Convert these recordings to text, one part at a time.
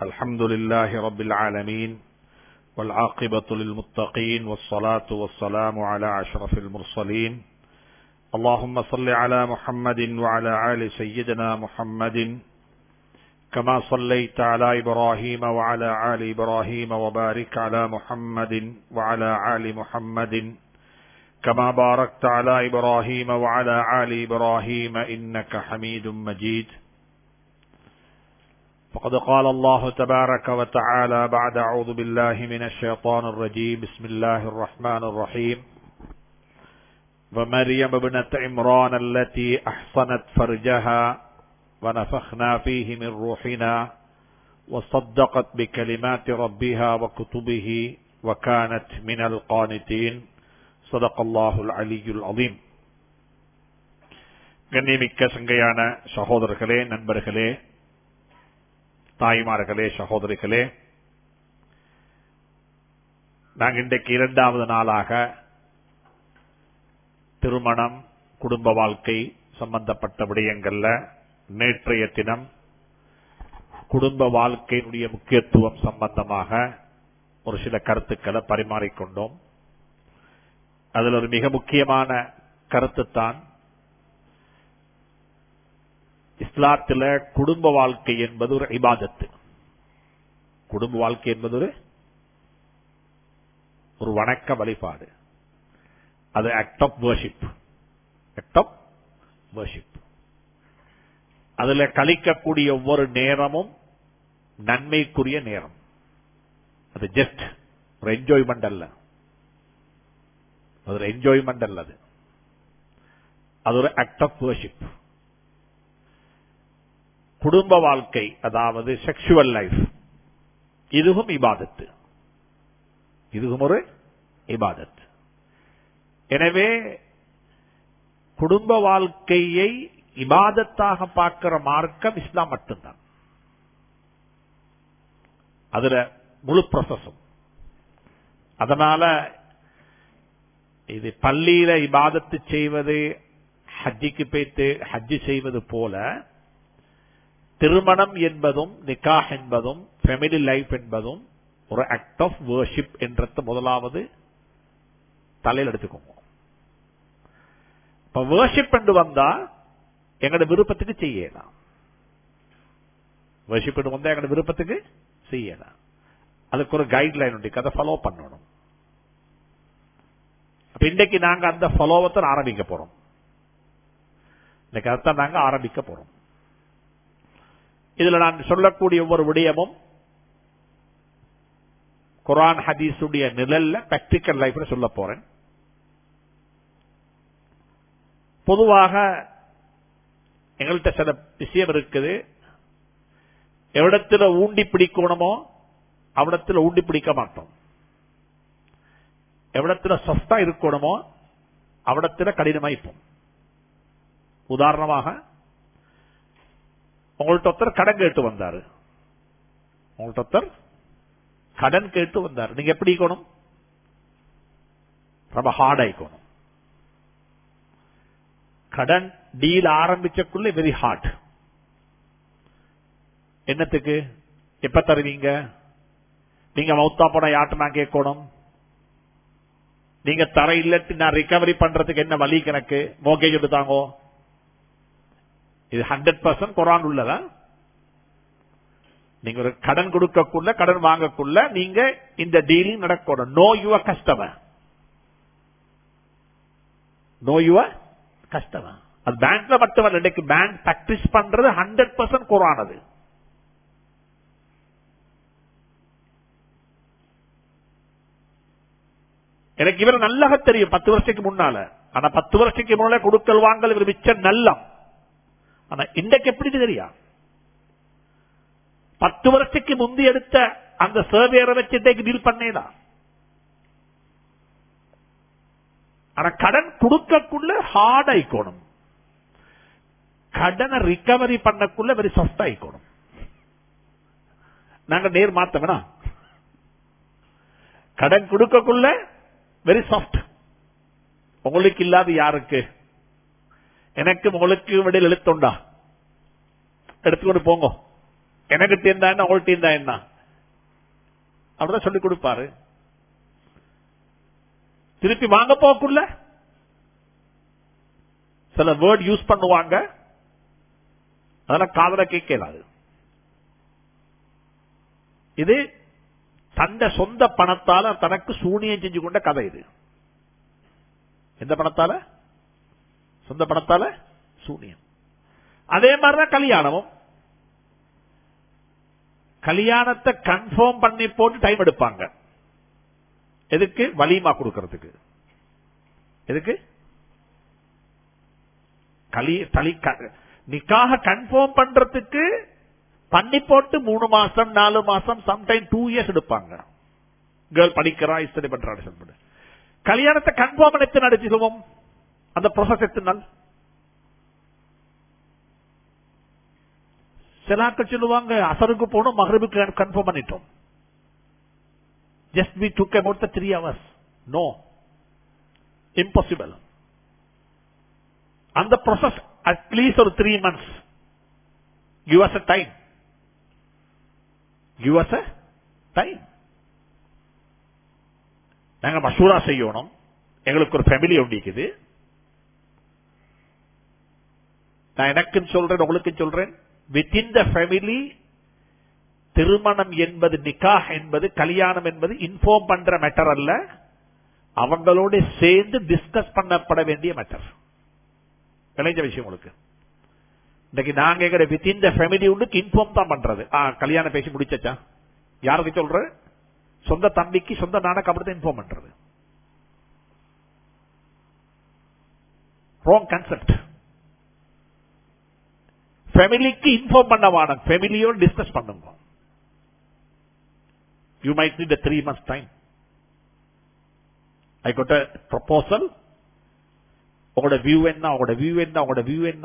الحمد لله رب العالمين والعاقبة للمتقين والصلاة والسلام على أشرف المرسلين اللهم صل على محمد وعلى آل سيدنا محمد كما صليت على إبراهيم وعلى آل إبراهيم وبارك على محمد وعلى آل محمد كما باركت على إبراهيم وعلى آل إبراهيم إنك حميد مجيد فقد قال الله تبارك وتعالى بعد أعوذ بالله من الشيطان الرجيم بسم الله الرحمن الرحيم ومريم ابنة عمران التي أحصنت فرجها ونفخنا فيه من روحنا وصدقت بكلمات ربها وكتبه وكانت من القانتين صدق الله العلي العظيم கண்ணியமிக்க சங்கையான சகோதரர்களே நண்பர்களே தாய்மார்களே சகோதரிகளே நாங்கள் இன்றைக்கு இரண்டாவது நாளாக திருமணம் குடும்ப வாழ்க்கை சம்பந்தப்பட்ட விடயங்கள்ல நேற்றைய தினம் குடும்ப வாழ்க்கையினுடைய முக்கியத்துவம் சம்பந்தமாக ஒரு சில கருத்துக்களை பரிமாறிக்கொண்டோம் அதில் ஒரு மிக முக்கியமான கருத்து தான் இஸ்லாத்துல குடும்ப வாழ்க்கை என்பது ஒரு இபாதத்து குடும்ப வாழ்க்கை என்பது ஒரு ஒரு வணக்க வழிபாடு அது act of worship act of worship அதுல கழிக்கக்கூடிய ஒவ்வொரு நேரமும் நன்மைக்குரிய நேரம் அது ஜஸ்ட் ஒரு என்ஜாய்மெண்ட் அல்ல அது ஒரு என்ஜாய்மெண்ட் அல்ல அது அது ஒரு ஆக்ட் ஆஃப் வர்ஷிப் குடும்ப வாழ்க்கை அதாவது செக்ஷுவல் லைஃப் இதுவும் இபாதத்து இதுவும் ஒரு இபாதத் எனவே குடும்ப வாழ்க்கையை இபாதத்தாக பார்க்கிற மார்க்கம் இஸ்லாம் மட்டும்தான் அதுல முழு ப்ரொசஸும் அதனால இது பள்ளியில இபாதத்து செய்வது ஹஜ்ஜிக்கு போய்த்து ஹஜ்ஜு செய்வது போல திருமணம் என்பதும் நிக்காஹ் என்பதும் ஃபேமிலி லைஃப் என்பதும் ஒரு ஆக்ட் ஆஃப் வர்ஷிப் என்றத முதலாவது தலையில் எடுத்துக்கோங்க இப்ப வர்ஷிப் என்று வந்தா எங்களோட விருப்பத்துக்கு செய்யலாம் வர்ஷிப் என்று வந்தா எங்களோட விருப்பத்துக்கு செய்யலாம் அதுக்கு ஒரு கைட்லைன் உண்டு அதை ஃபாலோ பண்ணணும் அப்ப இன்றைக்கு நாங்க அந்த ஃபாலோவத்தை ஆரம்பிக்க போறோம் இன்னைக்கு அதைத்தான் நாங்க ஆரம்பிக்க போறோம் இதுல நான் சொல்லக்கூடிய ஒவ்வொரு விடயமும் குரான் ஹதீஸுடைய நிழல்ல பிராக்டிக்கல் லைஃப்ல சொல்ல போறேன் பொதுவாக எங்கள்கிட்ட சில விஷயம் இருக்குது எவ்விடத்துல ஊண்டி பிடிக்கணுமோ அவ்விடத்துல ஊண்டி பிடிக்க மாட்டோம் எவ்விடத்துல சொஃப்டா இருக்கணுமோ அவ்விடத்துல கடினமாய்ப்போம் உதாரணமாக உங்கள்ட்ட ஒருத்தர் கடன் கேட்டு வந்தாரு உங்கள்ட்ட ஒருத்தர் கடன் கேட்டு வந்தார் நீங்க எப்படி இருக்கணும் ரொம்ப ஹார்ட் ஆயிக்கணும் கடன் டீல் ஆரம்பிச்சக்குள்ள வெரி ஹார்ட் என்னத்துக்கு எப்ப தருவீங்க நீங்க மௌத்தா போன யார்ட்ட நான் கேட்கணும் நீங்க தர இல்லட்டு நான் ரிகவரி பண்றதுக்கு என்ன வழி கணக்கு மோகேஜ் எடுத்தாங்கோ இது ஹண்ட்ரட் பர்சன்ட் குரான் உள்ளதா நீங்க ஒரு கடன் கொடுக்கக்குள்ள கடன் வாங்கக்குள்ள நீங்க இந்த டீலிங் நடக்கணும் know your customer know your customer அது பேங்க்ல மட்டுமல்ல இன்னைக்கு பேங்க் பிராக்டிஸ் பண்றது ஹண்ட்ரட் பர்சன்ட் குரானது எனக்கு இவர் நல்லாக தெரியும் பத்து வருஷத்துக்கு முன்னால ஆனா பத்து வருஷத்துக்கு முன்னால கொடுக்கல் வாங்கல் இவர் மிச்சம் நல்லம் ஆனா இன்றைக்கு எப்படி தெரியா பத்து வருஷத்துக்கு முந்தி எடுத்த அந்த சர்வேரை வச்சு இன்றைக்கு டீல் பண்ணேதா ஆனா கடன் கொடுக்கக்குள்ள ஹார்ட் ஆயிக்கணும் கடனை ரிகவரி பண்ணக்குள்ள வெரி சாஃப்ட் ஆயிக்கணும் நாங்க நேர் மாத்த வேணாம் கடன் கொடுக்கக்குள்ள வெரி சாஃப்ட் உங்களுக்கு இல்லாத யாருக்கு எனக்கு உங்களுக்கு விடையில் எழுத்துண்டா எடுத்துக்கொண்டு போங்க எனக்கு இருந்தா என்ன உங்கள்கிட்ட இருந்தா என்ன அப்படிதான் சொல்லி கொடுப்பாரு திருப்பி வாங்க போக்குள்ள சில வேர்ட் யூஸ் பண்ணுவாங்க அதெல்லாம் காதல கேட்கலாது இது தந்த சொந்த பணத்தால தனக்கு சூனியம் செஞ்சு கொண்ட கதை இது எந்த பணத்தால சொந்த பணத்தால சூனியம் அதே மாதிரிதான் கல்யாணமும் கல்யாணத்தை கன்ஃபார்ம் பண்ணி போட்டு டைம் எடுப்பாங்க எதுக்கு வலிமா கொடுக்கறதுக்கு எதுக்கு கலி தலி நிக்காக கன்ஃபார்ம் பண்றதுக்கு பண்ணி போட்டு மூணு மாசம் நாலு மாசம் சம்டைம் டூ இயர்ஸ் எடுப்பாங்க கேர்ள் படிக்கிறா இஸ்தடி பண்றாரு சொல்லு கல்யாணத்தை கன்ஃபார்ம் பண்ணி எத்தனை அடிச்சு சொல்லுவோம் அந்த ப்ரொசஸ் எத்தனை நாள் சிலாக்கள் சொல்லுவாங்க அசருக்கு போனோம் மகரபுக்கு கன்ஃபார்ம் பண்ணிட்டோம் just we took about the three hours no impossible அந்த ப்ரொசஸ் அட்லீஸ்ட் ஒரு three months give us a time give us a time நாங்க மசூரா செய்யணும் எங்களுக்கு ஒரு ஃபேமிலி ஒண்டிக்குது நான் எனக்கும் சொல்றேன் உங்களுக்கு சொல்றேன் வித்தின் த ஃபேமிலி திருமணம் என்பது நிக்காஹ் என்பது கல்யாணம் என்பது இன்ஃபார்ம் பண்ற மேட்டர் அல்ல அவங்களோட சேர்ந்து டிஸ்கஸ் பண்ணப்பட வேண்டிய மேட்டர் விளைஞ்ச விஷயம் உங்களுக்கு இன்னைக்கு நாங்க எங்க வித்தின் த ஃபேமிலி உள்ளுக்கு இன்ஃபார்ம் தான் பண்றது ஆ கல்யாணம் பேசி முடிச்சா யாருக்கு சொல்ற சொந்த தம்பிக்கு சொந்த நானக்கு அப்படித்தான் இன்ஃபார்ம் பண்றது ராங் கான்செப்ட் ஃபேமிலிக்கு இன்ஃபார்ம் பண்ண வாடம் ஃபேமிலியோட டிஸ்கஸ் பண்ணுங்க you might need three months time I got a proposal உங்களோட வியூ என்ன உங்களோட வியூ என்ன உங்களோட வியூ என்ன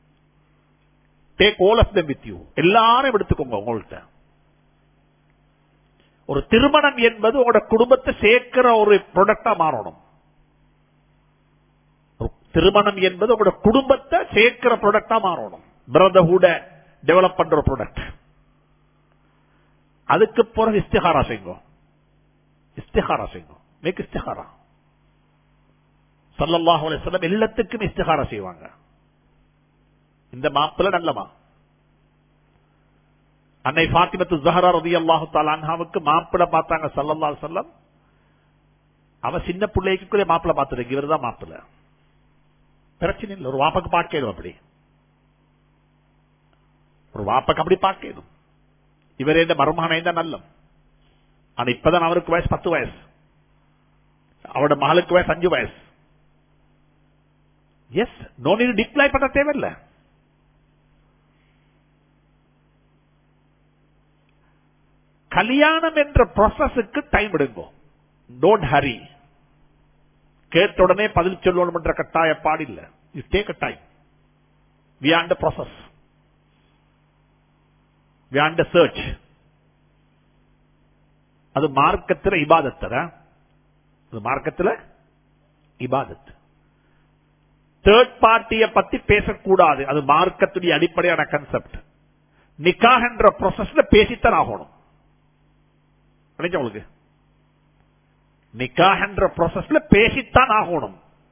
take all of them with you எல்லாரும் எடுத்துக்கோங்க உங்கள்கிட்ட ஒரு திருமணம் என்பது உங்களோட குடும்பத்தை சேர்க்கிற ஒரு ப்ராடக்டா மாறணும் திருமணம் என்பது உங்களோட குடும்பத்தை சேர்க்கிற ப்ராடக்டா மாறணும் பிரதர்ஹுட டெவலப் பண்ற ப்ராடக்ட் அதுக்கு பிறகு இஸ்திஹாரா செய்யுங்க இஸ்திஹாரா செய்யுங்க மேக் இஸ்திஹாரா சல்லல்லாஹு அலைஹி வஸல்லம் எல்லாத்துக்கும் இஸ்திஹாரா செய்வாங்க இந்த மாப்பிள்ள நல்லமா அன்னை ஃபாத்திமத்து ஜஹரா ரலியல்லாஹு தஆலா அன்ஹாவுக்கு மாப்பிள்ள பார்த்தாங்க ஸல்லல்லாஹு அலைஹி வஸல்லம் அவ சின்ன பிள்ளைக்கு கூட மாப்பிள்ள பார்த்தது இவர்தான் மாப்பிள்ள பிரச்சனை இல்லை ஒரு வாப்பாக்கு பார்க்கணும் அப்படி ஒரு வாப்பாக்கு அப்படி பார்க்கணும் இவரே இந்த மருமகனை தான் நல்லம் ஆனா இப்பதான் அவருக்கு வயசு பத்து வயசு அவரோட மகளுக்கு வயசு அஞ்சு வயசு எஸ் நோ நீ டிக்ளை பண்ண தேவையில்லை கல்யாணம் என்ற ப்ராசஸுக்கு டைம் எடுங்கோ டோன்ட் ஹரி கேட்ட உடனே பதில் சொல்லணும் என்ற கட்டாய பாடில்லை you take a time we on the process we on the search அது மார்க்கத்தில் இபாதத்தர அது மார்க்கத்தில் இபாதத் தேர்ட் பார்ட்டிய பத்தி பேசக்கூடாது அது மார்க்கத்துடைய அடிப்படையான கன்செப்ட் நிக்காக என்ற ப்ரொசஸ்ல பேசித்தான் ஆகணும் நினைச்ச உங்களுக்கு நிக்காக என்ற ப்ரொசஸ்ல பேசித்தான் ஆகணும்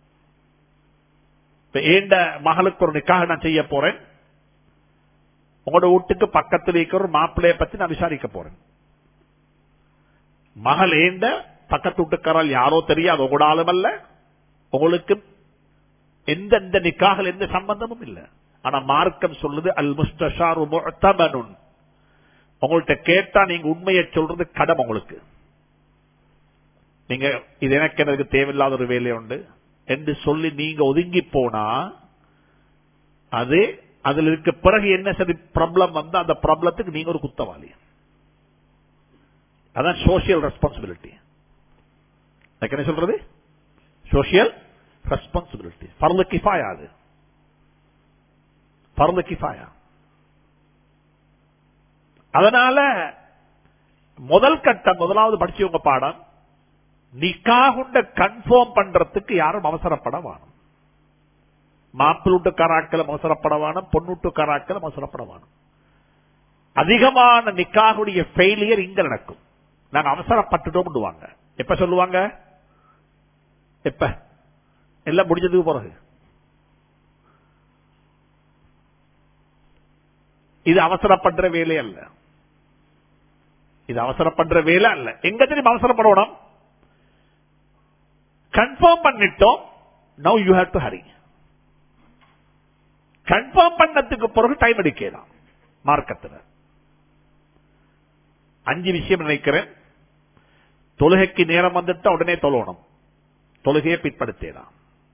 ஏண்ட மகளுக்கு ஒரு நிக்காக நான் செய்ய போறேன் உங்களோட வீட்டுக்கு பக்கத்தில் இருக்கிற ஒரு மாப்பிள்ளைய பத்தி நான் விசாரிக்க போறேன் மகள் ஏண்ட பக்கத்து வீட்டுக்காரால் யாரோ தெரியாது உங்களோட ஆளும் அல்ல உங்களுக்கு எந்த எந்த நிக்காகல் எந்த சம்பந்தமும் இல்ல ஆனா மார்க்கம் சொல்லுது அல் முஸ்தஷாரு முஅ்தமனுன் உங்கள்கிட்ட கேட்டா நீங்க உண்மையை சொல்றது கடம் உங்களுக்கு நீங்க இது எனக்கு எனக்கு தேவையில்லாத ஒரு வேலை உண்டு என்று சொல்லி நீங்க ஒதுங்கி போனா அது அதுல இருக்க பிறகு என்ன சரி ப்ராப்ளம் வந்தா அந்த ப்ராப்ளத்துக்கு நீங்க ஒரு குத்தவாளி அதான் சோசியல் ரெஸ்பான்சிபிலிட்டி என்ன சொல்றது சோசியல் ரெஸ்பான்சிபிலிட்டி பரல கிஃபாயா அது பரல கிஃபாயா அதனால முதல் கட்டம் முதலாவது படிச்சவங்க பாடம் நிக்காகுண்ட கன்ஃபார்ம் பண்றதுக்கு யாரும் அவசரப்பட வேணும் மாப்பிள்ளூட்டு கராக்கள் அவசரப்பட வேணும் பொண்ணுட்டு கராக்கள் அவசரப்பட வேணும் அதிகமான நிக்காகுடைய ஃபெயிலியர் இங்க நடக்கும் நாங்க அவசரப்பட்டுட்டோம் வாங்க எப்ப சொல்லுவாங்க எப்ப எல்லாம் முடிஞ்சதுக்கு பிறகு இது அவசரப்படுற வேலை அல்ல இது அவசரப்படுற வேலை அல்ல எங்க தெரியும் அவசரப்படணும் கன்ஃபார்ம் பண்ணிட்டோம் now you have to hurry confirm பண்ணதுக்கு பிறகு டைம் எடுக்கலாம் மார்க்கத்தில் அஞ்சு விஷயம் நினைக்கிறேன் தொழுகைக்கு நேரம் வந்துட்டா உடனே தொழணும் தொழுகையை பிற்படுத்தலாம்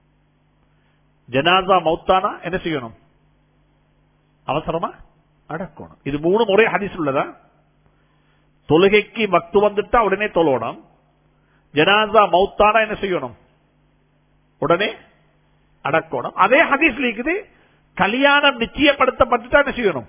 ஜனாசா மௌத்தானா என்ன செய்யணும் அவசரமா அடக்கணும் இது மூணு முறை ஹதீஸ் உள்ளதா தொழுகைக்கு மக்து வந்துட்டா உடனே தொழணும் ஜனாசா மௌத்தானா என்ன செய்யணும் உடனே அடக்கணும் அதே ஹதீஸ்ல இருக்குது கல்யாணம் நிச்சயப்படுத்தப்பட்டுட்டா என்ன செய்யணும்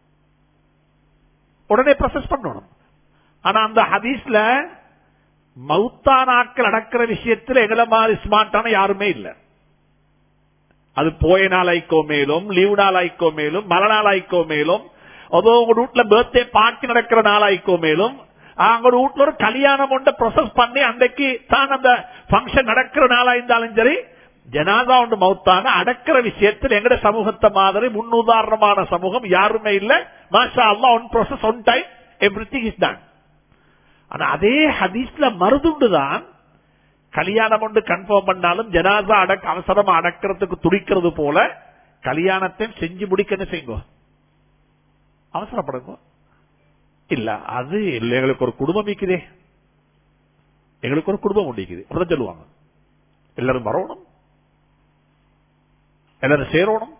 உடனே ப்ரொசஸ் பண்ணணும் ஆனா அந்த ஹதீஸ்ல மௌத்தானாக்கள் நடக்கிற விஷயத்தில் எங்களை மாதிரி ஸ்மார்ட்டான யாருமே இல்லை அது போய நாளாய்க்கோ மேலும் லீவ் நாளாய்க்கோ மேலும் மர நாளாய்க்கோ மேலும் அதோ உங்க வீட்டுல பர்த்டே பார்ட்டி நடக்கிற நாளாய்க்கோ மேலும் அவங்க வீட்டுல ஒரு கல்யாணம் ஒன்று ப்ரொசஸ் பண்ணி அன்றைக்கு தான் அந்த பங்கன் நடக்கிற நாளா இருந்தாலும் சரி ஜனாதா ஒன்று மௌத்தான அடக்கிற விஷயத்தில் எங்கட சமூகத்தை மாதிரி முன்னுதாரணமான சமூகம் யாருமே இல்ல மாஷா அல்லா one process one time everything is done ஆனா அதே ஹதீஸ்ல மருதுண்டுதான் கல்யாணம் ஒன்று கன்ஃபார்ம் பண்ணாலும் ஜனாதா அடக்க அவசரமா அடக்கிறதுக்கு துடிக்கிறது போல கல்யாணத்தை செஞ்சு முடிக்க என்ன செய்யுங்க அவசரப்படுங்க இல்ல அது இல்ல எங்களுக்கு ஒரு குடும்பம் இருக்குதே எங்களுக்கு ஒரு குடும்பம் உண்டிக்குது அப்படிதான் சொல்லுவாங்க எல்லாரும் வரணும் எல்லாரும் சேரணும்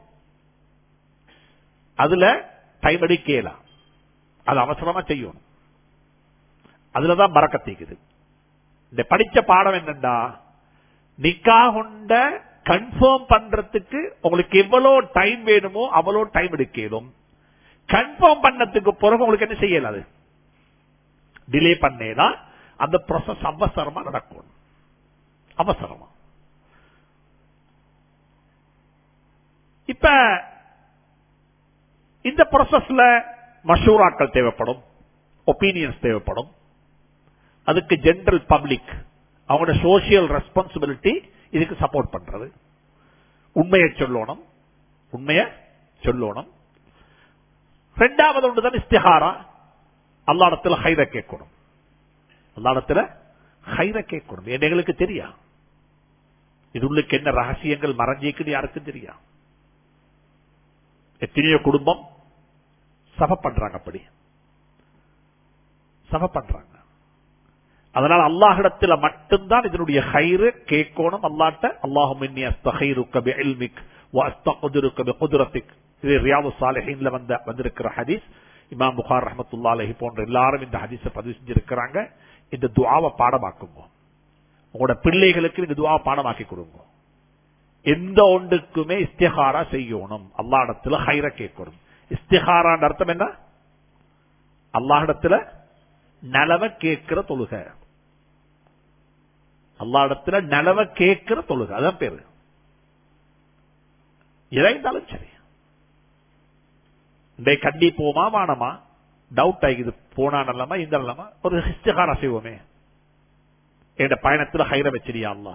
அதுல டைம் அடிக்கலாம் அது அவசரமா செய்யணும் அதுலதான் பறக்கத்திக்குது இந்த படிச்ச பாடம் என்னண்டா நிக்கா கொண்ட கன்ஃபார்ம் பண்றதுக்கு உங்களுக்கு எவ்வளவு டைம் வேணுமோ அவ்வளவு டைம் எடுக்கலும் கன்ஃபார்ம் பண்ணதுக்கு பிறகு உங்களுக்கு என்ன செய்யலாது டிலே பண்ணேனா அந்த ப்ராசஸ் அவசரமா நடக்கும் அவசரமா இப்ப இந்த ப்ராசஸ்ல மஷூராக்கள் தேவைப்படும் ஒப்பீனியன்ஸ் தேவைப்படும் அதுக்கு ஜெனரல் பப்ளிக் அவங்களோட சோசியல் ரெஸ்பான்சிபிலிட்டி இதுக்கு சப்போர்ட் பண்றது உண்மையை சொல்லணும் உண்மையை சொல்லணும் ரெண்டாவது ஒன்றுதான் இஸ்திஹாரா அல்லாடத்துல ஹைர கேட்கணும் அல்லாடத்துல ஹைர கேட்கணும் எங்களுக்கு தெரியா இது உள்ளுக்கு என்ன ரகசியங்கள் மறைஞ்சிக்குன்னு யாருக்கும் தெரியா எத்தனையோ குடும்பம் சபை பண்றாங்க அப்படி சபை பண்றாங்க அதனால அல்லாஹிடத்துல மட்டும்தான் இதனுடைய ஹைரு கேட்கணும் அல்லாட்ட அல்லாஹும் இன்னி அஸ்தஹைருக்க பிஇல்மிக் வ அஸ்தக்திருக்க பிகுத்ரத்திக் இது ரியாது சாலிஹீன்ல வந்த வந்திருக்கிற ஹதீஸ் இமாம் புகார் ரஹமத்துல்லா அலைஹி போன்ற எல்லாரும் இந்த ஹதீஸை பதிவு செஞ்சிருக்கிறாங்க இந்த துஆவை பாடமாக்குங்க உங்களோட பிள்ளைகளுக்கு இந்த துஆவை பாடமாக்கி கொடுங்க எந்த ஒன்றுக்குமே இஸ்திஹாரா செய்யணும் அல்லாஹிடத்துல ஹைர கேட்கணும் இஸ்திஹாரான்ற அர்த்தம் என்ன அல்லாஹிடத்துல நலவ கேட்கிற தொழுக அல்லாடத்துல நலவ கேட்கிற தொழுக அதான் பேரு இறைந்தாலும் சரி இன்றைய கண்டி போமா வானமா டவுட் ஆகிது போனா நல்லமா இந்த நல்லமா ஒரு ஹிஸ்டகாரா செய்வோமே என் பயணத்துல ஹைர வச்சிரியா அல்லா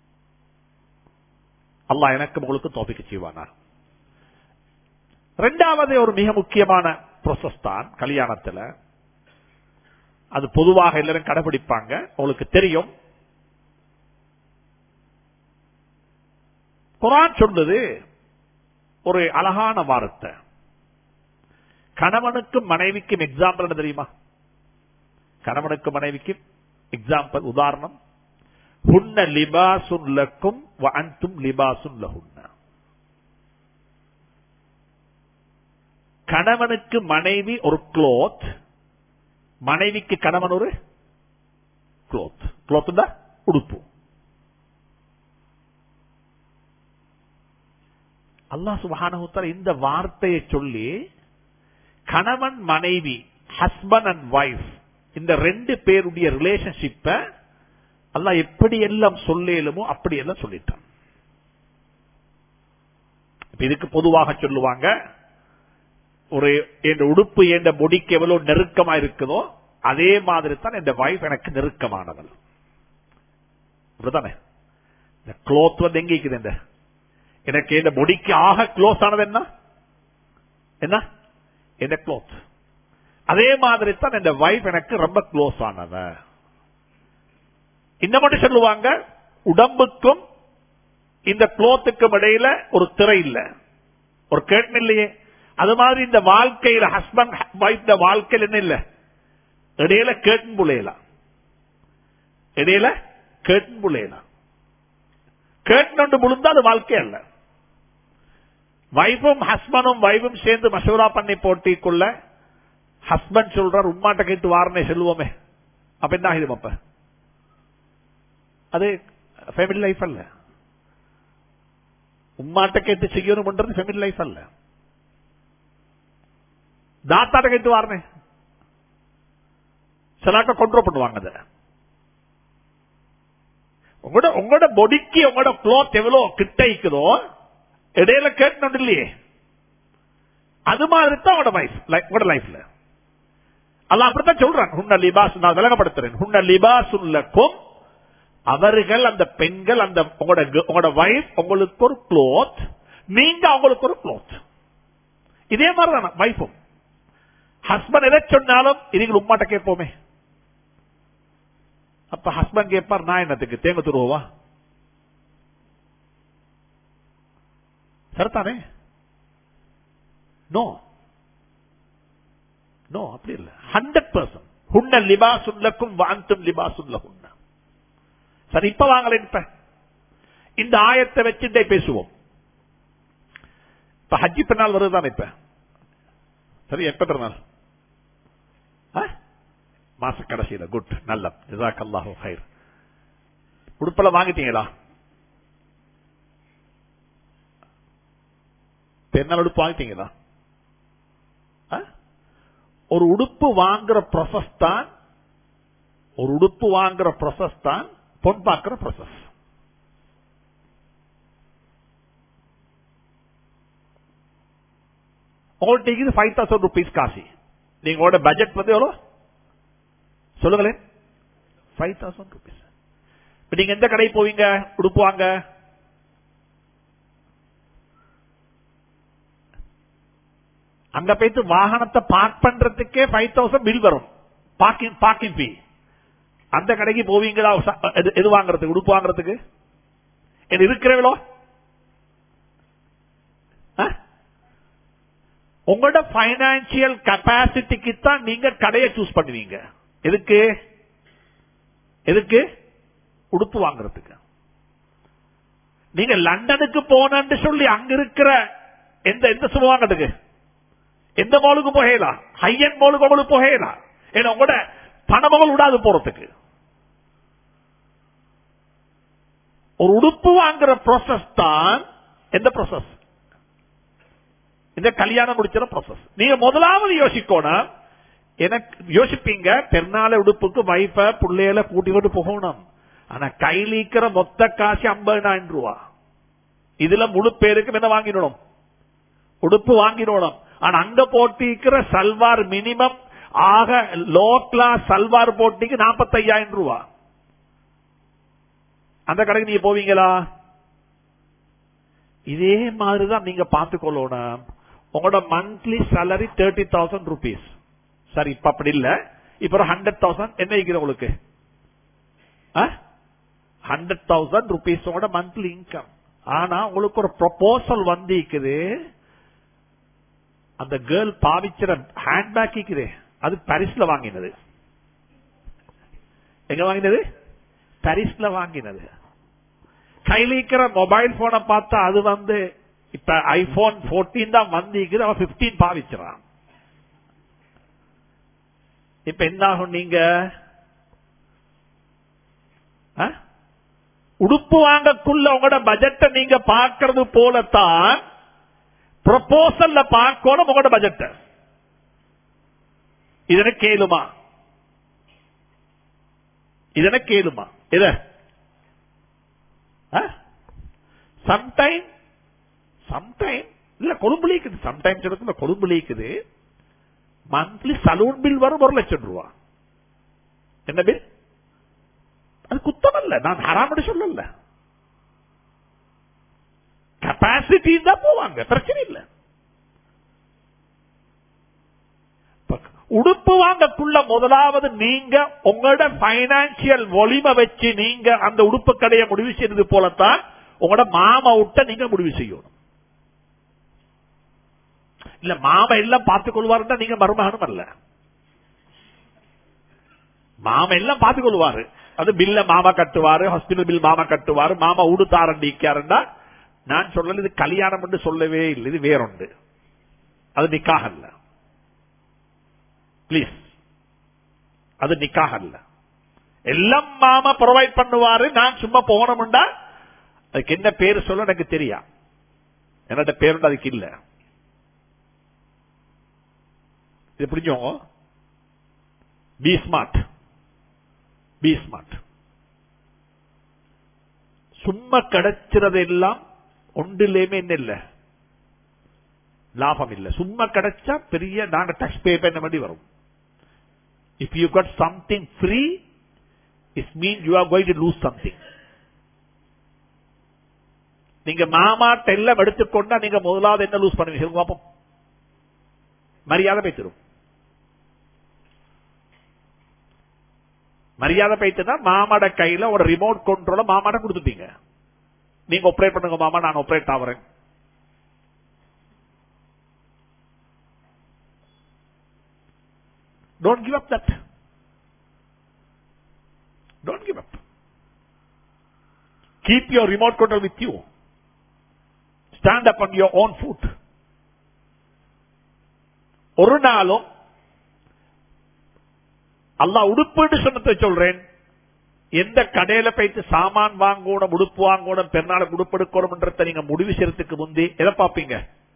அல்லா எனக்கு உங்களுக்கு தோப்பிக்க செய்வானா ரெண்டாவது ஒரு மிக முக்கியமான ப்ரொசஸ் தான் கல்யாணத்துல அது பொதுவாக எல்லாரும் கடைபிடிப்பாங்க உங்களுக்கு தெரியும் குரான் சொல்லுது ஒரு அழகான வார்த்தை கணவனுக்கும் மனைவிக்கும் எக்ஸாம்பிள் என்ன தெரியுமா கணவனுக்கும் மனைவிக்கும் எக்ஸாம்பிள் உதாரணம் ஹுன்ன லிபாசுன் லக்கும் அன்தும் லிபாசுன் லஹுன்ன கணவனுக்கு மனைவி ஒரு குளோத் மனைவிக்கு கணவன் ஒரு குளோத் குளோத் உடுப்பு அல்லாஹ் சுபானகுத்தார் இந்த வார்த்தையை சொல்லி கணவன் மனைவி ஹஸ்பண்ட் அண்ட் வைஃப் இந்த ரெண்டு பேருடைய ரிலேஷன்ஷிப்ப அல்லாஹ் எப்படி எல்லாம் சொல்லேலுமோ அப்படி எல்லாம் சொல்லிட்டான் இதுக்கு பொதுவாக சொல்லுவாங்க ஒரு என் உடுப்பு என் முடிக்கு எவ்வளவு நெருக்கமா இருக்குதோ அதே மாதிரி தான் என் வைஃப் எனக்கு நெருக்கமானவள் இப்படிதானே இந்த க்ளோத் வந்து எங்க இருக்குது இந்த எனக்கு இந்த முடிக்கு ஆக க்ளோஸ் ஆனது என்ன என்ன இந்த க்ளோத் அதே மாதிரி தான் இந்த வைஃப் எனக்கு ரொம்ப க்ளோஸ் ஆனவ இந்த மட்டும் சொல்லுவாங்க உடம்புக்கும் இந்த க்ளோத்துக்கும் இடையில ஒரு திரை இல்ல ஒரு கேட்டன் இல்லையே அது மாதிரி இந்த வாழ்க்கையில ஹஸ்பண்ட் வைஃப் வாழ்க்கையில் என்ன இல்ல இடையில கேட்டன் புள்ளையலாம் இடையில கேட்டன் புள்ளையலாம் கேட்டன் ஒன்று முழுந்தா அது வாழ்க்கை அல்ல வைஃபும் ஹஸ்பண்டும் வைஃபும் சேர்ந்து மசூரா பண்ணி போட்டிக்குள்ள ஹஸ்பண்ட் சொல்றார் உம்மாட்ட கேட்டு வாரனே சொல்லுவோமே அப்ப என்ன ஆகிடும் அப்ப அது ஃபேமிலி லைஃப் அல்ல உம்மாட்ட கேட்டு செய்யணும்ன்றது ஃபேமிலி லைஃப் அல்ல தாத்தாட்ட கேட்டு வாரனே சிலாக்க கண்ட்ரோல் பண்ணுவாங்க அதை உங்களோட உங்களோட பொடிக்கு உங்களோட க்ளோத் எவ்வளவு கிட்ட இருக்குதோ இடையில கேட்கணும் இல்லையே அது மாதிரி தான் உங்களோட லைஃப் உங்களோட லைஃப்ல அல்ல அப்படித்தான் சொல்றான் ஹுன்ன லிபாஸ் நான் விளங்கப்படுத்துறேன் ஹுன்ன லிபாஸ் உள்ளக்கும் அவர்கள் அந்த பெண்கள் அந்த உங்களோட உங்களோட வைஃப் உங்களுக்கு ஒரு க்ளோத் நீங்க அவங்களுக்கு ஒரு க்ளோத் இதே மாதிரி தான் வைஃபும் ஹஸ்பண்ட் எதை சொன்னாலும் இதுகள் உம்மாட்ட கேட்போமே அப்ப ஹஸ்பண்ட் கேட்பார் நான் என்னத்துக்கு தேங்க துருவா சரிதானே நோ நோ அப்படி இல்ல ஹண்ட்ரட் பர்சன்ட் ஹுன்ன லிபாஸ் உள்ளக்கும் வாந்தும் லிபாஸ் உள்ள ஹுன்ன சரி இப்ப வாங்கல இப்ப இந்த ஆயத்தை வச்சுட்டே பேசுவோம் இப்ப ஹஜ்ஜி பெருநாள் வருதுதான் இப்ப சரி எப்ப பெருநாள் மாச கடைசியில குட் நல்ல ஜிசாக் அல்லாஹு ஹைர் உடுப்பெல்லாம் வாங்கிட்டீங்களா பெருநாள் உடுப்பு வாங்கிட்டீங்களா ஒரு உடுப்பு வாங்குற ப்ரொசஸ் தான் ஒரு உடுப்பு வாங்குற ப்ரொசஸ் தான் பொன் பார்க்கிற ப்ரொசஸ் உங்கள்கிட்ட இது ஃபைவ் தௌசண்ட் ருபீஸ் காசி நீங்களோட பட்ஜெட் வந்து எவ்வளோ சொல்லுங்களேன் ஃபைவ் தௌசண்ட் ருபீஸ் இப்ப நீங்க எந்த கடை போவீங்க உடுப்பு வாங்க அங்க போயிட்டு வாகனத்தை பார்க் பண்றதுக்கே ஃபைவ் தௌசண்ட் பில் வரும் பார்க்கிங் பார்க்கிங் ஃபீ அந்த கடைக்கு போவீங்களா எது வாங்குறதுக்கு உடுப்பு வாங்குறதுக்கு இருக்கிறவளோ உங்களோட பைனான்சியல் கெப்பாசிட்டிக்கு தான் நீங்க கடையை சூஸ் பண்ணுவீங்க எதுக்கு எதுக்கு உடுப்பு வாங்குறதுக்கு நீங்க லண்டனுக்கு போனன்னு சொல்லி அங்க இருக்கிற எந்த எந்த சும்மா வாங்கிறதுக்கு எந்த மாலுக்கு போகலாம் ஹையன் மாலுக்கு உங்களுக்கு போகலாம் ஏன்னா உங்களோட பணமகள் விடாது போறதுக்கு ஒரு உடுப்பு வாங்குற ப்ராசஸ் தான் எந்த ப்ராசஸ் இந்த கல்யாணம் முடிக்கிற ப்ராசஸ் நீங்க முதலாவது யோசிக்கணும் எனக்கு யோசிப்பீங்க பெருநாள உடுப்புக்கு வைஃப பிள்ளையில கூட்டி கொண்டு போகணும் ஆனா கையிலிக்கிற மொத்த காசு ஐம்பதாயிரம் ரூபா இதுல முழு பேருக்கு என்ன வாங்கிடணும் உடுப்பு வாங்கிடணும் ஆனா அங்க போட்டிக்கிற சல்வார் மினிமம் ஆக லோ கிளாஸ் சல்வார் போட்டிக்கு நாற்பத்தையாயிரம் ரூபா அந்த கடைக்கு நீங்க போவீங்களா இதே மாதிரிதான் நீங்க பார்த்துக்கொள்ளணும் உங்களோட monthly salary thirty thousand rupees சரி இப்ப அப்படி இல்ல இப்ப ஒரு ஹண்ட்ரட் தௌசண்ட் என்ன இருக்குது உங்களுக்கு ஹண்ட்ரட் தௌசண்ட் ருபீஸ் உங்களோட மந்த்லி இன்கம் ஆனா உங்களுக்கு ஒரு ப்ரொபோசல் வந்து இருக்குது அந்த கேர்ள் பாவிச்சிற ஹேண்ட்பேக் இருக்குது அது பாரிஸ்ல வாங்கினது எங்க வாங்கினது பாரிஸ்ல வாங்கினது கையில இருக்கிற மொபைல் போனை பார்த்தா அது வந்து இப்ப ஐபோன் போர்டீன் தான் வந்திருக்குது அவன் பிப்டீன் பாவிச்சிடான் இப்ப என்ன ஆகும் நீங்க உடுப்பு வாங்கக்குள்ள உங்களோட பட்ஜெட்டை நீங்க பார்க்கறது போலத்தான் ப்ரொபோசல்ல பார்க்கணும் உங்களோட பட்ஜெட்டை இதனை கேளுமா இதனை கேளுமா இத சம்டைம் சம்டைம் இல்ல கொழும்புல இருக்குது சம்டைம்ஸ் இடத்துல கொழும்புல இருக்குது மந்த்லி சலூன் பில் வரும் ஒரு லட்சம் ரூபா என்ன பில் அது குத்தம் அல்ல நான் ஹராமடி சொல்லல கெப்பாசிட்டி தான் போவாங்க பிரச்சனை இல்ல இப்ப உடுப்பு வாங்கக்குள்ள முதலாவது நீங்க உங்களோட பைனான்சியல் ஒளிமை வச்சு நீங்க அந்த உடுப்பு கடையை முடிவு செய்யறது போலத்தான் உங்களோட மாமா விட்ட நீங்க முடிவு செய்யணும் இல்ல மாமா எல்லாம் பார்த்துக் கொள்வாருன்னா நீங்க மருமகனும் அல்ல மாமா எல்லாம் பார்த்துக் கொள்வாரு அது பில்ல மாமா கட்டுவாரு ஹாஸ்பிட்டல் பில் மாமா கட்டுவாரு மாமா உடுத்தாரண்டிக்காருண்டா நான் சொல்லல இது கல்யாணம் என்று சொல்லவே இல்லை இது வேறொண்டு அது நிக்காக அல்ல பிளீஸ் அது நிக்காக அல்ல எல்லாம் மாமா ப்ரொவைட் பண்ணுவாரு நான் சும்மா போனோம்டா அதுக்கு என்ன பேரு சொல்ல எனக்கு தெரியா என்னோட பேருண்டு அதுக்கு இல்ல இது புரிஞ்சவங்க பி ஸ்மார்ட் பி ஸ்மார்ட் சும்மா கிடைச்சிறதெல்லாம் ஒன்றிலேயுமே என்ன இல்ல லாபம் இல்ல சும்மா கிடைச்சா பெரிய நாங்க டாக்ஸ் பே பண்ண வேண்டி வரும் if you got something free is mean you are going to lose something நீங்க மாமாட்ட எல்லாம் எடுத்துக்கொண்டா நீங்க முதலாவது என்ன லூஸ் பண்ணுவீங்க சொல்லுங்க பாப்போம் மரியாதை பேசிடும் மரியாதை போயிட்டுனா மாமாட கையில ஒரு ரிமோட் கண்ட்ரோல மாமாட கொடுத்துட்டீங்க நீங்க ஆப்ரேட் பண்ணுங்க மாமா நான் ஆப்ரேட் ஆகிறேன் don't give up that don't give up keep your remote control with you stand up on your own foot ஒரு நாளும் அல்லா உடுப்புன்னு சொன்னதை சொல்றேன் எந்த கடையில போயிட்டு சாமான் வாங்கணும் உடுப்பு வாங்கணும் பெருநாளுக்கு உடுப்பு எடுக்கணும்ன்றத நீங்க முடிவு செய்யறதுக்கு முந்தி எதை பார்ப்பீங்க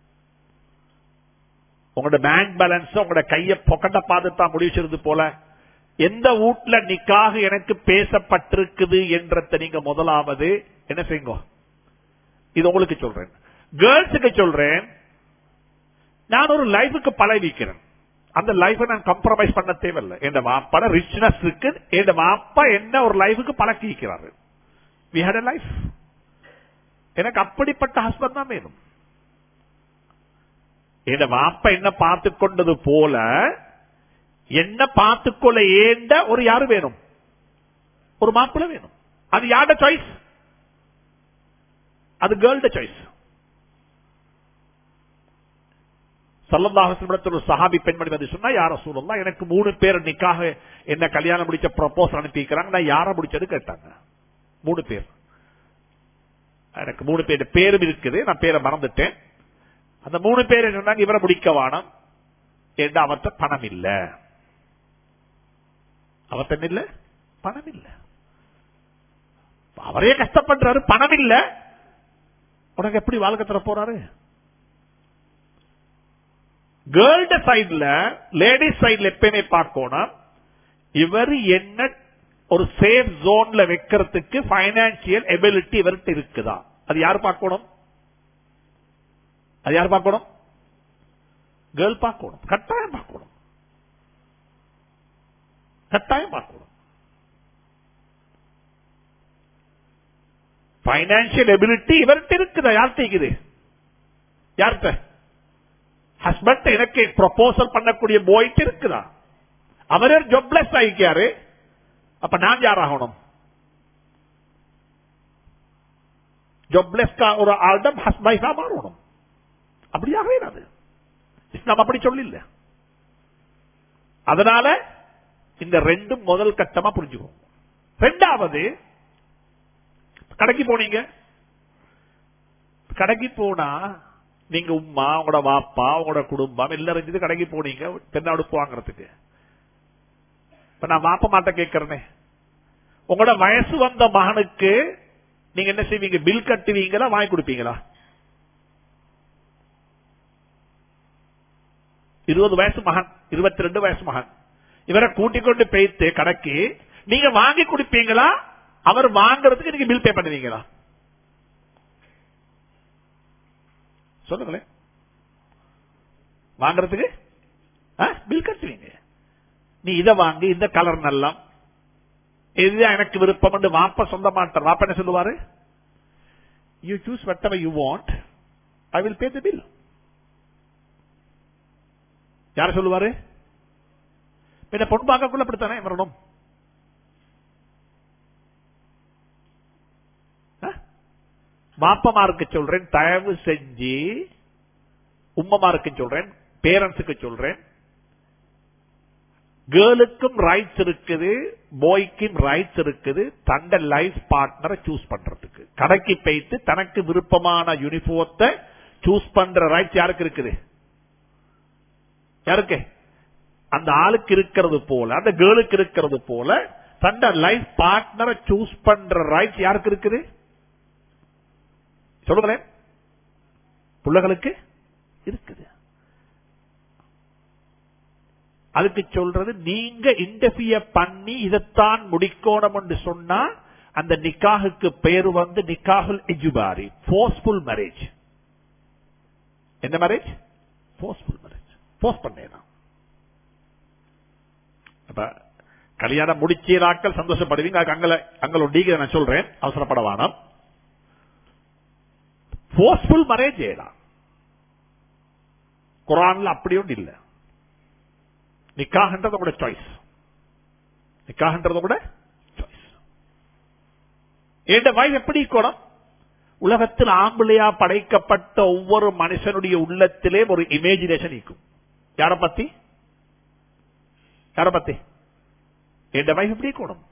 உங்களோட பேங்க் பேலன்ஸ் உங்களோட கைய பொக்கட்ட பார்த்து தான் முடிவு செய்யறது போல எந்த வீட்ல நிக்காக எனக்கு பேசப்பட்டிருக்குது என்றத நீங்க முதலாவது என்ன செய்யுங்க இது உங்களுக்கு சொல்றேன் கேர்ள்ஸுக்கு சொல்றேன் நான் ஒரு லைஃபுக்கு பழகிக்கிறேன் அந்த லைஃபை நான் கம்ப்ரமைஸ் பண்ண தேவையில்லை என் மாப்பாட ரிச்னஸ் இருக்கு என் மாப்பா என்ன ஒரு லைஃபுக்கு பழக்கிக்கிறாரு வி ஹேட் லைஃப் எனக்கு அப்படிப்பட்ட ஹஸ்பண்ட் தான் வேணும் என் மாப்பா என்ன பார்த்து கொண்டது போல என்ன பார்த்துக்கொள்ள ஏண்ட ஒரு யாரு வேணும் ஒரு மாப்பிள்ள வேணும் அது யாரோட சாய்ஸ் அது கேர்ள்ட சாய்ஸ் சல்லல்லாஹத்தில் ஒரு சஹாபி பெண்மணி வந்து சொன்னா யார சூழல்லாம் எனக்கு மூணு பேர் நிக்காக என்ன கல்யாணம் முடிச்ச ப்ரொபோஸ் அனுப்பிக்கிறாங்க நான் யார முடிச்சது கேட்டாங்க மூணு பேர் எனக்கு மூணு பேர் பேரும் இருக்குது நான் பேரை மறந்துட்டேன் அந்த மூணு பேர் சொன்னாங்க இவரை முடிக்க வானம் என்று அவர்த்த பணம் இல்ல அவர்த்த இல்ல பணம் இல்ல அவரே கஷ்டப்படுறாரு பணம் இல்ல உனக்கு எப்படி வாழ்க்கை தர போறாரு கேர்ள்ட சைட்ல லேடிஸ் சைட்ல எப்பயுமே பார்க்கணும் இவர் என்ன ஒரு சேஃப் ஜோன்ல வைக்கிறதுக்கு பைனான்சியல் எபிலிட்டி இவர்கிட்ட இருக்குதா அது யார் பார்க்கணும் அது யார் பார்க்கணும் கேர்ள் பார்க்கணும் கட்டாயம் பார்க்கணும் கட்டாயம் பார்க்கணும் பைனான்சியல் எபிலிட்டி இவர்கிட்ட இருக்குதா யார்கிட்ட இருக்குது யார்கிட்ட ஹஸ்பண்ட் எனக்கு ப்ரொபோசல் பண்ணக்கூடிய போயிட்டு இருக்குதா அவரே ஜொப்லெஸ் ஆகிக்காரு அப்ப நான் யார் ஆகணும் ஜொப்லெஸ் ஒரு ஆல்டம் ஹஸ்பைஃபா மாறணும் அப்படியாகவே அது இஸ்லாம் அப்படி சொல்லில்ல அதனால இந்த ரெண்டும் முதல் கட்டமா புரிஞ்சுக்கோங்க ரெண்டாவது கடைக்கு போனீங்க கடைக்கு போனா நீங்க உமா உங்களோட வாப்பா உங்களோட குடும்பம் எல்லாரும் சேர்ந்து கடைக்கு போனீங்க பெண்ணா உடுப்பு வாங்குறதுக்கு இப்ப நான் வாப்ப மாட்ட கேட்கிறேனே உங்களோட வயசு வந்த மகனுக்கு நீங்க என்ன செய்வீங்க பில் கட்டுவீங்களா வாங்கி கொடுப்பீங்களா இருபது வயசு மகன் இருபத்தி ரெண்டு வயசு மகன் இவரை கூட்டிக் கொண்டு போய்த்து கடைக்கு நீங்க வாங்கி கொடுப்பீங்களா அவர் வாங்குறதுக்கு நீங்க பில் பே பண்ணுவீங்களா சொல்லுங்களேன் வாங்குறதுக்கு பில் கட்டுவீங்க நீ இதை வாங்கி இந்த கலர் நல்லா இதுதான் எனக்கு விருப்பம் வாப்ப சொல்ல மாட்டார் வாப்ப என்ன சொல்லுவாரு you choose whatever you want I will pay the bill யார சொல்லுவாரு பின்ன பொன் பார்க்கக்குள்ள அப்படித்தானே வரணும் மாப்பமாருக்கு சொல்றேன் தயவு செஞ்சு உம்மமாருக்கு சொல்றேன் பேரண்ட்ஸுக்கு சொல்றேன் கேர்ளுக்கும் ரைட்ஸ் இருக்குது பாய்க்கும் ரைட்ஸ் இருக்குது தண்ட லைஃப் பார்ட்னரை சூஸ் பண்றதுக்கு கடைக்கு போயிட்டு தனக்கு விருப்பமான யூனிஃபார்த்தை சூஸ் பண்ற ரைட்ஸ் யாருக்கு இருக்குது யாருக்கு அந்த ஆளுக்கு இருக்கிறது போல அந்த கேர்ளுக்கு இருக்கிறது போல தண்ட லைஃப் பார்ட்னரை சூஸ் பண்ற ரைட்ஸ் யாருக்கு இருக்குது சொல்லுங்களேன் பிள்ளைகளுக்கு இருக்குது அதுக்கு சொல்றது நீங்க இன்டர்பியர் பண்ணி இதைத்தான் முடிக்கணும் என்று சொன்னா அந்த நிக்காகுக்கு பேர் வந்து நிக்காகுல் எஜுபாரி போர்ஸ்ஃபுல் மேரேஜ் என்ன மேரேஜ் போர்ஸ்ஃபுல் மேரேஜ் போர்ஸ் பண்ணேன் அப்ப கல்யாணம் முடிச்சீராக்கள் சந்தோஷப்படுவீங்க அதுக்கு அங்கல அங்கள ஒண்டிக்கு நான் சொல்றேன் அவசரப்பட வேணாம் போர்ஸ்ஃபுல் மேரேஜ் ஏதான் குரான்ல அப்படி ஒன்று இல்லை நிக்காகன்றத கூட சாய்ஸ் நிக்காகன்றத கூட சாய்ஸ் என் வைஃப் எப்படி இருக்கணும் உலகத்தில் ஆம்பளையா படைக்கப்பட்ட ஒவ்வொரு மனுஷனுடைய உள்ளத்திலே ஒரு இமேஜினேஷன் இருக்கும் யார பத்தி யார பத்தி என் வைஃப் எப்படி இருக்கணும்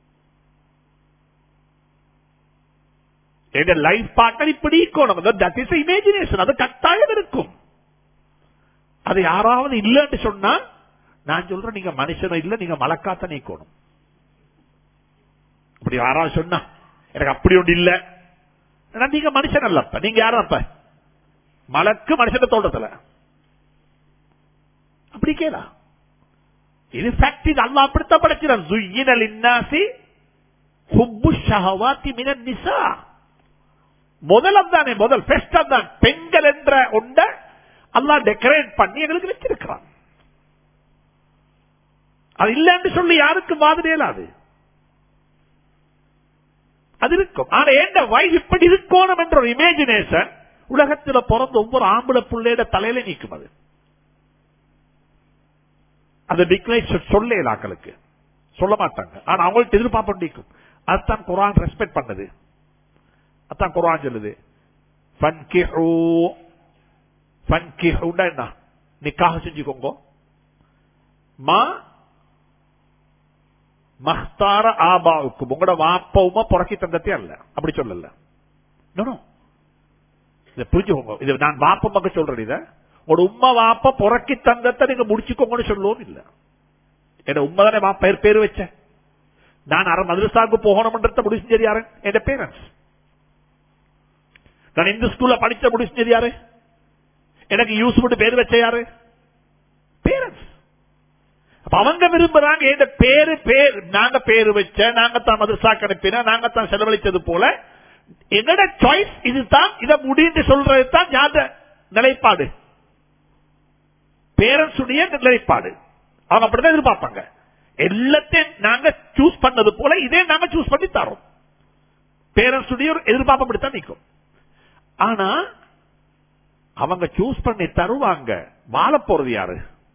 என் லைஃப் பார்ட்னர் இப்படி இருக்கணும் தட் இஸ் இமேஜினேஷன் அது கட்டாயம் இருக்கும் அது யாராவது இல்லைன்னு சொன்னா நான் சொல்றேன் நீங்க மனுஷனும் இல்ல நீங்க மலக்காத்த நீக்கணும் அப்படி யாராவது சொன்னா எனக்கு அப்படி ஒன்று இல்ல நீங்க மனுஷன் அல்லப்ப நீங்க யாரும் அப்ப மலக்கு மனுஷன தோட்டத்துல அப்படி கேளா இது ஃபேக்ட் இது அல்லா அப்படித்தான் படைச்சிடான் ஜுய்யினல் இன்னாசி ஹுப்பு ஷஹவாத்தி மினன் நிசா முதலம் தானே முதல் பெஸ்ட் தான் பெண்கள் என்ற ஒண்ட அல்லா டெக்கரேட் பண்ணி எங்களுக்கு வச்சிருக்கிறான் அது இல்லன்னு சொல்லி யாருக்கு மாதிரி இயலாது அது இருக்கும் ஆனா ஏண்ட வயசு இப்படி இருக்கணும் என்ற ஒரு இமேஜினேஷன் உலகத்தில் பிறந்த ஒவ்வொரு ஆம்பளை பிள்ளையோட தலையில நீக்கும் அது அது டிக்ளைன் சொல்ல இலாக்களுக்கு சொல்ல மாட்டாங்க ஆனா அவங்கள்ட்ட எதிர்பார்ப்பு நீக்கும் அதுதான் குரான் ரெஸ்பெக்ட் பண்ணது அதான் குரான் சொல்லுது என்ன நிக்காக செஞ்சுக்கோங்க மா மஹ்தார ஆபாவுக்கு உங்களோட வாப்பவுமா புறக்கி தந்தத்தே அல்ல அப்படி சொல்லல இதை புரிஞ்சுக்கோங்க இது நான் வாப்பமாக சொல்றேன் இத உங்களோட உம்மா வாப்ப புறக்கி தந்தத்தை நீங்க முடிச்சுக்கோங்கன்னு சொல்லுவோம் இல்ல என்ன உண்மை தானே வா பேர் பேர் வச்ச நான் அரை மதுரசாவுக்கு போகணும்ன்றத முடிச்சு யாரு என் பேரண்ட்ஸ் நான் இந்த ஸ்கூல்ல படிச்ச முடிச்சது யாரு எனக்கு யூஸ் பண்ணி பேர் வச்ச யாரு பேரண்ட்ஸ் அவங்க விரும்புறாங்க இந்த பேரு பேர் நாங்க பேரு வச்ச நாங்க தான் மதுரசாக்கு அனுப்பின நாங்க தான் செலவழிச்சது போல என்னோட சாய்ஸ் இதுதான் இதை முடிந்து சொல்றது தான் ஞாத நிலைப்பாடு பேரண்ட்ஸ் உடைய நிலைப்பாடு அவங்க அப்படிதான் எதிர்பார்ப்பாங்க எல்லாத்தையும் நாங்க சூஸ் பண்ணது போல இதே நாங்க சூஸ் பண்ணி தரோம் பேரண்ட்ஸ் உடைய எதிர்பார்ப்பு அப்படித்தான் நிற்கும் ஆனா அவங்க சூஸ் பண்ணி தருவாங்க வாழ போறது யாரு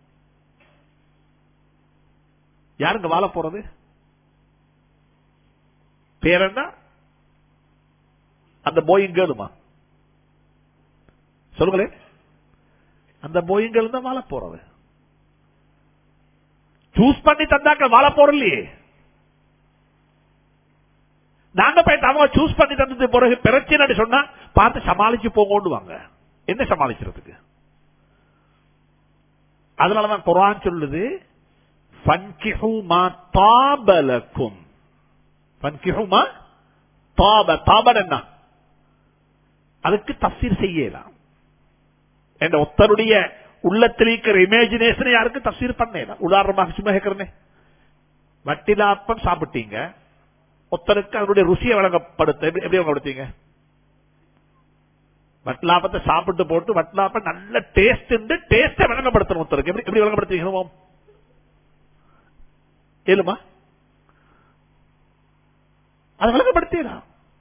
யாருங்க வாழ போறது பேர் என்ன அந்த போயிங் கேளுமா சொல்லுங்களேன் அந்த போயிங் கேளு தான் வாழ போறது சூஸ் பண்ணி தந்தாக்க வாழ போறது இல்லையே நாங்க போயிட்டு அவங்க சூஸ் பண்ணி தந்தது பிறகு பிரச்சனை சொன்னா பார்த்து சமாளிச்சு போங்கோண்டு வாங்க என்ன சமாளிக்கிறதுக்கு அதனாலதான் குரான் சொல்லுது தாபலக்கும் தாப தாபன் என்ன அதுக்கு தப்சீர் செய்யலாம் என்ற ஒத்தருடைய உள்ளத்தில் இருக்கிற இமேஜினேஷனை யாருக்கு தப்சீர் பண்ணலாம் உதாரணமாக சும்மா கேட்கிறேன் வட்டிலாப்பம் சாப்பிட்டீங்க ஒருத்தருக்கு அதனுடைய ருசியை வழங்கப்படுத்த எப்படி எப்படி வழங்கப்படுத்தீங்க வட்லாப்பத்தை சாப்பிட்டு போட்டு வட்லாப்ப நல்ல டேஸ்ட் டேஸ்ட விளங்கப்படுத்தணும் ஒருத்தருக்கு எப்படி எப்படி விளங்கப்படுத்திக்கணுமோ ஏழுமா அதை விளங்கப்படுத்திடலாம்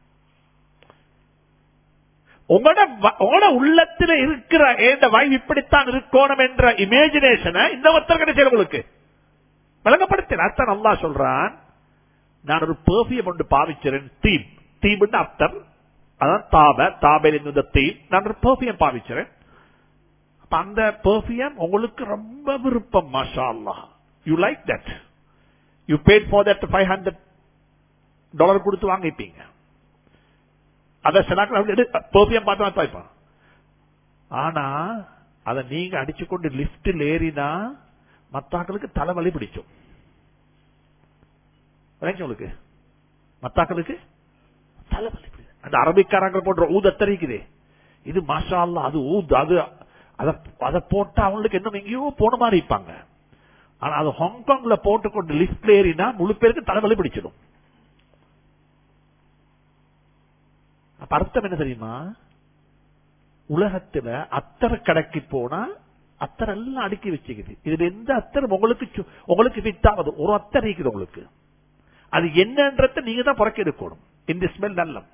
உங்களோட வ- உங்களோட உள்ளத்துல இருக்கிற இந்த வாய் இப்படித்தான் இருக்கணும் என்ற இமேஜினேஷனை இந்த ஒருத்தர் கிடைச்சது உங்களுக்கு விளங்கப்படுத்தின அத்தான் நல்லா சொல்றான் நான் ஒரு பெர்ஃபியூம் ஒன்று பாவிச்சிறேன் தீம் தீம்னு அர்த்தம் அதான் தாப தாபையில் இந்த தீம் நான் ஒரு பெர்ஃபியூம் பாவிச்சிறேன் அப்ப அந்த பெர்ஃபியூம் உங்களுக்கு ரொம்ப விருப்பம் மாஷா அல்லாஹ் you like that you paid for that five hundred dollar கொடுத்து வாங்கிப்பீங்க அத சிலாக்கள் பெர்ஃபியூம் பார்த்து தான் பாய்ப்பான் ஆனா அதை நீங்க அடிச்சு கொண்டு லிப்டில் ஏறினா மத்தாக்களுக்கு தலைவலி பிடிக்கும் விளங்குச்சா உங்களுக்கு மத்தாக்களுக்கு தலைவலி பிடிக்கும் அந்த அரபிக்காரங்க போன்ற ஊதத்தை இருக்குதே இது மாஷா அல்லாஹ் அது ஊத் அது அத அதை போட்டா அவங்களுக்கு இன்னும் எங்கேயோ போன மாதிரி இருப்பாங்க ஆனா அது ஹாங்காங்ல போட்டுக்கொண்டு லிப்ட்ல ஏறினா முழு பேருக்கு தலைவலி பிடிச்சிடும் அப்ப அர்த்தம் என்ன தெரியுமா உலகத்துல அத்தரை கடைக்கு போனா அத்தரை எல்லாம் அடுக்கி வச்சுக்குது இதுல எந்த அத்தரும் உங்களுக்கு சு- உங்களுக்கு ஃபிட் ஆகுது ஒரு அத்தரை இருக்குது உங்களுக்கு அது என்னன்றத நீங்க தான் புறக்க எடுக்கணும் இந்த ஸ்மெல் நல்லம்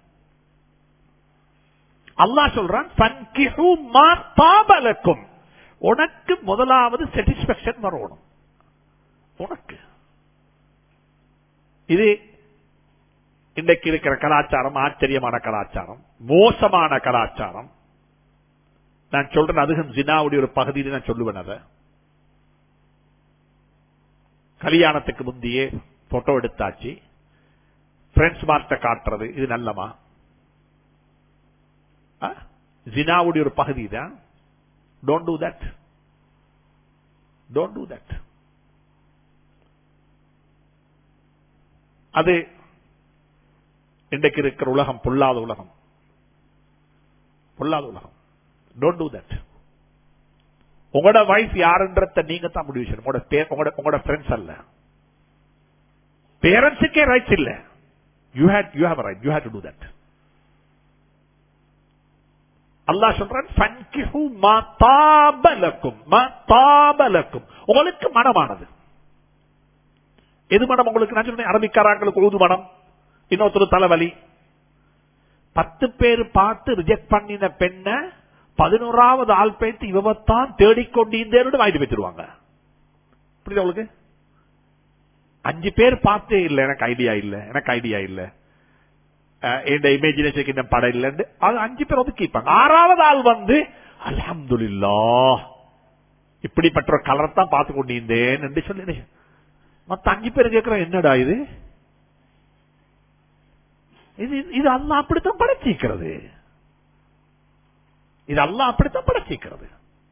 அல்லாஹ் சொல்றான் "ஃபன்கிஹு மா தாப லக்கும்." உனக்கு முதலாவது சாட்டிஸ்பேக்ஷன் வரணும் உனக்கு இது இன்றைக்கு இருக்கிற கலாச்சாரம் ஆச்சரியமான கலாச்சாரம் மோசமான கலாச்சாரம் நான் சொல்றேன் அதுவும் ஜினாவுடைய ஒரு பகுதியில் நான் சொல்லுவேன் அதை கல்யாணத்துக்கு முந்தையே போட்டோ எடுத்தாச்சு பிரெண்ட்ஸ் மார்ட்ட காட்டுறது இது நல்லமா ஆ? ஜினாவுடைய ஒரு பகுதி தான் don't do that don't do that அது இன்றைக்கு இருக்கிற உலகம் பொல்லாத உலகம் பொல்லாத உலகம் டோன்ட் டூ தட் உங்களோட வைஃப் யாருன்றத நீங்க தான் முடிவு செய்யணும் உங்களோட பே- உங்களோட உங்களோட ஃப்ரெண்ட்ஸ் அல்ல பேரண்ட்ஸுக்கே ரைட்ஸ் இல்ல you had you have right you had to do that அல்லாஹ் சொல்றான் "ஃபன்கிஹு மா தாப லக்கும்." மா தாப லக்கும். உங்களுக்கு மனமானது எது மனம் உங்களுக்கு நான் சொன்னேன் அரபிக்காரங்களுக்கு ஊது மனம் இன்னொருத்தர் தலைவலி பத்து பேர் பார்த்து ரிஜெக்ட் பண்ணின பெண்ண பதினோராவது ஆள் பேத்து இவத்தான் தேடிக்கொண்டீந்தேன்னு வாங்கிட்டு போய்த்துருவாங்க புரியுதா உங்களுக்கு அஞ்சு பேர் பார்த்தே இல்ல எனக்கு ஐடியா இல்ல எனக்கு ஐடியா இல்ல அஹ், இந்த இமேஜினேஷனுக்கு இந்த படம் இல்லைன்னு அது அஞ்சு பேர் ஒதுக்கிப்பாங்க ஆறாவது ஆள் வந்து அல்ஹம்துலில்லாஹ் இப்படிப்பட்ட ஒரு கலர் தான் பார்த்து கொண்டிருந்தேன் என்று சொல்லி மத்த அஞ்சு பேர் கேட்கிறோம் என்னடா இது இது இது அல்லா அப்படித்தான் படைச்சிக்கிறது இது அல்லா அப்படித்தான் படைச்சிக்கிறது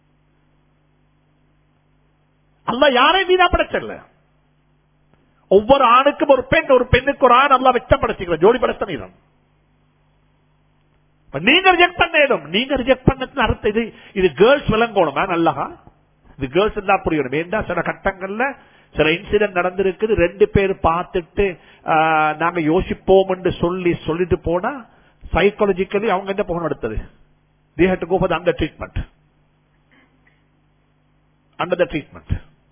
அல்ல யாரையும் வீணா படைச்சல ஒவ்வொரு ஆணுக்கும் ஒரு பெண் ஒரு பெண்ணுக்கு ஒரு ஆண் அல்லா வெச்சம் படைச்சிக்கிற ஜோடி படைத்தனீரம் இப்ப நீங்க ரிஜெக்ட் பண்ணேடும் நீங்க ரிஜெக்ட் பண்ணதுன்னு அர்த்தம் இது இது கேர்ள்ஸ் விளங்கணுமா நல்லகா இது கேர்ள்ஸ் எல்லாம் புரியணும் வேண்டா சில கட்டங்கள்ல சில இன்சிடென்ட் நடந்திருக்குது ரெண்டு பேர் பார்த்துட்டு ஆஹ், நாங்க யோசிப்போம் என்று சொல்லி சொல்லிட்டு போனா சைக்காலஜிக்கலி அவங்க என்ன போகணும் அடுத்தது they had to go for the under treatment under the treatment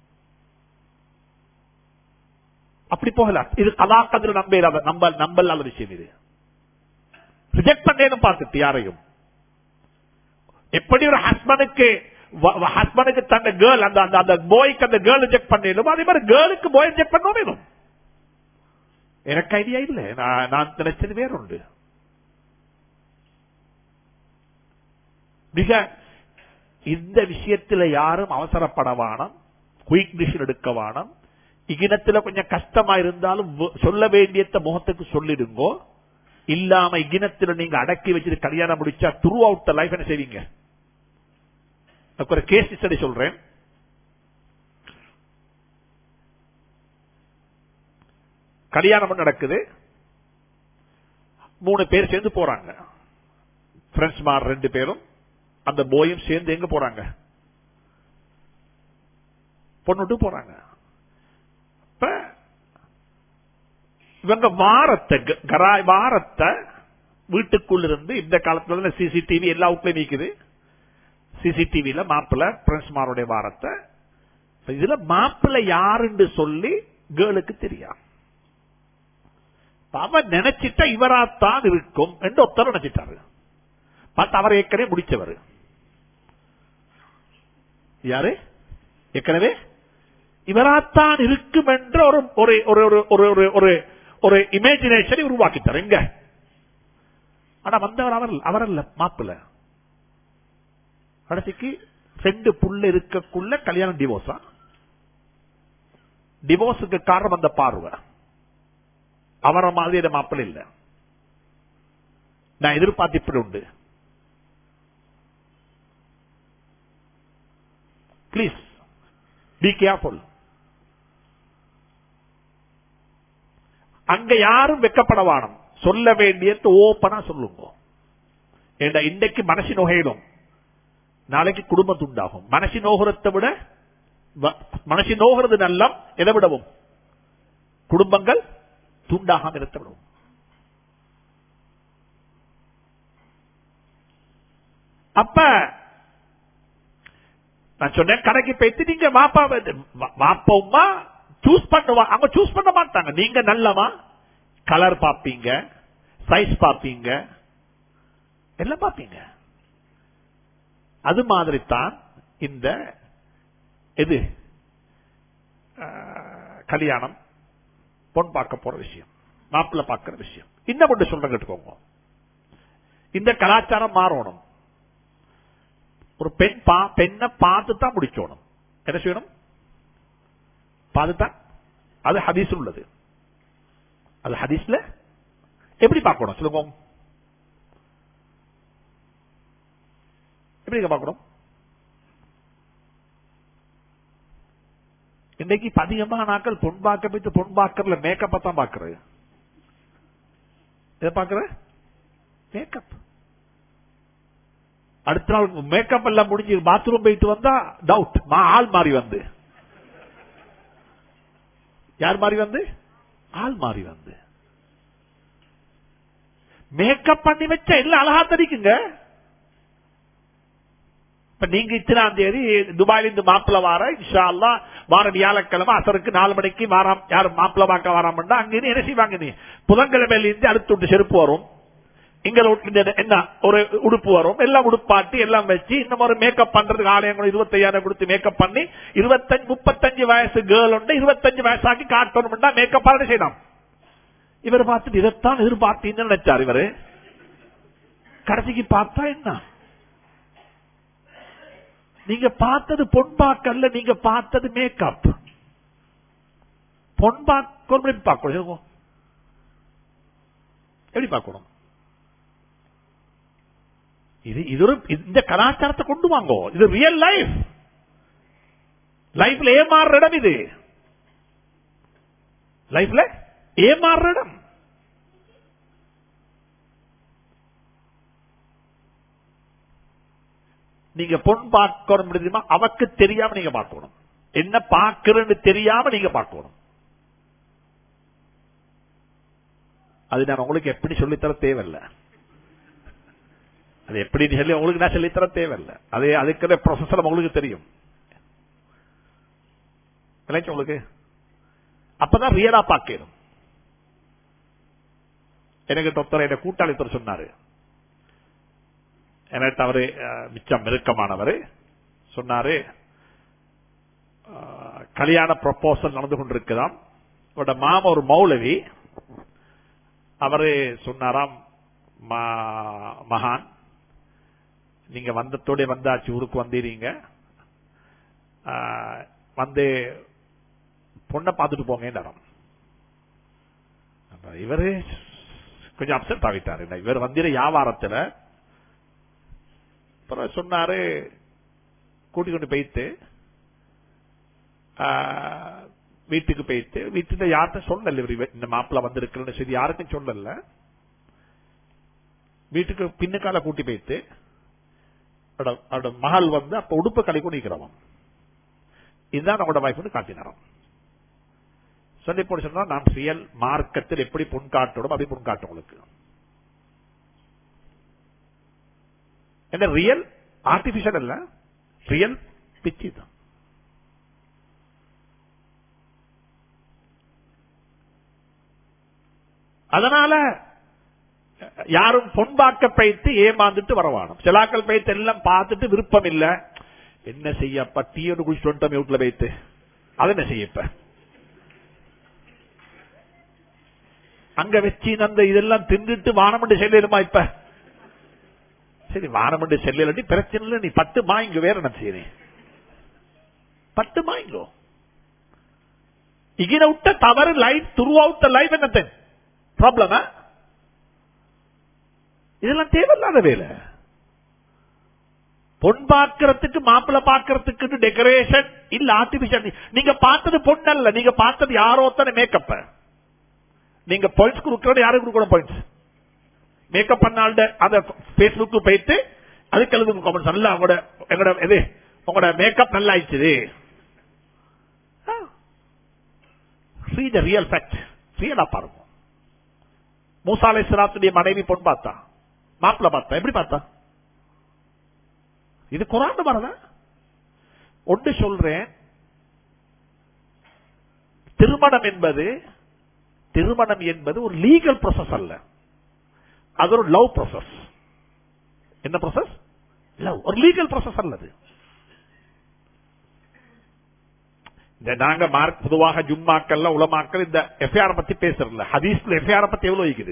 அப்படி போகலாம் இது கலாக்கதில் நம்ப இல்லாத நம்ப நம்பலாத விஷயம் இது ரிஜெக்ட் பண்ணேன்னு பார்த்துட்டு யாரையும் எப்படி ஒரு ஹஸ்பண்டுக்கு ஹஸ்பண்டுக்கு தந்த கேர்ள் அந்த அந்த அந்த பாய்க்கு அந்த கேர்ள் ரிஜெக்ட் பண்ணிடும் அதே மாதிரி கேர்ளுக்கு பாய் ரிஜெக்ட் பண்ண வேணும் எனக்கு ஐடியா இல்ல நான் நான் நினைச்சது வேறுண்டு மிக இந்த விஷயத்துல யாரும் அவசரப்பட வானம் குயிக் டிசிஷன் எடுக்க வானம் இகினத்துல கொஞ்சம் கஷ்டமா இருந்தாலும் வ- சொல்ல வேண்டியத முகத்துக்கு சொல்லிடுங்கோ இல்லாம இகினத்துல நீங்க அடக்கி வச்சுட்டு கல்யாணம் முடிச்சா த்ரூ அவுட் லைஃப் என்ன செய்வீங்க அதுக்கு ஒரு கேஸ் ஸ்டடி சொல்றேன் கல்யாணம் நடக்குது மூணு பேர் சேர்ந்து போறாங்க ஃப்ரெண்ட்ஸ் மார் ரெண்டு பேரும் அந்த போயும் சேர்ந்து எங்க போறாங்க பொண்ணுட்டு போறாங்க இப்ப இவங்க வாரத்தை க- கராய் வாரத்தை வீட்டுக்குள்ள இருந்து இந்த காலத்துல சிசிடிவி எல்லா வீட்லயும் நீக்குது சிசிடிவில மாப்பிள்ள பிரின்ஸ்மாருடைய வாரத்தை இதுல மாப்பிள்ள யாருன்னு சொல்லி கேர்ளுக்கு தெரியும் அவன் நினைச்சிட்டா இவராத்தான் இருக்கும் என்று ஒருத்தர் நினைச்சிட்டாரு பட் அவர் ஏற்கனவே முடிச்சவர் யாரு ஏற்கனவே இவராத்தான் இருக்கும் என்ற ஒரு ஒரு ஒரு ஒரு ஒரு ஒரு ஒரு இமேஜினேஷனை உருவாக்கிட்டார் எங்க ஆனா வந்தவர் அவர் அவர் அல்ல மாப்பிள்ள கடைசிக்கு ரெண்டு புள்ள இருக்கக்குள்ள கல்யாணம் டிவோர்ஸா டிவோர்ஸுக்கு காரணம் அந்த பார்வை அவரை மாதிரி மாப்பிள்ள இல்ல நான் எதிர்பார்த்து இப்படி உண்டு பிளீஸ் பி கேர்ஃபுல் அங்க யாரும் வெக்கப்படவானம் சொல்ல வேண்டியது ஓப்பனா சொல்லுங்க ஏண்டா இன்றைக்கு மனசு நோகையிடும் நாளைக்கு குடும்பம் துண்டாகும் மனசு நோகிறதை விட மனசு நோகிறது நல்லம் எதை விடவும் குடும்பங்கள் துண்டாகாம இருக்க விடவும் அப்ப நான் சொன்னேன் கடைக்கு போயிட்டு நீங்க வாப்பா வாப்பா சூஸ் பண்ணுவா அவங்க சூஸ் பண்ண மாட்டாங்க நீங்க நல்லவா கலர் பாப்பீங்க சைஸ் பாப்பீங்க எல்லாம் பாப்பீங்க அது மாதிரி தான் இந்த எது கல்யாணம் பொன் பார்க்க போற விஷயம் மாப்பிள்ள பார்க்கிற விஷயம் இன்னும் கொண்டு சொல்ற கேட்டுக்கோங்க இந்த கலாச்சாரம் மாறணும் ஒரு பெண் பெண்ணை பார்த்து தான் முடிக்கணும் என்ன செய்யணும் பார்த்துதான் அது ஹதீஸ் உள்ளது அது ஹதீஸ்ல எப்படி பார்க்கணும் சொல்லுங்க எப்படி பார்க்கணும் இன்னைக்கு அதிகமான நாட்கள் பொன் பார்க்க போயிட்டு பொன் பார்க்கறதுல மேக்கப்ப தான் பாக்குறது எதை பாக்குற மேக்கப் அடுத்த நாள் மேக்கப் எல்லாம் முடிஞ்சு பாத்ரூம் போயிட்டு வந்தா டவுட் ஆள் மாறி வந்து யார் மாறி வந்து ஆள் மாறி வந்து மேக்கப் பண்ணி வச்சா எல்லாம் அழகா தெரிக்குங்க இப்ப நீங்க இத்தனாம் தேதி துபாயில இருந்து மாப்பிள்ள வார இன்ஷா அல்லா வார வியாழக்கிழமை அசருக்கு நாலு மணிக்கு வாராம் யாரும் மாப்பிள்ள பார்க்க வராமண்டா அங்க என்ன செய்வாங்க நீ புதன்கிழமையில இருந்து அடுத்து விட்டு செருப்பு வரும் இங்க என்ன ஒரு உடுப்பு வரும் எல்லாம் உடுப்பாட்டி எல்லாம் வச்சு இந்த மாதிரி மேக்கப் பண்றதுக்கு ஆலயங்கள் இருபத்தையாயிரம் கொடுத்து மேக்கப் பண்ணி இருபத்தஞ்சு முப்பத்தஞ்சு வயசு கேர்ள் உண்டு இருபத்தஞ்சு வயசாக்கி காட்டணும்டா மேக்கப் பண்ணி செய்யலாம் இவர் பார்த்துட்டு இதைத்தான் எதிர்பார்த்தீங்கன்னு நினைச்சார் இவரு கடைசிக்கு பார்த்தா என்ன நீங்க பார்த்தது பொன்பாக்கல்ல நீங்க பார்த்தது மேக்கப் பொன்பாக்கம் எப்படி பார்க்கணும் எப்படி பார்க்கணும் இது இது ஒரு இந்த கலாச்சாரத்தை கொண்டு வாங்கோ இது ரியல் லைஃப் லைஃப்ல ஏமாறுற இடம் இது லைஃப்ல ஏமாறுற இடம் நீங்க பொன் பார்க்கணும் தெரியுமா அவக்கு தெரியாம நீங்க பார்க்கணும் என்ன பார்க்கிறன்னு தெரியாம நீங்க பார்க்கணும் அது நான் உங்களுக்கு எப்படி சொல்லித்தர தேவையில்லை அது எப்படி சொல்லி உங்களுக்கு நான் சொல்லித்தர தேவையில்லை அது அதுக்குற ப்ரொஃபஸர் உங்களுக்கு தெரியும் உங்களுக்கு அப்பதான் ரியலா பார்க்கணும் எனக்கு ஒருத்தர் என்ன கூட்டாளித்தர் சொன்னாரு எனக்கு அவரு மிச்சம் நெருக்கமானவர் சொன்னாரு கல்யாண ப்ரொபோசல் நடந்து கொண்டிருக்குதாம் அவரோட மாமா ஒரு மௌலவி அவரு சொன்னாராம் மகான் நீங்க வந்தத்தோட வந்தாச்சு ஊருக்கு வந்தீங்க வந்து பொண்ணை பார்த்துட்டு போங்க இவரு கொஞ்சம் அப்செட் ஆகிட்டாரு இவர் வந்திர வியாபாரத்துல அப்புறம் சொன்னாரு கூட்டி கொண்டு போயிட்டு வீட்டுக்கு போயிட்டு வீட்டுல யார்கிட்ட சொல்லல இவர் இந்த மாப்பிள்ள வந்திருக்கிறன்னு சரி யாருக்கும் சொல்லல வீட்டுக்கு பின்னுக்கால கூட்டி போயிட்டு அவரோட மகள் வந்து அப்ப உடுப்பு கலை கொண்டிருக்கிறவன் இதுதான் அவங்களோட வைஃப்னு காட்டினாராம் சொல்லி போட்டு சொன்னா நான் ரியல் மார்க்கத்தில் எப்படி பொன் காட்டணும் அப்படி பொன் காட்டும் உங்களுக்கு என்ன ரியல் ஆர்டிபிஷியல் அல்ல ரியல் பிச்சி தான் அதனால யாரும் பொன்பாக்க பைத்து ஏமாந்துட்டு வரவானும் சிலாக்கள் பைத்து எல்லாம் பார்த்துட்டு விருப்பம் இல்ல என்ன செய்யப்பா டீயோடு குடிச்சிட்டு வந்துட்டோம் வீட்டுல வைத்து அது என்ன செய்யப்ப அங்க வச்சு அந்த இதெல்லாம் தின்னுட்டு வானமண்டு செல்லிடுமா இப்ப சரி வானமண்டு செல்லி பிரச்சனை இல்லை நீ பத்து மாய்ங்க வேற என்ன செய்யறேன் பத்து மாய்ங்கோ இகின விட்ட தவறு life throughout the life என்னத்த ப்ராப்ளமா இதெல்லாம் தேவையில்லாத வேலை பொன் பார்க்கறதுக்கு மாப்பிள்ள பார்க்கறதுக்கு டெக்கரேஷன் இல்ல ஆர்டிபிஷியல் நீங்க பார்த்தது பொண்ணு அல்ல நீங்க பார்த்தது யாரோ தானே மேக்கப் நீங்க பாயிண்ட்ஸ் கொடுக்கறது யாரும் கொடுக்கணும் பாயிண்ட்ஸ் மேக்கப் பண்ணாண்ட அந்த பேஸ்புக்கு போயிட்டு அதுக்கு எழுதுங்க காமெண்ட்ஸ் நல்லா உங்களோட எங்களோட இது உங்களோட மேக்கப் நல்லா ஆயிடுச்சு see the real fact ரியலா பாருங்க மூசாலை சிராத்துடைய மனைவி பொன் பார்த்தா மாப்பிள்ள பார்த்தா எப்படி பார்த்தா இது குரான் வரதா ஒன்று சொல்றேன் திருமணம் என்பது திருமணம் என்பது ஒரு லீகல் ப்ராசஸ் அல்ல அது ஒரு லவ் ப்ராசஸ் என்ன ப்ராசஸ் லவ் ஒரு லீகல் ப்ராசஸ் அல்லது இந்த நாங்க மார்க் பொதுவாக ஜும்மாக்கள்ல உலமாக்கள் இந்த எஃப்ஐஆர் பத்தி பேசுறதுல ஹதீஸ்ல எஃப்ஐஆர் பத்தி எவ்வளவு இருக்குது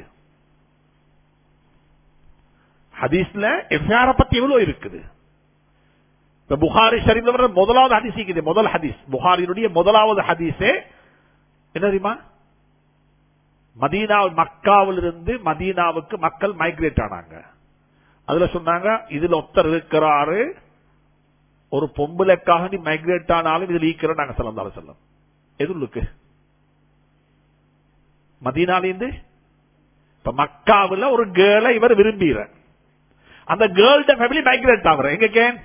ஹதீஸ்ல எஃப்ஐஆர் பத்தி எவ்வளவு இருக்குது இப்ப புகாரி ஷரீஃப்ல வர முதலாவது ஹதீஸ் இருக்குது முதல் ஹதீஸ் புகாரினுடைய முதலாவது ஹதீஸே என்ன தெரியுமா மதீனா மக்காவில் இருந்து மதீனாவுக்கு மக்கள் மைக்ரேட் ஆனாங்க அதுல சொன்னாங்க இதுல ஒருத்தர் இருக்கிறாரு ஒரு பொம்பளைக்காக நீ மைக்ரேட் ஆனாலும் இதுல ஈக்கிற நாங்க சொல்லலாம் சொல்லம் எதுளுக்கு மதீனாலேருந்து இப்ப மக்காவில் ஒரு கேர்ளை இவர் விரும்புகிற அந்த கேர்ள்ட ஃபேமிலி மைக்ரேட் ஆகுற எங்க கேன்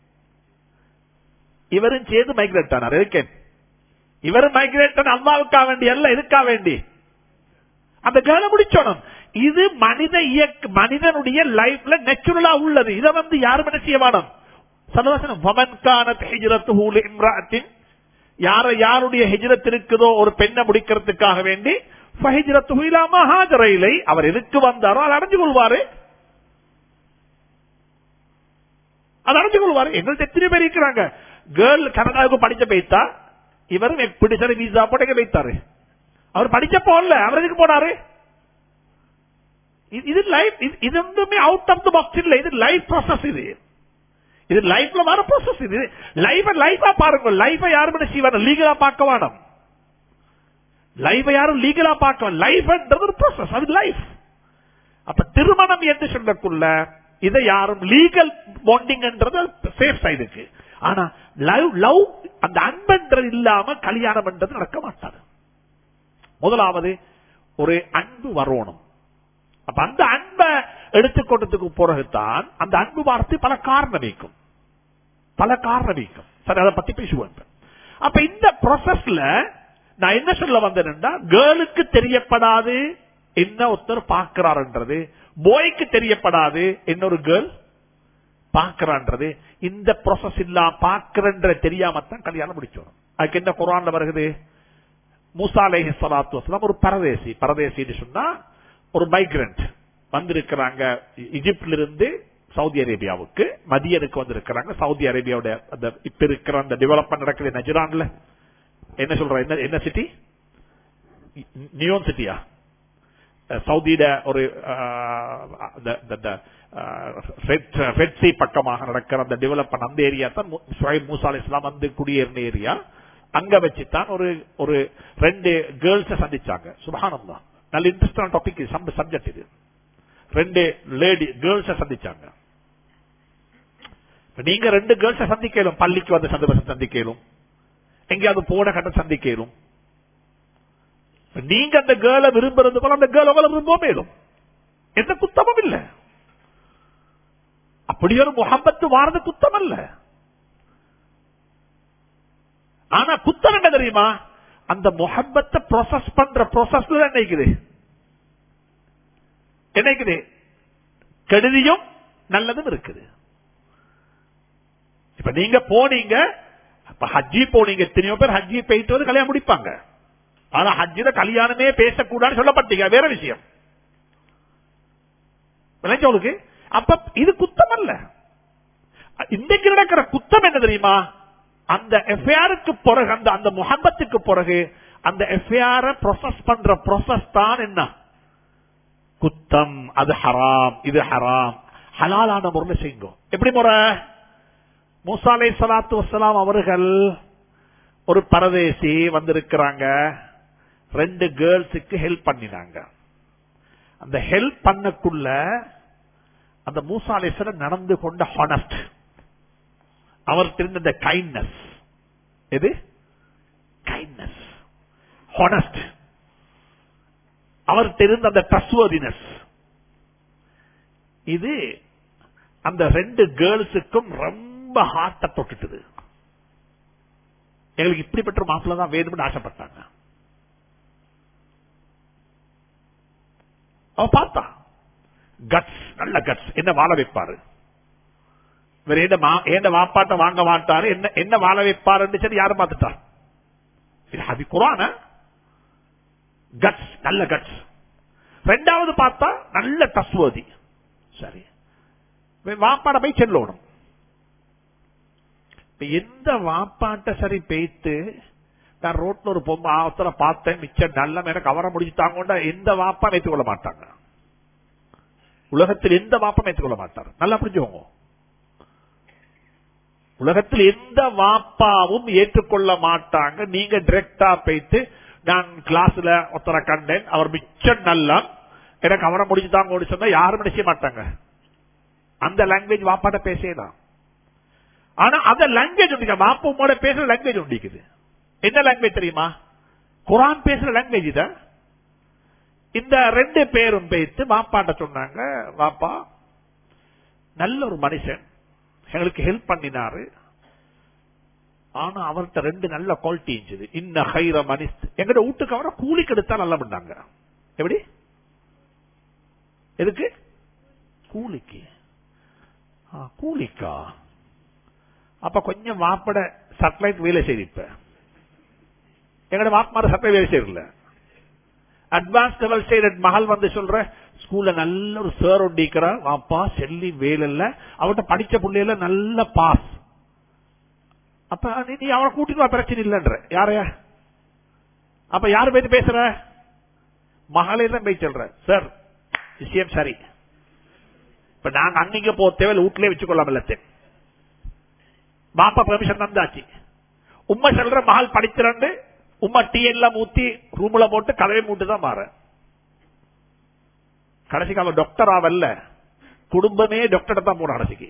இவரும் சேர்ந்து மைக்ரேட் ஆனார் இருக்கேன் இவர் மைக்ரேட் ஆன அம்மாவுக்கா வேண்டி அல்ல எதுக்கா வேண்டி அந்த கேர்ளை முடிச்சோணும் இது மனித இயக்க மனிதனுடைய லைஃப்ல நேச்சுரலா உள்ளது இதை வந்து யாரும் என்ன செய்ய வேணும் யார யாருடைய ஹிஜரத் இருக்குதோ ஒரு பெண்ணை முடிக்கிறதுக்காக வேண்டி அவர் எதுக்கு வந்தாரோ அதை அடைஞ்சு கொள்வாரு அதை அடைஞ்சு கொள்வாரு எங்கள்ட்ட எத்தனை பேர் இருக்கிறாங்க கேர்ள் கனடாவுக்கு படிச்ச போய்த்தா இவரும் பிடிச்ச வீசா போட்டு வைத்தாரு அவர் படிச்ச போல அவர் எதுக்கு போனாரு இது லைஃப் இது வந்துமே அவுட் ஆஃப் த பாக்ஸ் இல்ல இது லைஃப் ப்ராசஸ் இது இது லைஃப்ல வர ப்ராசஸ் இது லைஃப் லைஃபா பாருங்க லைஃபை யாரும் என்ன செய்வாங்க லீகலா பார்க்க வேணும் லைஃபை யாரும் லீகலா பார்க்க லைஃப்ன்றது ஒரு ப்ராசஸ் அது லைஃப் அப்ப திருமணம் என்று சொல்லக்குள்ள இதை யாரும் லீகல் பாண்டிங்ன்றது சேஃப் சைடுக்கு ஆனா லவ் லவ் அந்த அன்புன்றது இல்லாம கல்யாணம் என்றது நடக்க மாட்டாது முதலாவது ஒரு அன்பு வரணும் அப்ப அந்த அன்பை எடுத்துக்கொண்டதுக்கு பிறகுதான் அந்த அன்பு வார்த்தை பல காரணம் வைக்கும் பல காரணம் வைக்கும் சரி அதை பத்தி பேசுவோம் அப்ப இந்த ப்ராசஸ்ல நான் என்ன சொல்ல வந்தேன்னா கேர்ளுக்கு தெரியப்படாது என்ன ஒருத்தர் பார்க்கிறார்ன்றது போய்க்கு தெரியப்படாது இன்னொரு கேர்ள் பார்க்கிறான்றது இந்த ப்ராசஸ் இல்லா பார்க்கிறன்ற தெரியாமத்தான் கல்யாணம் முடிச்சோம் அதுக்கு என்ன குரான்ல வருகிறது மூசா அலேஹி சலாத்து வசலாம் ஒரு பரதேசி பரதேசின்னு சொன்னா ஒரு மைக்ரண்ட் வந்திருக்கிறாங்க இஜிப்ட்ல இருந்து சவுதி அரேபியாவுக்கு மதியனுக்கு வந்திருக்கிறாங்க சவுதி அரேபியாவோட அந்த இப்ப இருக்கிற அந்த டெவலப்மெண்ட் நடக்குது நஜரான்ல என்ன சொல்ற என்ன என்ன சிட்டி நியோன் சிட்டியா சவுதியில ஒரு ரெட்சி பக்கமாக நடக்கிற அந்த டெவலப்மெண்ட் அந்த ஏரியா தான் ஷுவைப் மூசா அலி இஸ்லாம் வந்து குடியேறின ஏரியா அங்க வச்சுதான் ஒரு ஒரு ரெண்டு கேர்ள்ஸ் சந்திச்சாங்க சுபகானம் தான் நல்ல இன்ட்ரெஸ்டான டாபிக் சப்ஜெக்ட் இது ரெண்டு லேடி கேர்ள்ஸ் சந்திச்சாங்க நீங்க ரெண்டு கேர்ள்ஸ் சந்திக்கலும் பள்ளிக்கு வந்து சந்தர்ப்பம் சந்திக்கலும் எங்கேயாவது போன கட்ட சந்திக்கலும் நீங்க அந்த கேர்ளை விரும்புறது போல அந்த கேர்ள் உங்களை விரும்ப மேலும் எந்த குத்தமும் இல்ல அப்படி ஒரு முகம்பத்து வாரது குத்தம் அல்ல ஆனா குத்தம் என்ன தெரியுமா அந்த முகப்பத்தை ப்ராசஸ் பண்ற ப்ராசஸ்ல என்னைக்குது என்னைக்குது கெடுதியும் நல்லதும் இருக்குது இப்ப நீங்க போனீங்க அப்ப ஹஜ்ஜி போனீங்க எத்தனையோ பேர் ஹஜ்ஜி போயிட்டு வந்து கல்யாணம் முடிப்பாங்க ஆனா ஹஜ்ஜில கல்யாணமே பேசக்கூடாதுன்னு சொல்லப்பட்டீங்க வேற விஷயம் விளைஞ்ச உங்களுக்கு அப்ப இது குத்தம் அல்ல இன்னைக்கு நடக்கிற குத்தம் என்ன தெரியுமா அந்த எஃப்ஐஆருக்கு பிறகு அந்த அந்த முகம்பத்துக்கு பிறகு அந்த எஃப்ஐஆர் ப்ரொசஸ் பண்ற ப்ரொசஸ் தான் என்ன குத்தம் அது ஹராம் இது ஹராம் ஹலாலான முறையில் செய்யுங்க எப்படி முறை மூசாலை சலாத்து வசலாம் அவர்கள் ஒரு பரதேசி வந்திருக்கிறாங்க ரெண்டு கேர்ள்ஸுக்கு ஹெல்ப் பண்ணினாங்க அந்த ஹெல்ப் பண்ணக்குள்ள அந்த மூசாலேஸ்வரர் நடந்து கொண்ட ஹானஸ்ட் அவர் தெரிந்த கைண்ட்னஸ் எது கைண்ட்னஸ் ஹானஸ்ட் அவர் தெரிந்த அந்த ட்ரஸ்வர்தினஸ் இது அந்த ரெண்டு கேர்ள்ஸுக்கும் ரொம்ப ஹார்ட்ட தொட்டுட்டுது எங்களுக்கு இப்படிப்பட்ட மாப்பிள்ள தான் வேணும்னு ஆசைப்பட்டாங்க அவ பார்த்தா கட்ஸ் நல்ல கட்ஸ் என்ன வாழ வைப்பாரு வேற என்ன வாப்பாட்ட வாங்க மாட்டாரு என்ன என்ன வாழ வைப்பாருன்னு சரி யாரும் பார்த்துட்டா இது அது குரான கட்ஸ் நல்ல கட்ஸ் ரெண்டாவது பார்த்தா நல்ல தஸ்வதி சரி வாப்பாட போய் செல்லணும் எந்த வாப்பாட்ட சரி பேய்த்து நான் ரோட்ல ஒரு பொம்மை ஆவத்துல பார்த்தேன் மிச்சம் நல்ல எனக்கு அவரை முடிச்சுட்டாங்க எந்த வாப்பா வைத்துக் கொள்ள மாட்டாங்க உலகத்தில் எந்த வாப்பம் ஏற்றுக்கொள்ள மாட்டார் நல்லா புரிஞ்சுக்கோங்க உலகத்தில் எந்த வாப்பாவும் ஏற்றுக்கொள்ள மாட்டாங்க நீங்க டிரெக்டா போயிட்டு நான் கிளாஸ்ல ஒருத்தரை கண்டேன் அவர் மிச்சம் நல்லா எனக்கு அவரை முடிச்சுதாங்க சொன்னா யாரும் நினைச்ச மாட்டாங்க அந்த லாங்குவேஜ் வாப்பாட்ட பேசலாம் ஆனா அந்த லாங்குவேஜ் உண்டிக்க வாப்பமோட பேசுற லாங்குவேஜ் உண்டிக்குது என்ன லாங்குவேஜ் தெரியுமா குரான் பேசுற லாங்குவேஜ் தான் இந்த ரெண்டு பேரும் பேத்து வாப்பாட்ட சொன்னாங்க வாப்பா நல்ல ஒரு மனுஷன் எங்களுக்கு ஹெல்ப் பண்ணினாரு ஆனா அவர்கிட்ட ரெண்டு நல்ல குவாலிட்டி இருந்துச்சு இன்ன ஹைர மனிஷ் எங்கட வீட்டுக்கு அவரை கூலிக்கு எடுத்தா நல்லா பண்ணாங்க எப்படி எதுக்கு கூலிக்கு கூலிக்கா அப்ப கொஞ்சம் வாப்பட சட்டலைட் வேலை செய்திப்ப எங்கட வாப்பமார சட்டலை வேலை செய்யல அட்வான்ஸ் லெவல் ஸ்டேட் மகள் வந்து சொல்ற ஸ்கூல்ல நல்ல ஒரு சார் ஒண்டிக்கிறா வாப்பா செல்லி வேலைல்ல அவட்ட படிச்ச பிள்ளைல நல்ல பாஸ் அப்ப நீ அவனை கூட்டிட்டு வா பிரச்சனை இல்லைன்ற யாரையா அப்ப யாரு போய் பேசுற மகளே தான் போய் சொல்ற சார் விஷயம் சரி இப்ப நாங்க அங்கிங்க போ தேவை வீட்லயே வச்சுக்கொள்ளாம இல்லத்தேன் பாப்பா பெர்மிஷன் தந்தாச்சு உண்மை சொல்ற மகள் படிச்சிரண்டு உமா டீ எல்லாம் ஊத்தி ரூம்ல போட்டு கதவை மூட்டு தான் மாற கடைசிக்கு அவன் டாக்டர் ஆவல்ல குடும்பமே டாக்டர் தான் போன கடைசிக்கு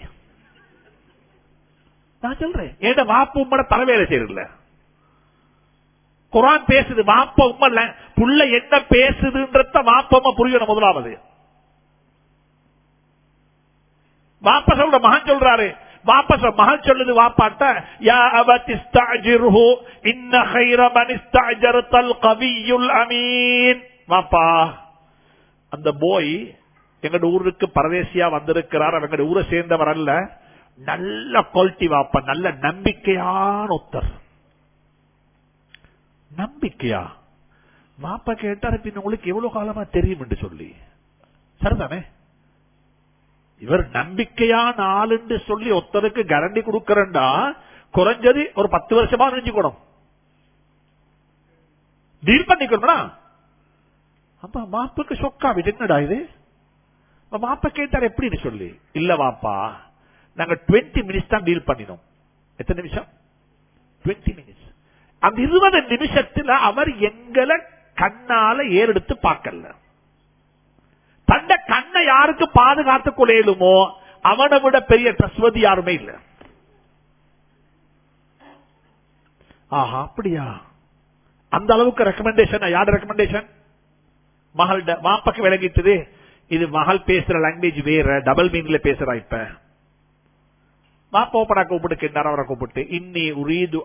நான் சொல்றேன் ஏட வாப்பு உம்மட தலைவேலை செய்யறல குரான் பேசுது வாப்ப உம்மல்ல புள்ள என்ன பேசுதுன்றத வாப்பமா புரியணும் முதலாவது வாப்ப சொல்ற மகன் சொல்றாரு வாபஸ் மகள் சொல்லுது வாப்பாட்ட யா அவத்திஸ்தாஜிர்ஹு இன்ன கைர மனிஸ்தாஜர்தல் கவியுல் அமீன் வாப்பா அந்த போய் எங்கட ஊருக்கு பரதேசியா வந்திருக்கிறார் எங்கட ஊரை சேர்ந்தவர் அல்ல நல்ல குவாலிட்டி வாப்பா நல்ல நம்பிக்கையான ஒத்தர் நம்பிக்கையா வாப்பா கேட்டாரு பின்ன உங்களுக்கு எவ்வளவு காலமா தெரியும் என்று சொல்லி சரிதானே இவர் நம்பிக்கையான ஆளுன்னு சொல்லி ஒருத்தருக்கு கரண்டி கொடுக்கறண்டா குறைஞ்சது ஒரு பத்து வருஷமா நினைச்சுக்கணும் டீல் பண்ணிக்கணும் அப்ப மாப்புக்கு சொக்கா என்னடா இது மாப்ப கேட்டார் எப்படின்னு சொல்லி இல்ல வாப்பா நாங்க டுவெண்ட்டி மினிட்ஸ் தான் டீல் பண்ணினோம் எத்தனை நிமிஷம் டுவெண்ட்டி மினிட்ஸ் அந்த இருபது நிமிஷத்துல அவர் எங்களை கண்ணால ஏறெடுத்து பார்க்கல தந்த கண்ணை யாருக்கு பாதுகாத்துக் கொள்ளையிலுமோ அவனை விட பெரிய ட்ரஸ்வதி யாருமே இல்ல ஆஹா அப்படியா அந்த அளவுக்கு ரெக்கமெண்டேஷன் யாரு ரெக்கமெண்டேஷன் மகள் மாப்பக்கு விளங்கிட்டது இது மகள் பேசுற லாங்குவேஜ் வேற டபுள் மீன்ல பேசுறா இப்ப மாப்போப்படா கூப்பிட்டு கேட்டார் அவரை கூப்பிட்டு இன்னி உரீது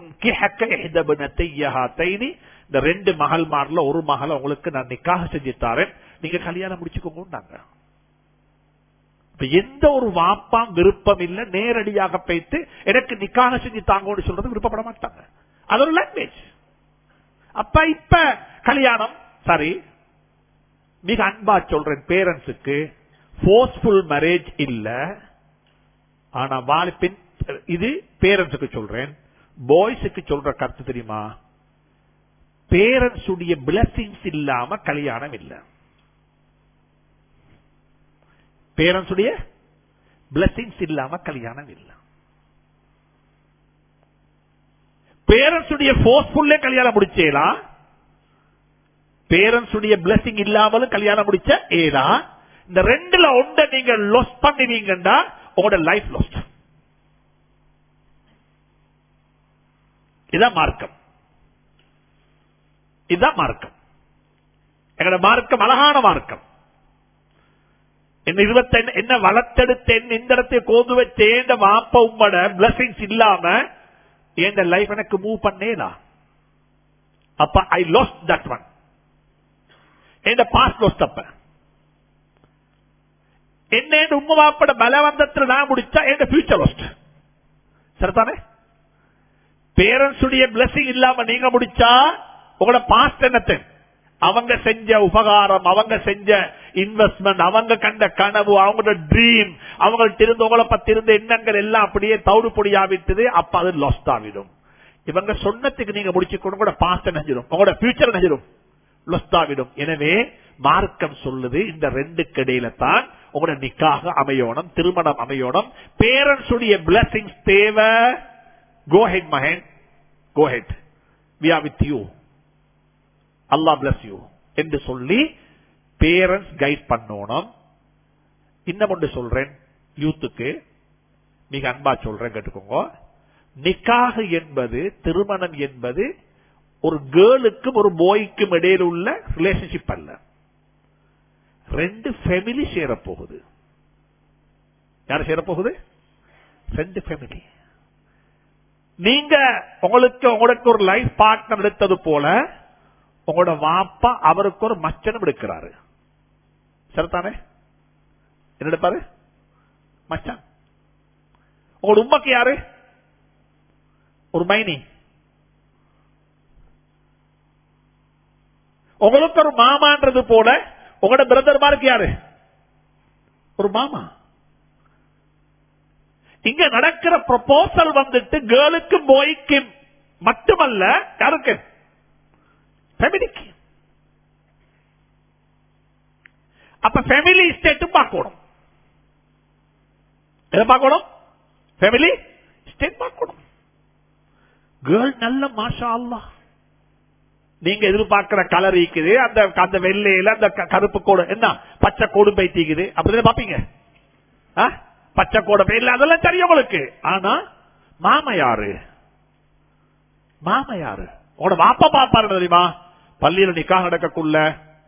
தைனி இந்த ரெண்டு மகள் மாறல ஒரு மகள் உங்களுக்கு நான் நிக்காக செஞ்சு தாரேன் நீங்க கல்யாணம் முடிச்சுக்கோங்க இப்ப எந்த ஒரு வாப்பாம் விருப்பம் இல்ல நேரடியாக பேத்து எனக்கு நிக்காக செஞ்சு தாங்கன்னு சொல்றது விருப்பப்பட மாட்டாங்க அது ஒரு லாங்குவேஜ் அப்ப இப்ப கல்யாணம் சரி மிக அன்பா சொல்றேன் பேரண்ட்ஸுக்கு போர்ஸ்ஃபுல் மேரேஜ் இல்ல ஆனா வாலிப்பின் இது பேரண்ட்ஸுக்கு சொல்றேன் பாய்ஸுக்கு சொல்ற கருத்து தெரியுமா பேரண்ட்ஸ் உடைய பிளஸிங்ஸ் இல்லாம கல்யாணம் இல்ல பேரண்ட்ஸ் உடைய பிளஸிங்ஸ் இல்லாம கல்யாணம் இல்ல பேரண்ட்ஸ் உடைய போர்ஸ்ஃபுல்லே கல்யாணம் முடிச்சேலாம் பேரண்ட்ஸ் உடைய பிளஸிங் இல்லாமலும் கல்யாணம் முடிச்ச ஏதா இந்த ரெண்டுல ஒன்றை நீங்க லொஸ் பண்ணுவீங்கன்னா உங்களோட லைஃப் லாஸ்ட் இதான் மார்க்கம் இதுதான் மார்க்கம் எங்களோட மார்க்கம் அழகான மார்க்கம் என்ன இருபத்தி என்ன வளர்த்தெடுத்தேன் இந்த இடத்தை கோது வச்சேன் வாப்ப உம்மட பிளஸிங்ஸ் இல்லாம என் லைஃப் எனக்கு மூவ் பண்ணேனா அப்ப ஐ லாஸ்ட் தட் ஒன் என் பாஸ்ட் லாஸ்ட் அப்ப என்ன உம்ம வாப்பட பலவந்தத்துல நான் முடிச்சா என் ஃபியூச்சர் லாஸ்ட் சரிதானே பேரண்ட்ஸ் உடைய பிளஸிங் இல்லாம நீங்க முடிச்சா உங்களோட பாஸ்ட் என்னத்தை அவங்க செஞ்ச உபகாரம் அவங்க செஞ்ச இன்வெஸ்ட்மெண்ட் அவங்க கண்ட கனவு அவங்களோட ட்ரீம் அவங்கள்ட்ட இருந்து உங்களை பத்தி இருந்த எண்ணங்கள் எல்லாம் அப்படியே தவிடு பொடியாவிட்டது அப்ப அது லாஸ்ட் ஆகிடும் இவங்க சொன்னதுக்கு நீங்க முடிச்சுக்கணும் கூட பாஸ்ட் நினைஞ்சிடும் உங்களோட ஃபியூச்சர் நினைஞ்சிடும் லாஸ்ட் ஆகிடும் எனவே மார்க்கம் சொல்லுது இந்த ரெண்டுக்கு இடையில தான் உங்களோட நிக்காக அமையோணும் திருமணம் அமையோணும் பேரண்ட்ஸ் உடைய பிளஸிங்ஸ் தேவை கோ ஹெட் மகன் go ahead we are with you அல்லா பிளஸ் யூ என்று சொல்லி பேரண்ட்ஸ் கைட் பண்ணணும் இன்னும் ஒன்று சொல்றேன் யூத்துக்கு மிக அன்பா சொல்றேன் கேட்டுக்கோங்க நிக்காக என்பது திருமணம் என்பது ஒரு கேர்ளுக்கும் ஒரு பாய்க்கும் இடையில் உள்ள ரிலேஷன்ஷிப் அல்ல ரெண்டு ஃபேமிலி சேர போகுது யார் சேர போகுது ரெண்டு ஃபேமிலி நீங்க உங்களுக்கு உங்களுக்கு ஒரு லைஃப் பார்ட்னர் எடுத்தது போல உங்களோட வாப்பா அவருக்கு ஒரு மச்சனம் எடுக்கிறாரு சரிதானே என்ன எடுப்பாரு மச்சான் உங்களோட உண்மைக்கு யாரு ஒரு மைனி உங்களுக்கு ஒரு மாமான்றது போல உங்களோட பிரதர் மாருக்கு யாரு ஒரு மாமா இங்க நடக்கிற ப்ரொபோசல் வந்துட்டு கேர்ளுக்கும் பாய்க்கும் மட்டுமல்ல யாருக்கு ஃபேமிலிக்கு அப்ப ஃபேமிலி ஸ்டேட்டும் பார்க்கணும் எதை பார்க்கணும் ஃபேமிலி ஸ்டேட் பார்க்கணும் கேர்ள் நல்ல மாஷா அல்லா நீங்க எதிர்பார்க்கிற கலர் இருக்குது அந்த அந்த வெள்ளையில அந்த கருப்பு கோடு என்ன பச்சை கோடு பைத்திக்குது அப்படிதான் பாப்பீங்க பச்சை கோடை இல்ல அதெல்லாம் தெரியும் உங்களுக்கு ஆனா மாமா யாரு மாமா யாரு உங்களோட வாப்பா பாப்பாரு தெரியுமா பள்ளியில நிக்காக நடக்கக்குள்ள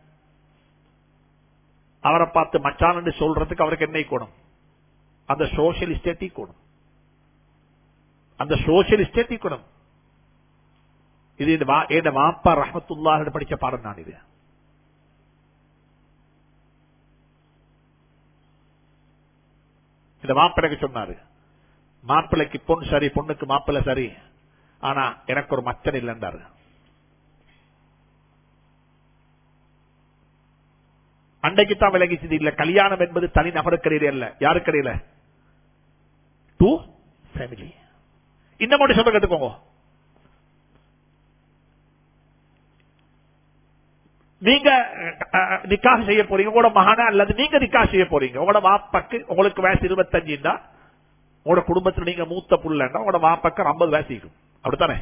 அவரை பார்த்து மச்சான் சொல்றதுக்கு அவருக்கு என்ன கூடும் அந்த சோசியல் ஸ்டேட்டி கூடும் அந்த சோசியல் ஸ்டேட்டி கூடும் இது என் வாப்பா ரஹமத்துல்லாஹ் படிச்ச பாடம் நான் இது இந்த மாப்பிளைக்கு சொன்னாரு மாப்பிள்ளைக்கு பொண்ணு சரி பொண்ணுக்கு மாப்பிள்ளை சரி ஆனா எனக்கு ஒரு மச்சன் இல்லைன்றாரு அன்றைக்கு தான் விலகிச்சது இல்ல கல்யாணம் என்பது தனி நபருக்கிடையில அல்ல யாருக்கிடையில டூ ஃபேமிலி இன்னும் மட்டும் சொல்ல கேட்டுக்கோங்க நீங்க நிக்காக செய்ய போறீங்க உங்களோட மகன அல்லது நீங்க நிக்காக செய்ய போறீங்க உங்களோட வாப்பாக்கு உங்களுக்கு வயசு இருபத்தஞ்சுன்னா உங்களோட குடும்பத்தில் நீங்க மூத்த புள்ளன்னா உங்களோட வாப்பாக்கு ஐம்பது வயசு இருக்கும் அப்படித்தானே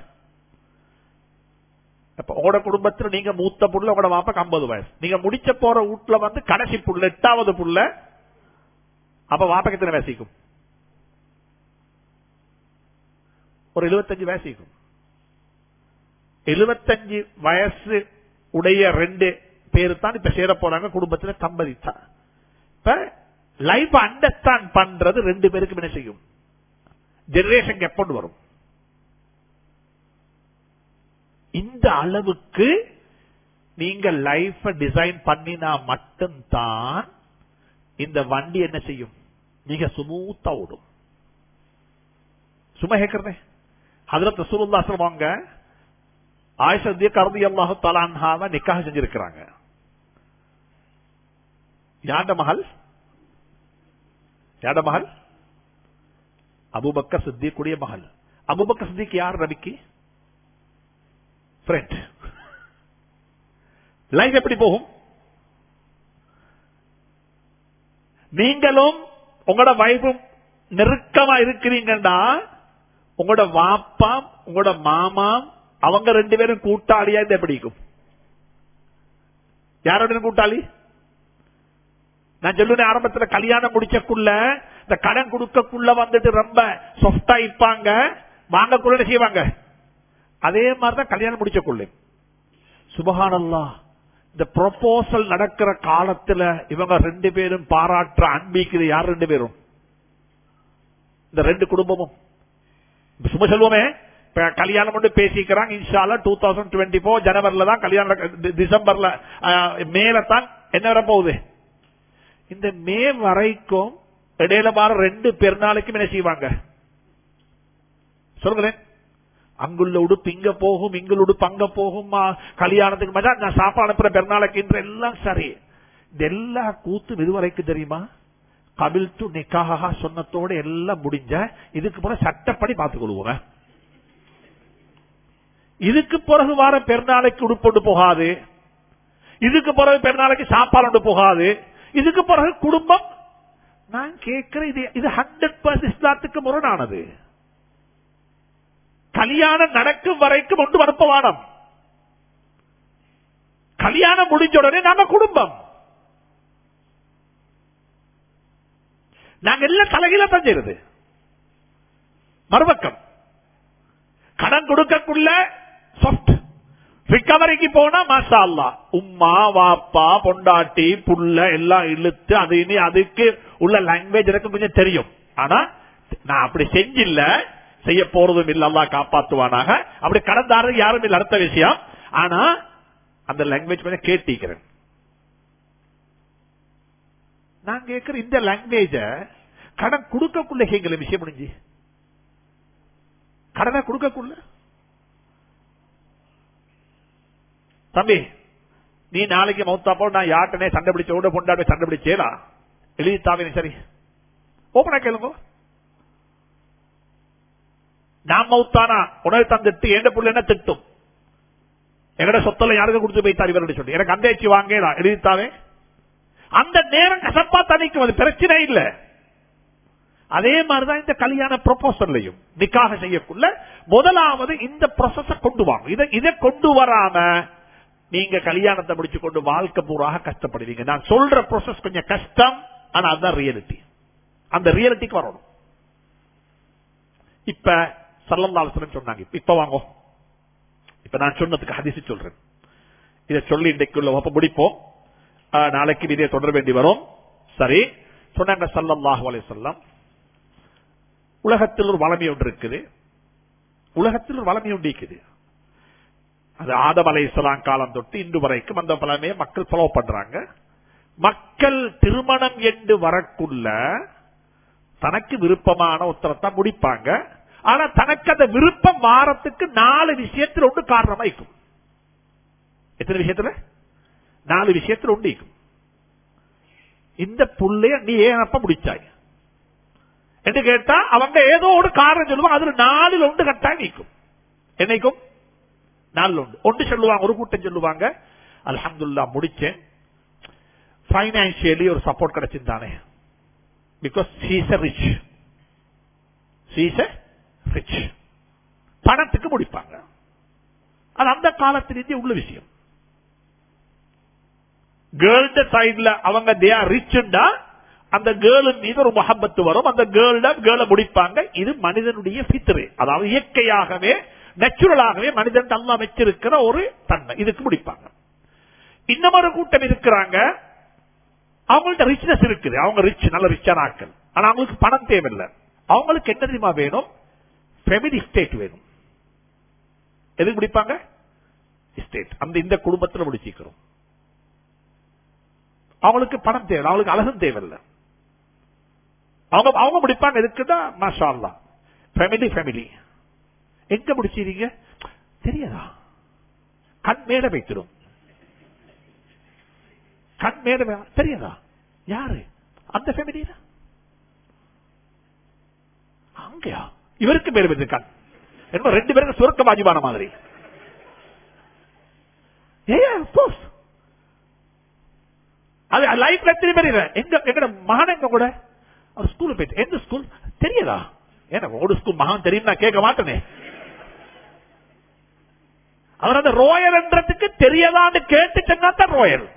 அப்ப உங்களோட குடும்பத்தில் நீங்க மூத்த புள்ள உங்களோட வாப்பாக்கு ஐம்பது வயசு நீங்க முடிச்ச போற வீட்டுல வந்து கடைசி புள்ள எட்டாவது புள்ள அப்ப வாப்பாக்கு எத்தனை வயசிக்கும் ஒரு எழுபத்தஞ்சு வயசிக்கும் எழுபத்தஞ்சு வயசு உடைய ரெண்டு பேரு தான் இப்ப சேர போறாங்க குடும்பத்தில் தம்பதித்தா இப்ப லைஃப் அண்டர்ஸ்டாண்ட் பண்றது ரெண்டு பேருக்கு என்ன செய்யும் ஜெனரேஷன் எப்பொண்டு வரும் இந்த அளவுக்கு நீங்க லைஃப் டிசைன் பண்ணினா மட்டும்தான் இந்த வண்டி என்ன செய்யும் மிக சுமூத்தா ஓடும் சும்மா கேட்கறதே ஹதரத் ரசூலுல்லா சொல்லுவாங்க ஆயிஷா கருதி அல்லாஹு தலான்ஹாவ நிக்காக செஞ்சிருக்கிறாங்க யாண்ட மகள் யாண்ட மகள் அபுபக்கர் சித்திக்குடைய மகள் அபுபக்கர் சித்திக் யார் ரவிக்கு ஃப்ரெண்ட் லைஃப் எப்படி போகும் நீங்களும் உங்களோட வைஃபும் நெருக்கமா இருக்கிறீங்கன்னா உங்களோட வாப்பாம் உங்களோட மாமாம் அவங்க ரெண்டு பேரும் கூட்டாளியா இந்த எப்படி இருக்கும் யாரோட கூட்டாளி நான் சொல்லுவேன் ஆரம்பத்துல கல்யாணம் முடிச்சக்குள்ள இந்த கடன் கொடுக்கக்குள்ள வந்துட்டு ரொம்ப சொஃப்டா இப்பாங்க வாங்கக்குள்ள என்ன செய்வாங்க அதே மாதிரிதான் கல்யாணம் முடிச்சக்குள்ள சுபஹானல்லா இந்த ப்ரொபோசல் நடக்கிற காலத்துல இவங்க ரெண்டு பேரும் பாராட்டுற அன்பிக்குது யார் ரெண்டு பேரும் இந்த ரெண்டு குடும்பமும் இப்ப சும்மா சொல்லுவோமே இப்ப கல்யாணம் மட்டும் பேசிக்கிறாங்க இன்ஷால்லா டூ தௌசண்ட் டுவெண்ட்டி போர் ஜனவரில தான் கல்யாணம் நடக்க- டி- டிசம்பர்ல அஹ், மேல தான் என்ன வர போகுது இந்த மே வரைக்கும் இடையில மாற ரெண்டு பெருநாளைக்கும் என்ன செய்வாங்க சொல்லுங்களேன் அங்குள்ள உடுப்பு இங்க போகும் இங்குள்ள உடுப்பு அங்க போகும் ஆ, கல்யாணத்துக்கு மஜா நான் சாப்பாடு அனுப்புற பெருநாளைக்கு என்ற எல்லாம் சரி இந்த எல்லா கூத்தும் இதுவரைக்கும் தெரியுமா கபில் டு நிக்காக சொன்னத்தோட எல்லாம் முடிஞ்ச இதுக்கு போல சட்டப்படி பார்த்துக் கொள்வோம் இதுக்கு பிறகு வார பெருநாளைக்கு உடுப்பொண்டு போகாது இதுக்கு பிறகு பெருநாளைக்கு சாப்பாடு கொண்டு போகாது இதுக்கு பிறகு குடும்பம் நான் கேட்கிறேன் இது இது ஹண்ட்ரட் பர்சன்ட் இஸ்லாத்துக்கு முரணானது கல்யாணம் நடக்கும் வரைக்கும் ஒன்று அனுப்பவானம் கல்யாணம் முடிஞ்ச உடனே நாங்க குடும்பம் நாங்க எல்லாம் தலைகீழ தான் செய்யறது மறுபக்கம் கடன் கொடுக்கக்குள்ள soft. ரிகவரிக்கு போனா மாஷா அல்லா உம்மா வாப்பா பொண்டாட்டி புள்ள எல்லாம் இழுத்து அது இனி அதுக்கு உள்ள லாங்குவேஜ் எனக்கு கொஞ்சம் தெரியும் ஆனா நான் அப்படி செஞ்சில்ல செய்ய போறதும் இல்ல அல்லா காப்பாத்துவானாக அப்படி கடந்தாரு யாரும் இல்ல அடுத்த விஷயம் ஆனா அந்த லாங்குவேஜ் கொஞ்சம் கேட்டிக்கிறேன் நான் கேட்கிற இந்த லாங்குவேஜ கடன் கொடுக்கக்குள்ள கேட்கல விஷயம் முடிஞ்சு கடனை கொடுக்கக்குள்ள தம்பி நீ நாளைக்கு மௌத்தாப்போ நான் யார்ட்டனே சண்டை பிடிச்ச விட பொண்டாட்டி சண்டை பிடிச்சேலா எழுதி தாவே சரி ஓப்பனா கேளுங்க நான் மௌத்தானா உணவு தந்துட்டு எந்த புள்ள என்ன திட்டும் எங்கட சொத்துல யாருக்கு கொடுத்து போய் இவர் சொல்லி எனக்கு அந்த ஏச்சி வாங்கலா எழுதித்தாவே அந்த நேரம் கசப்பா தணிக்கும் அது பிரச்சனை இல்ல அதே மாதிரிதான் இந்த கல்யாண ப்ரொபோசல்லையும் நிக்காக செய்யக்குள்ள முதலாவது இந்த ப்ரொசஸ கொண்டு வாங்க இதை இதை கொண்டு வராம நீங்க கல்யாணத்தை முடிச்சு கொண்டு வாழ்க்கை பூராக கஷ்டப்படுவீங்க நான் சொல்ற ப்ரோசஸ் கொஞ்சம் கஷ்டம் ஆனா அதுதான் ரியாலிட்டி அந்த ரியாலிட்டிக்கு வரணும் இப்ப சல்லல்லாஹு சொன்னாங்க இப்ப- இப்ப வாங்க இப்ப நான் சொன்னதுக்கு ஹதீஸ் சொல்றேன் இதை சொல்லி இன்றைக்குள்ள வகுப்பு முடிப்போம் ஆ, நாளைக்கு இதே தொடர வேண்டி வரும் சரி சொன்னாங்க சல்லல்லாஹு அலைஹி வஸல்லம் உலகத்தில் ஒரு வளமை ஒன்று இருக்குது உலகத்தில் ஒரு வளமை ஒன்று இருக்குது அது ஆதம் அலை காலம் தொட்டு இன்று வரைக்கும் அந்த பழமையை மக்கள் ஃபாலோ பண்றாங்க மக்கள் திருமணம் என்று வரக்குள்ள தனக்கு விருப்பமான ஒருத்தரத்தான் முடிப்பாங்க ஆனா தனக்கு அந்த விருப்பம் வாரத்துக்கு நாலு விஷயத்தில் ஒன்று காரணமா இருக்கும் எத்தனை விஷயத்துல நாலு விஷயத்தில் ஒன்று இருக்கும் இந்த புள்ளைய நீ ஏன் அப்ப முடிச்சாய் என்று கேட்டா அவங்க ஏதோ ஒரு காரணம் சொல்லுவாங்க அதுல நாலில் ஒன்று கட்டாயம் நீக்கும் என்னைக்கும் நாலு ஒன்று ஒன்று சொல்லுவாங்க ஒரு கூட்டம் சொல்லுவாங்க அல்ஹம்துலில்லாஹ் முடிச்சேன் பைனான்சியலி ஒரு சப்போர்ட் கிடைச்சிருந்தானே because she's rich she's rich பணத்துக்கு முடிப்பாங்க அது அந்த காலத்திலிருந்து உள்ள விஷயம் கேர்ள்ட சைடுல அவங்க தே ஆர் ரிச்ண்டா அந்த கேர்ள் மீது ஒரு முகப்பத்து வரும் அந்த கேர்ள்ட கேர்ளை முடிப்பாங்க இது மனிதனுடைய பித்ரு அதாவது இயற்கையாகவே நேச்சுரலாகவே மனிதன் நல்லா வச்சிருக்கிற ஒரு தன்மை இதுக்கு முடிப்பாங்க இன்னமொரு கூட்டம் இருக்கிறாங்க அவங்கள்ட்ட ரிச்னஸ் இருக்குது அவங்க ரிச் நல்ல ரிச்சான ஆட்கள் ஆனா அவங்களுக்கு பணம் தேவையில்லை அவங்களுக்கு என்ன தெரியுமா வேணும் ஃபெமிலி ஸ்டேட் வேணும் எதுக்கு முடிப்பாங்க ஸ்டேட் அந்த இந்த குடும்பத்தில் முடிச்சிக்கிறோம் அவங்களுக்கு பணம் தேவை அவங்களுக்கு அழகும் தேவையில்லை அவங்க அவங்க முடிப்பாங்க எதுக்குன்னா மாஷா அல்லா ஃபேமிலி ஃபேமிலி எங்க முடிச்சீங்க தெரியாதா கண் மேல வைத்திடும் கண் மேல வை- தெரியாதா யாரு அந்த ஃபேமிலியில அங்கயா இவருக்கு மேல வச்சிருக்கான் என்ன ரெண்டு பேருக்கு சுருக்க வாஜிபான மாதிரி ஏ கோர்ஸ் அது லைஃப்ல எத்தனை பேர் இல்ல. எங்க எங்கட மகன் எங்க கூட அவர் ஸ்கூல் போயிட்டு எந்த ஸ்கூல் தெரியாதா ஏன்னா ஒரு ஸ்கூல் மகன் தெரியும் நான் கேட்க மாட்டேனே அவர் அந்த ரோயல் என்றதுக்கு தெரியாதான்னு கேட்டு சொன்னாதான் ரோயல்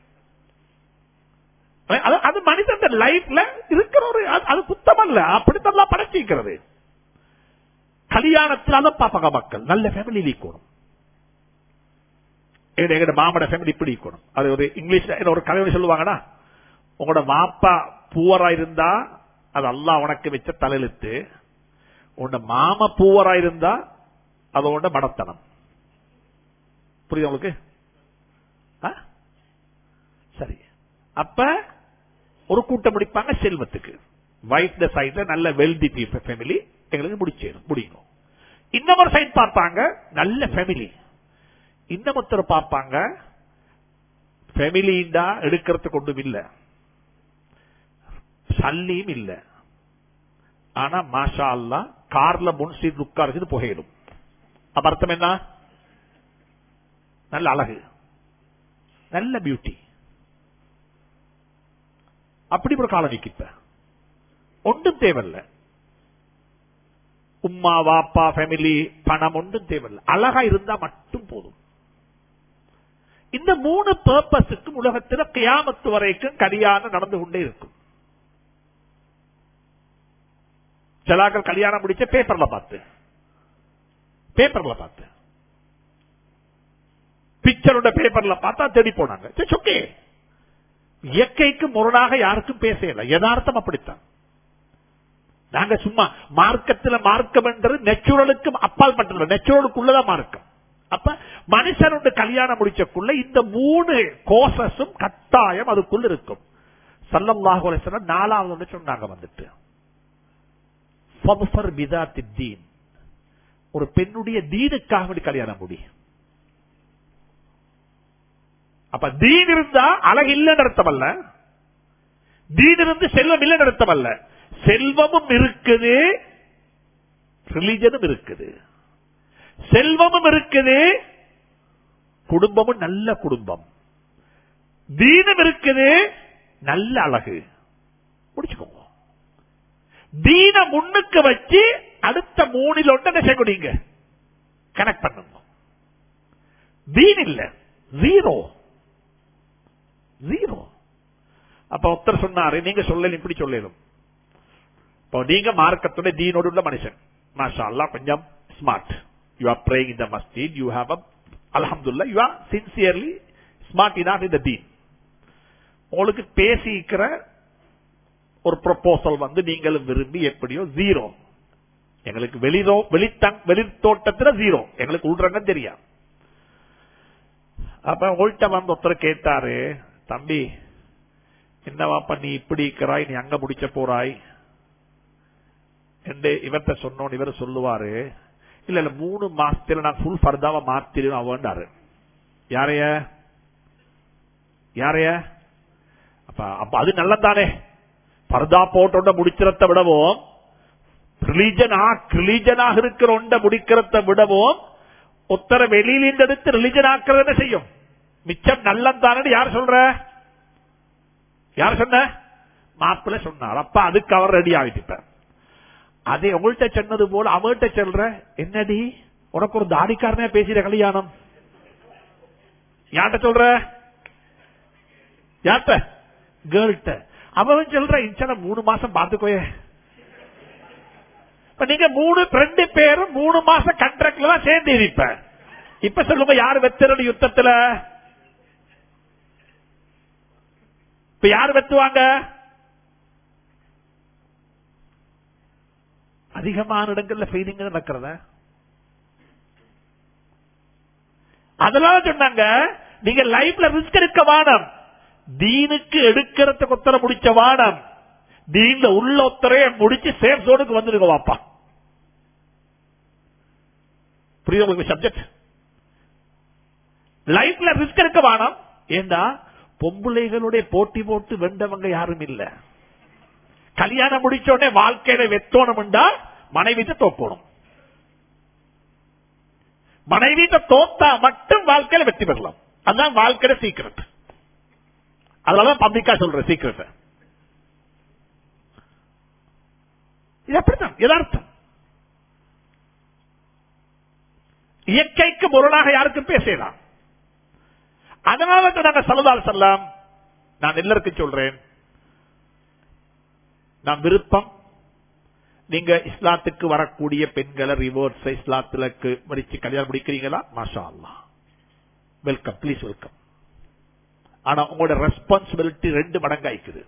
அது அது மனிதன் லைஃப்ல இருக்கிற ஒரு அது- அது குத்தம் அல்ல அப்படித்தான் படைச்சிருக்கிறது கல்யாணத்தில் அதை பாப்பாங்க மக்கள் நல்ல ஃபேமிலி இருக்கணும் எங்க எங்கட மாமட ஃபேமிலி இப்படி இருக்கணும் அது ஒரு இங்கிலீஷ்ல என்ன ஒரு கதை சொல்லுவாங்கடா உங்களோட மாப்பா பூவரா இருந்தா அது அல்லாஹ் உனக்கு வச்ச தலையெழுத்து உன்னோட மாம பூவரா இருந்தா அதோட மடத்தனம் புரியுது உங்களுக்கு ஆ? சரி அப்ப ஒரு கூட்டம் முடிப்பாங்க செல்வத்துக்கு வைஃப் சைட்ல நல்ல வெல்தி ஃபேமிலி எங்களுக்கு முடிச்சிடும் முடியும் இன்னொரு சைட் பார்ப்பாங்க நல்ல ஃபேமிலி இன்னமொத்தர் பார்ப்பாங்க ஃபேமிலிண்டா எடுக்கிறதுக்கு ஒன்றும் இல்ல சல்லியும் இல்ல ஆனா மாஷா அல்லா கார்ல முன் சீட் உட்கார்ந்து புகையிடும் அப்ப அர்த்தம் என்ன நல்ல அழகு நல்ல பியூட்டி அப்படி ஒரு காலனிக்கு இப்ப ஒன்றும் தேவையில்ல உம்மா வாப்பா ஃபேமிலி பணம் ஒன்றும் தேவையில்லை அழகா இருந்தா மட்டும் போதும் இந்த மூணு பர்பஸுக்கும் உலகத்தில் கியாமத்து வரைக்கும் கல்யாணம் நடந்து கொண்டே இருக்கும் சிலாக்கள் கல்யாணம் முடிச்ச பேப்பர்ல பார்த்து பேப்பர்ல பார்த்து பிக்சரோட பேப்பர்ல பார்த்தா தேடி போனாங்க ஓகே இயற்கைக்கு முரணாக யாருக்கும் பேசல யதார்த்தம் அப்படித்தான் நாங்க சும்மா மார்க்கத்தில் மார்க்கம் என்றது நெச்சுரலுக்கு அப்பால் பண்றது நெச்சுரலுக்குள்ளதான் மார்க்கம் அப்ப மனுஷனோட கல்யாணம் முடிச்சக்குள்ள இந்த மூணு கோசஸும் கட்டாயம் அதுக்குள்ள இருக்கும் சல்லல்லாஹு அலைஹி வஸல்லம் நாலாவது ஒண்ணு சொன்னாங்க வந்துட்டு ஃபத்ஃபர் பிதாத்தி தீன் ஒரு பெண்ணுடைய தீனுக்காக வேண்டி கல்யாணம் முடி அப்ப தீன் இருந்தா அழகு இல்லைன்னு அர்த்தம் அல்ல தீன் இருந்து செல்வம் இல்லைன்னு அர்த்தம் அல்ல செல்வமும் இருக்குது ரிலிஜனும் இருக்குது செல்வமும் இருக்குது குடும்பமும் நல்ல குடும்பம் தீனம் இருக்குது நல்ல அழகு முடிச்சுக்கோங்க தீன முன்னுக்கு வச்சு அடுத்த மூணில் ஒன்று என்ன செய்யக்கூடியங்க கனெக்ட் பண்ணுங்க தீன் இல்ல ஜீரோ ஜீரோ அப்ப ஒருத்தர் சொன்னாரு நீங்க சொல்லலும் இப்படி சொல்லலும் இப்போ நீங்க மார்க்கத்துடைய தீனோடு உள்ள மனுஷன் மாஷா அல்லாஹ் கொஞ்சம் smart you are praying in the மஸ்ஜித் யூ ஹேவ் அ அல்ஹம்துலில்லாஹ் you are sincerely smart enough in the தீன் உங்களுக்கு பேசிக்கிற ஒரு ப்ரொபோசல் வந்து நீங்களும் விரும்பி எப்படியோ ஜீரோ எங்களுக்கு வெளிரோ வெளித்தங் வெளித்தோட்டத்துல ஜீரோ எங்களுக்கு உள்றங்க தெரியாது அப்ப உள்கிட்ட வந்து ஒருத்தர் கேட்டாரு தம்பி என்னவாப்பா நீ இப்படி இருக்கிறாய் நீ அங்க முடிச்ச போறாய் என்று இவர்கிட்ட சொன்னோன்னு இவர் சொல்லுவாரு இல்ல இல்ல மூணு மாசத்துல நான் ஃபுல் ஃபர்தாவா மாத்திடுவேன் அவன்டாரு யாரைய யாரைய அப்ப அப்ப அது நல்லதானே பர்தா போட்டோண்ட முடிக்கிறத விடவும் ரிலிஜனா ரிலிஜனாக இருக்கிற ஒண்ட முடிக்கிறத விடவும் உத்தர வெளியிலிருந்து எடுத்து ரிலிஜன் ஆக்குறது என்ன செய்யும் மிச்சம் நல்லதானு யார் சொல்ற யார் சொன்ன மாப்பிள்ள சொன்னார் அப்ப அதுக்கு அவர் ரெடி ஆகிட்டு அதே உங்கள்கிட்ட சொன்னது போல அவர்கிட்ட சொல்ற என்னடி உனக்கு ஒரு தாடிக்காரனே பேசிற கல்யாணம் யார்கிட்ட சொல்ற யார்கிட்ட கேர்ள்கிட்ட அவன் சொல்ற இன்சால மூணு மாசம் பாத்துக்கோயே இப்ப நீங்க மூணு ரெண்டு பேரும் மூணு மாசம் கண்ட்ராக்ட்ல தான் சேர்ந்து இருப்ப இப்ப சொல்லுங்க யாரு வெத்தரடி யுத்தத்துல இப்ப யாரு வெத்துவாங்க அதிகமான இடங்கள்ல ஃபெயிலிங் நடக்கிறத அதெல்லாம் சொன்னாங்க நீங்க லைஃப்ல ரிஸ்க் எடுக்க வானம் தீனுக்கு எடுக்கிறத கொத்தர முடிச்ச வானம் நீங்க உள்ள ஒத்தரைய முடிச்சு சேஃப் ஜோனுக்கு வந்துருங்க வாப்பா புரியுது உங்களுக்கு சப்ஜெக்ட் லைஃப்ல ரிஸ்க் எடுக்க வேணாம் ஏண்டா பொம்பளைகளுடைய போட்டி போட்டு வென்றவங்க யாரும் இல்ல கல்யாணம் முடிச்ச உடனே வாழ்க்கையில வெத்தோணும்டா மனைவிட்ட தோக்கணும் மனைவிட்ட தோத்தா மட்டும் வாழ்க்கையில வெற்றி பெறலாம் அதுதான் வாழ்க்கையில சீக்கிரட் அதனாலதான் பப்ளிக்கா சொல்ற சீக்கிரட் இது அப்படித்தான் யதார்த்தம் இயற்கைக்கு முரணாக யாருக்கும் பேசலாம் அதனால தான் நாங்க சல்லதால் செல்லாம் நான் எல்லாருக்கும் சொல்றேன் நான் விருப்பம் நீங்க இஸ்லாத்துக்கு வரக்கூடிய பெண்களை ரிவர்ஸ் இஸ்லாத்துல மடிச்சு கல்யாணம் முடிக்கிறீங்களா மாஷா அல்லா வெல்கம் ப்ளீஸ் வெல்கம் ஆனா உங்களோட ரெஸ்பான்சிபிலிட்டி ரெண்டு மடங்கு ஆயிக்குது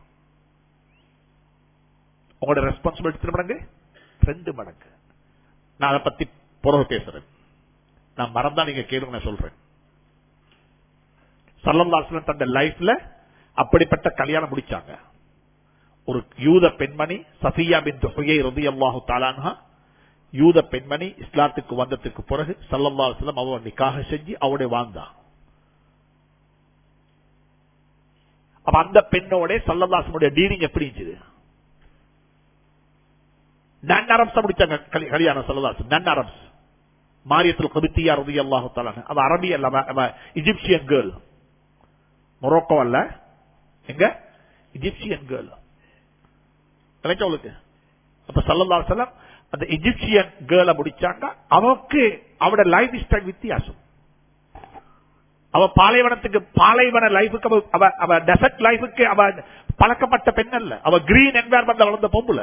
உங்களோட ரெஸ்பான்சிபிலிட்டி மடங்கு ரெண்டு மடங்கு நான் அதை பத்தி புறவு பேசுறேன் நான் மறந்தா நீங்க கேளுங்க நான் சொல்றேன் சல்லல்லாஸ்லம் தந்த லைஃப்ல அப்படிப்பட்ட கல்யாணம் முடிச்சாங்க ஒரு யூத பெண்மணி சஃபியா பின் தொகையை ரதி அல்லாஹு தாலான்ஹா யூத பெண்மணி இஸ்லாத்துக்கு வந்ததுக்கு பிறகு சல்லல்லாஸ்லம் அவன் நிக்காக செஞ்சு அவடைய வாழ்ந்தா அப்ப அந்த பெண்ணோட சல்லல்லாசனுடைய டீலிங் எப்படி இருந்துச்சு நன் அரப்ஸ் முடிச்சாங்க கல்யாணம் சல்லல்லாஸ் நன் அரப்ஸ் மாரியத்தில் கபித்தியா ரதி அல்லாஹு தாலான் அவ அரபி அல்ல இஜிப்சியன் கேர்ள் மொரோக்கோ அல்ல எங்க இஜிப்சியன் கேர்ள் கிடைச்ச உங்களுக்கு அப்ப சல்லல்லா செல்லம் அந்த இஜிப்சியன் கேர்ள முடிச்சாங்க அவருக்கு அவட லைஃப் ஸ்டைல் வித்தியாசம் அவ பாலைவனத்துக்கு பாலைவன லைஃபுக்கு அவ அவ டெசர்ட் லைஃபுக்கு அவ பழக்கப்பட்ட பெண் அல்ல அவ கிரீன் என்வாயர்மெண்ட்ல வளர்ந்த பொம்புல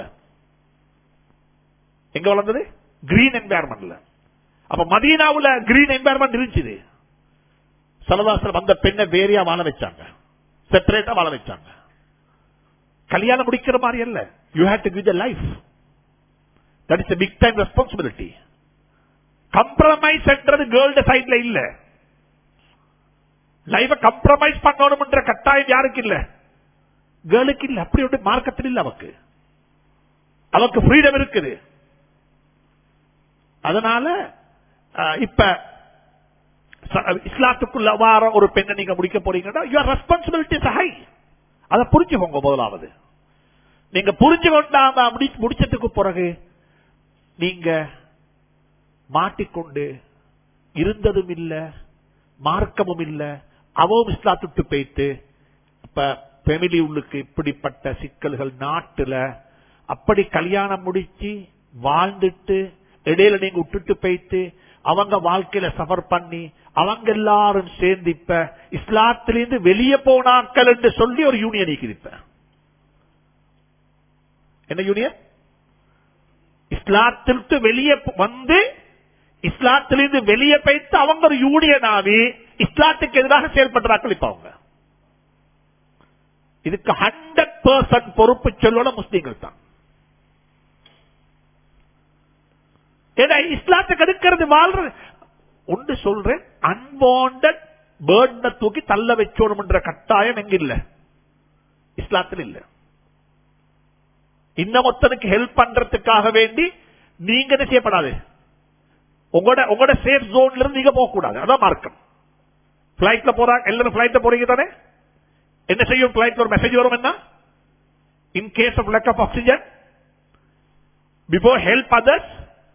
எங்க வளர்ந்தது கிரீன் என்வாயர்மெண்ட்ல அப்ப மதீனாவுல கிரீன் என்வாயர்மெண்ட் இருந்துச்சு சலதாசன் அந்த பெண்ணை வேறையா வாழ வச்சாங்க செப்பரேட்டா வாழ வச்சாங்க கல்யாணம் முடிக்கிற மாதிரி அல்ல you had to give the life that is big time responsibility compromise என்றது கேர்ள்ட சைட்ல இல்ல லைஃப கம்ப்ரமைஸ் பண்ணணும்ன்ற கட்டாயம் யாருக்கு இல்ல கேர்ளுக்கு இல்ல அப்படி ஒன்று மார்க்கத்தில் இல்ல அவக்கு அவக்கு ஃப்ரீடம் இருக்குது அதனால இப்ப இஸ்லாத்துக்குள்ள வார ஒரு பெண்ணை நீங்க முடிக்க போறீங்கன்னா யுவர் ரெஸ்பான்சிபிலிட்டி ஹை அதை புரிஞ்சுக்கோங்க முதலாவது நீங்க புரிஞ்சு கொண்டாம முடிச்சதுக்கு பிறகு நீங்க மாட்டிக்கொண்டு இருந்ததும் இல்ல மார்க்கமும் இல்ல அவவும் இஸ்லாத்துட்டு போயிட்டு இப்ப பெமிலி உள்ளுக்கு இப்படிப்பட்ட சிக்கல்கள் நாட்டுல அப்படி கல்யாணம் முடிச்சு வாழ்ந்துட்டு இடையில நீங்க விட்டுட்டு போயிட்டு அவங்க வாழ்க்கையில சஃபர் பண்ணி அவங்க எல்லாரும் சேர்ந்து இப்ப இஸ்லாத்திலிருந்து வெளியே போனாக்கள் என்று சொல்லி ஒரு யூனியன் இப்ப என்ன யூனியன் இஸ்லாத்திற்கு வெளியே வந்து இஸ்லாத்திலிருந்து வெளியே போய்த்து அவங்க ஒரு யூனியன் ஆகி இஸ்லாத்துக்கு எதிராக செயல்படுறாக்கள் இப்ப அவங்க இதுக்கு ஹண்ட்ரட் பர்சன்ட் பொறுப்பு சொல்லோட முஸ்லீம்கள் தான் ஏன்னா இஸ்லாத்துக்கு எடுக்கிறது வாழ்றது ஒன்று சொல்றேன் அன்வாண்டட் பேர்ட தூக்கி தள்ள வச்சோணும்ன்ற கட்டாயம் எங்க இல்ல இஸ்லாத்தில் இல்ல இன்னமொத்தனுக்கு ஹெல்ப் பண்றதுக்காக வேண்டி நீங்க என்ன செய்யப்படாது உங்களோட உங்களோட சேஃப் ஜோன்ல இருந்து நீங்க போக கூடாது அதான் மார்க்கம் பிளைட்ல போறாங்க எல்லாரும் பிளைட்ல போறீங்க தானே என்ன செய்யும் பிளைட்ல ஒரு மெசேஜ் வரும் என்ன in case of lack of oxygen before help others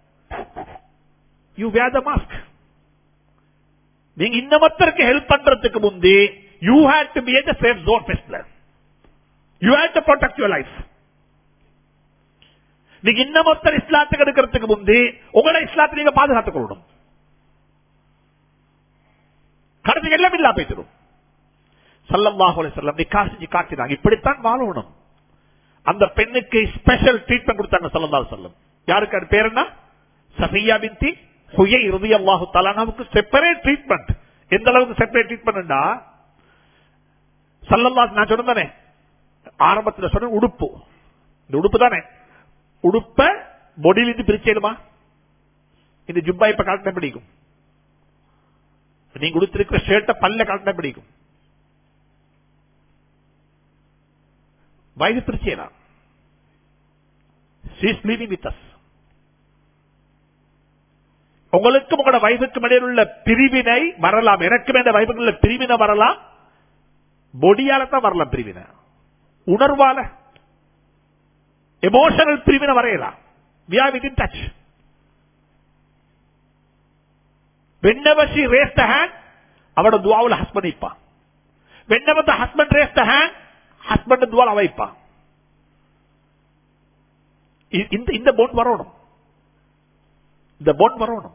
you wear the mask நீங்க இன்னமத்தருக்கு ஹெல்ப் பண்றதுக்கு முந்தி you had to be a safe zone ஃபெஸ்ட்ல you had to protect your life நீங்க இன்னமொத்தர் இஸ்லாத்துக்கு எடுக்கிறதுக்கு முந்தி உங்களை இஸ்லாத்தை நீங்க பாதுகாத்துக் கொள்ளணும் கடைசி எல்லாம் இல்லா போய்த்திடும் சல்லல்லாஹு செல்லம் நீ காசு காட்டினாங்க இப்படித்தான் வாழணும் அந்த பெண்ணுக்கு ஸ்பெஷல் ட்ரீட்மெண்ட் கொடுத்தாங்க சல்லல்லாஹு செல்லம் யாருக்கு அது பேர் என்ன சஃபியா பின்தி ஹுயை இறுதி அல்லாஹு தலானாவுக்கு செப்பரேட் ட்ரீட்மெண்ட் எந்த அளவுக்கு செப்பரேட் ட்ரீட்மெண்ட்னா சல்லல்லா நான் சொன்னேன் ஆரம்பத்தில் சொன்ன உடுப்பு இந்த உடுப்பு தானே உடுப்ப பொடியிலிருந்து பிரிச்சிடுமா இந்த ஜுப்பா இப்ப கலட்டின பிடிக்கும் நீங்க உடுத்திருக்கிற ஷர்ட்ட பல்ல கலட்டின பிடிக்கும் வயது பிரிச்சிடலாம் she is living with us உங்களுக்கும் உங்களோட வைஃபுக்கும் இடையில் உள்ள பிரிவினை வரலாம் எனக்கும் என்ற வைஃபுக்கு உள்ள பிரிவினை வரலாம் பொடியால தான் வரலாம் பிரிவினை உணர்வால எமோஷனல் பிரிவினை வரையலாம் we are within touch whenever she raised the hand அவட துவாவுல ஹஸ்பண்ட் நிற்பான் whenever the husband raised the hand husband துவால அவ வைப்பான் இ- இந்த இந்த போன் வரணும் இந்த போன் வரணும்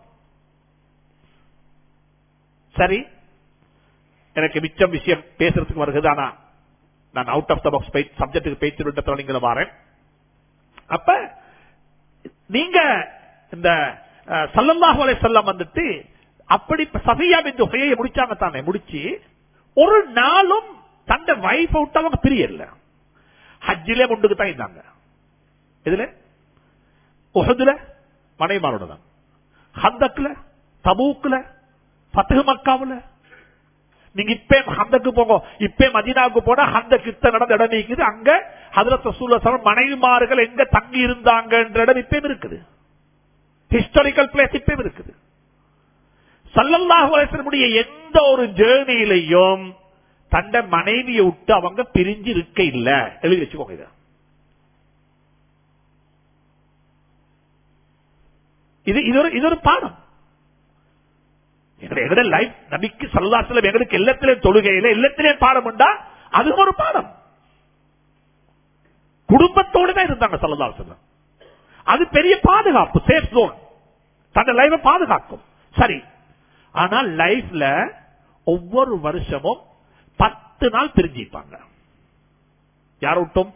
சரி எனக்கு மிச்சம் விஷயம் பேசுறதுக்கு வருகிறது ஆனா நான் அவுட் ஆஃப் த பாக்ஸ் சப்ஜெக்டுக்கு பேச்சு நீங்க வரேன் அப்ப நீங்க இந்த அஹ், ஸல்லல்லாஹு அலைஹி வஸல்லம் வந்துட்டு அப்படி சஃபியா பின் துஹையை முடிச்சாங்க தானே முடிச்சு ஒரு நாளும் தந்த வைஃப் விட்டு அவங்க பிரியல ஹஜ்ஜிலே முண்டுக்கு தான் இருந்தாங்க இதுல உஹதுல மனைமாரோட தான் ஹந்தக்ல தபூக்ல ஃபத்ஹ் மக்காவுல நீங்க இப்பே ஹந்தக்கு போங்க இப்பே மதீனாவுக்கு போனா ஹந்த கித்த நடந்த இடம் இருக்குது அங்க ஹதரத் ரசூலுல்லாஹி ஸல்லல்லாஹு அலைஹி மனைவிமார்கள் எங்க தங்கி இருந்தாங்கன்ற இடம் இப்பயும் இருக்குது ஹிஸ்டாரிக்கல் பிளேஸ் இப்பயும் இருக்குது சல்லல்லாஹு அலைஹி வஸல்லம் எந்த ஒரு ஜேர்னிலையும் தண்ட மனைவியை விட்டு அவங்க பிரிஞ்சு இருக்க இல்ல எழுதி வச்சுக்கோங்க இதை இது இது ஒரு இது ஒரு பாடம் எங்களை எங்கட லைஃப் நபிக்கு சல்லாசலம் எங்களுக்கு எல்லாத்திலையும் தொழுகையில எல்லாத்திலையும் பாடம் உண்டா அது ஒரு பாடம் குடும்பத்தோடு தான் இருந்தாங்க சல்லல்லாசலம் அது பெரிய பாதுகாப்பு சேஃப் ஜோன் தன்னை லைஃபை பாதுகாக்கும் சரி ஆனால் லைஃப்ல ஒவ்வொரு வருஷமும் பத்து நாள் பிரிஞ்சிப்பாங்க யார் விட்டும்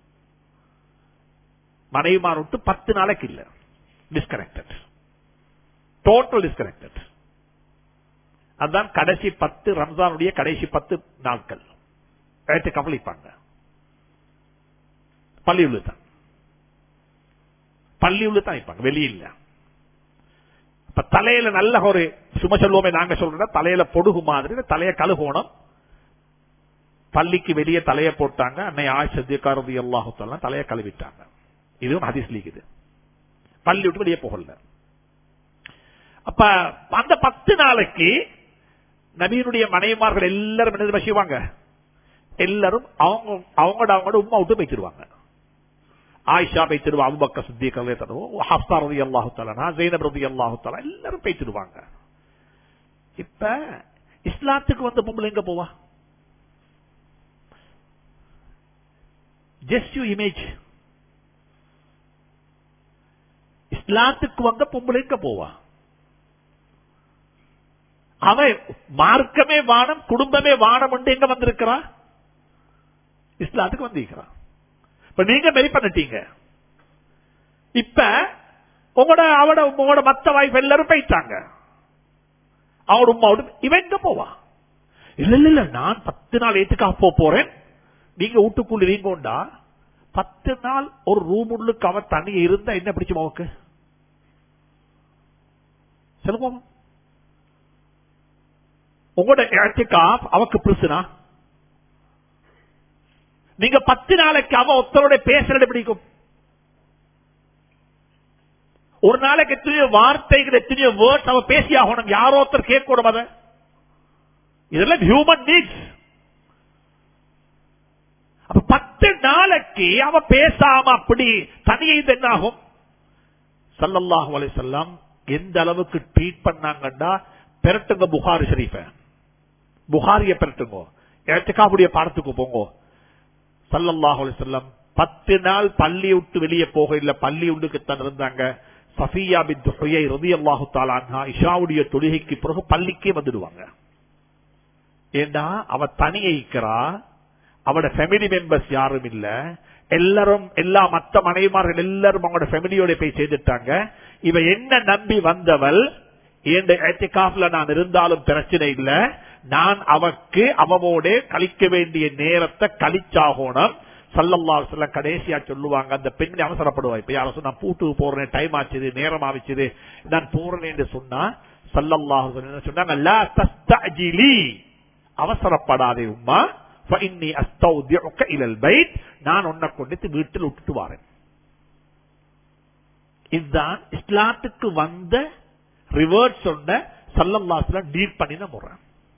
மனைவிமார் விட்டு பத்து நாளைக்கு இல்ல டிஸ்கனெக்டட் டோட்டல் டிஸ்கனெக்டட் அதுதான் கடைசி பத்து ரம்ஜானுடைய கடைசி பத்து நாட்கள் எடுத்து கவலிப்பாங்க பள்ளியுள்ள தான் பள்ளியுள்ள தான் இருப்பாங்க வெளியில இப்ப தலையில நல்ல ஒரு சும சொல்லுவோமே நாங்க சொல்றோம் தலையில பொடுகு மாதிரி தலைய கழுகோணம் பள்ளிக்கு வெளியே தலைய போட்டாங்க அன்னை ஆசிரியக்காரதி எல்லாத்தெல்லாம் தலைய கழுவிட்டாங்க இதுவும் ஹதீஸ் லீக்குது பள்ளி விட்டு வெளியே போகல அப்ப அந்த பத்து நாளைக்கு நபியினுடைய மனைவிமார்கள் எல்லாரும் என்ன தெரியுமா செய்வாங்க எல்லாரும் அவங்க அவங்களோட அவங்களோட உமா விட்டு போய்ச்சிருவாங்க ஆயிஷா பேச்சிருவா அபுபக்க சித்திக் ஹப்தா ரதி அல்லாஹு தலனா ஜெயினப் ரதி அல்லாஹு தலா எல்லாரும் பேச்சிருவாங்க இப்ப இஸ்லாத்துக்கு வந்த பொம்பளை எங்க போவா ஜஸ்ட் யூ இமேஜ் இஸ்லாத்துக்கு வந்த பொம்பளை எங்க போவா அவன் மார்க்கமே வானம் குடும்பமே வானம் எங்க வந்திருக்கிறான் இஸ்லாத்துக்கு வந்திருக்கிறான் இப்ப நீங்க மெரி பண்ணிட்டீங்க இப்ப உங்களோட அவட உங்களோட மத்த வாய்ப்பு எல்லாரும் போயிட்டாங்க அவட உமாவோட இவன் எங்க போவா இல்ல இல்ல இல்ல நான் பத்து நாள் ஏத்துக்கா போக போறேன் நீங்க வீட்டுக்குள்ள இருக்கோண்டா பத்து நாள் ஒரு ரூம் உள்ளுக்கு அவன் தனியா இருந்தா என்ன பிடிச்சு அவக்கு சொல்லுவோம் உங்களோட இழத்துக்காப் அவக்கு பிரிசுனா நீங்க பத்து நாளைக்கு அவ ஒருத்தரோட பேசுறது பிடிக்கும் ஒரு நாளைக்கு எத்தனையோ வார்த்தைகள் எத்தனையோ வேர்ட்ஸ் அவ பேசி ஆகணும் யாரோ ஒருத்தர் கேட்கணும் அத இதெல்லாம் ஹியூமன் நீட்ஸ் அப்ப பத்து நாளைக்கு அவ பேசாம அப்படி தனியை இது என்ன ஆகும் சல்லல்லாஹு அலைஹி வஸல்லம் எந்த அளவுக்கு ட்ரீட் பண்ணாங்கண்டா பெரட்டுங்க புகாரி ஷரீஃப புகாரிய பெரட்டுங்க ஏற்றுக்காவுடைய பாடத்துக்கு போங்க சல்லல்லாஹு அலைஹி வஸல்லம் பத்து நாள் பள்ளி விட்டு வெளியே போக இல்ல பள்ளி உள்ளுக்குத்தான் இருந்தாங்க சஃபியா பின் ஹுயை ரலியல்லாஹு தஆலா அன்ஹா இஷாவுடைய தொழுகைக்கு பிறகு பள்ளிக்கே வந்துடுவாங்க ஏண்டா அவ தனியே இருக்கிறா அவட ஃபேமிலி மெம்பர்ஸ் யாரும் இல்ல எல்லாரும் எல்லா மத்த மனைவிமார்கள் எல்லாரும் அவங்களோட ஃபேமிலியோட போய் சேர்ந்துட்டாங்க இவ என்ன நம்பி வந்தவள் ஏத்திகாப்ல நான் இருந்தாலும் பிரச்சனை இல்ல நான் அவக்கு அவவோட கழிக்க வேண்டிய நேரத்தை கழிச்சாகணும் சல்லல்லா சொல்ல கடைசியா சொல்லுவாங்க அந்த பெண் அவசரப்படுவா இப்ப யாரும் சொன்னா பூட்டுக்கு போறேன் டைம் ஆச்சுது நேரம் ஆவிச்சுது நான் போறேன் என்று சொன்னா சல்லல்லாஹு சொன்னாங்க "லா தஸ்தஅஜிலி." அவசரப்படாதே உம்மா فإني أستودعك إلى البيت நான் உன்னை கொண்டு வீட்டில் விட்டுட்டு வரேன் இதுதான் இஸ்லாத்துக்கு வந்த ரிவர்ஸ் சொன்ன சல்லல்லாஸ்ல டீல் பண்ணின முறை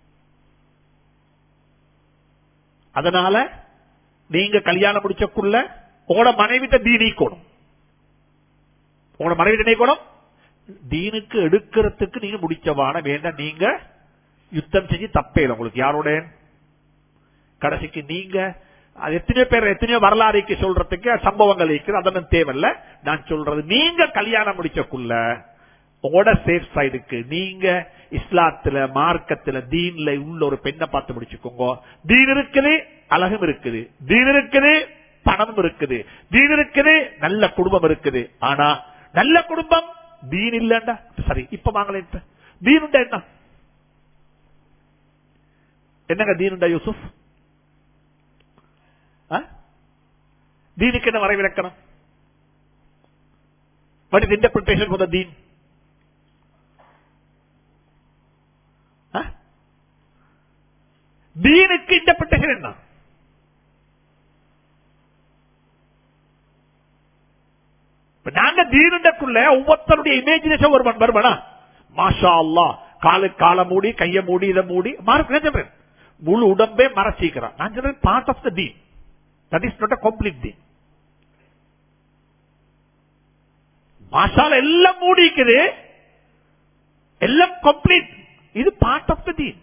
அதனால நீங்க கல்யாணம் முடிச்சக்குள்ள உங்களோட மனைவிட்ட தீ நீக்கணும் உங்களோட மனைவிட்ட நீக்கணும் தீனுக்கு எடுக்கிறதுக்கு நீங்க முடிச்சவான வேண்டாம் நீங்க யுத்தம் செஞ்சு தப்பே இல்லை உங்களுக்கு யாரோட கடைசிக்கு நீங்க அது எத்தனையோ பேர் எத்தனையோ வரலாறுக்கு சொல்றதுக்கு சம்பவங்கள் இருக்குது அதெல்லாம் தேவையில்ல நான் சொல்றது நீங்க கல்யாணம் முடிச்சக்குள்ள உங்களோட சேஃப் சைடுக்கு நீங்க இஸ்லாத்துல மார்க்கத்துல தீன்ல உள்ள ஒரு பெண்ணை பார்த்து முடிச்சுக்கோங்க தீன் இருக்குது அழகும் இருக்குது தீன் இருக்குது பணமும் இருக்குது தீன் இருக்குது நல்ல குடும்பம் இருக்குது ஆனா நல்ல குடும்பம் தீன் இல்லண்டா சரி இப்ப வாங்கல தீனுண்டா என்ன என்னங்க தீனுண்டா யூசுப் ஆ? தீனுக்கு என்ன வரைவிலக்கணம் What is interpretation for the deen? ஆ? தீனுக்கு இன்டர்பிரேஷன் என்ன இப்ப நாங்க தீனுண்டக்குள்ள ஒவ்வொருத்தருடைய இமேஜினேஷன் வருவன் வருவனா மாஷா அல்லா காலு காலை மூடி கைய மூடி இதை மூடி மார்க் சொல்றேன் முழு உடம்பே மறைச்சிக்கிறான் நான் சொல்றேன் பார்ட் ஆஃப் த தீன் that is not a complete தீன் மாஷால எல்லாம் மூடிக்குது எல்லாம் கம்ப்ளீட் இது பார்ட் ஆஃப் த தீன்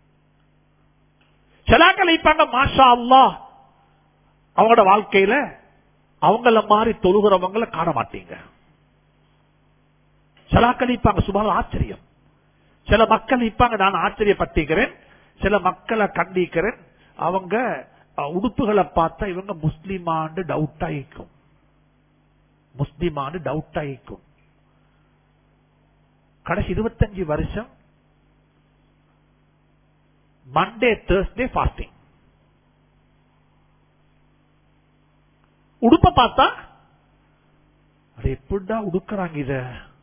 சிலாக்கள் இப்ப மாஷா அல்லா அவங்களோட வாழ்க்கையில அவங்கள மாதிரி தொழுகிறவங்கள காண மாட்டீங்க சிலாக்கள் இப்பாங்க சுமார் ஆச்சரியம் சில மக்கள் இப்பாங்க நான் ஆச்சரியப்பட்டிருக்கிறேன் சில மக்களை கண்டிக்கிறேன் அவங்க அஹ், உடுப்புகளை பார்த்தா இவங்க முஸ்லிமாண்டு டவுட் ஆயிக்கும் முஸ்லிமாண்டு டவுட் ஆயிக்கும் கடைசி இருபத்தஞ்சு வருஷம் மண்டே தேர்ஸ்டே ஃபாஸ்டிங் உடுப்ப பார்த்தா அது எப்படிடா உடுக்குறாங்க இத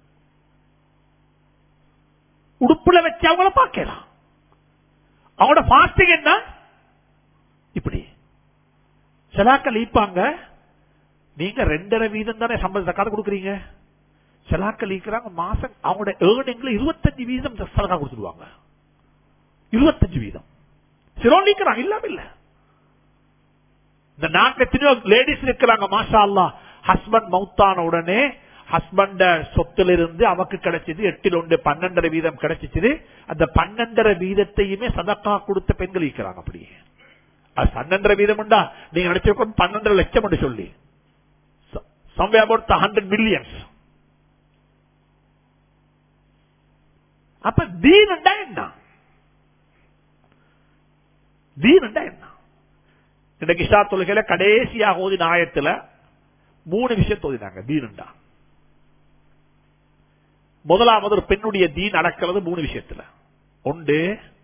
உடுப்புல வச்சு அவங்கள பார்க்கலாம் அவங்களோட ஃபாஸ்டிங் என்ன இப்படி சிலாக்கள் ஈப்பாங்க நீங்க ரெண்டரை வீதம் தானே சம்பள தக்காத கொடுக்குறீங்க சிலாக்கள் ஈக்கிறாங்க மாசம் அவங்களோட ஏர்னிங்ல இருபத்தஞ்சு வீதம் சலகா கொடுத்துடுவாங்க இருபத்தஞ்சு வீதம் சிரோனிக்கிறாங்க இல்லாம இல்ல இந்த நாட்டுல எத்தனையோ லேடிஸ் இருக்கிறாங்க மாஷா அல்லா ஹஸ்பண்ட் மவுத்தான உடனே ஹஸ்பண்ட சொத்துல இருந்து அவக்கு கிடைச்சது எட்டில் ஒன்று பன்னெண்டரை வீதம் கிடைச்சிச்சு அந்த பன்னெண்டரை வீதத்தையுமே சதக்கா கொடுத்த பெண்கள் இருக்கிறாங்க அப்படியே அது பன்னெண்டரை வீதம் உண்டா நீங்க நினைச்சிருக்கோம் பன்னெண்டரை லட்சம் என்று சொல்லி சம்வே அபவுட் ஹண்ட்ரட் மில்லியன்ஸ் அப்ப தீனண்டா என்ன தீனண்டா என்ன இன்னைக்கு இஷா தொழுகையில கடைசியாக ஓதின ஆயத்துல மூணு விஷயம் ஓதினாங்க தீனண்டா முதலாவது ஒரு பெண்ணுடைய தீன் நடக்கிறது மூணு விஷயத்துல ஒன்று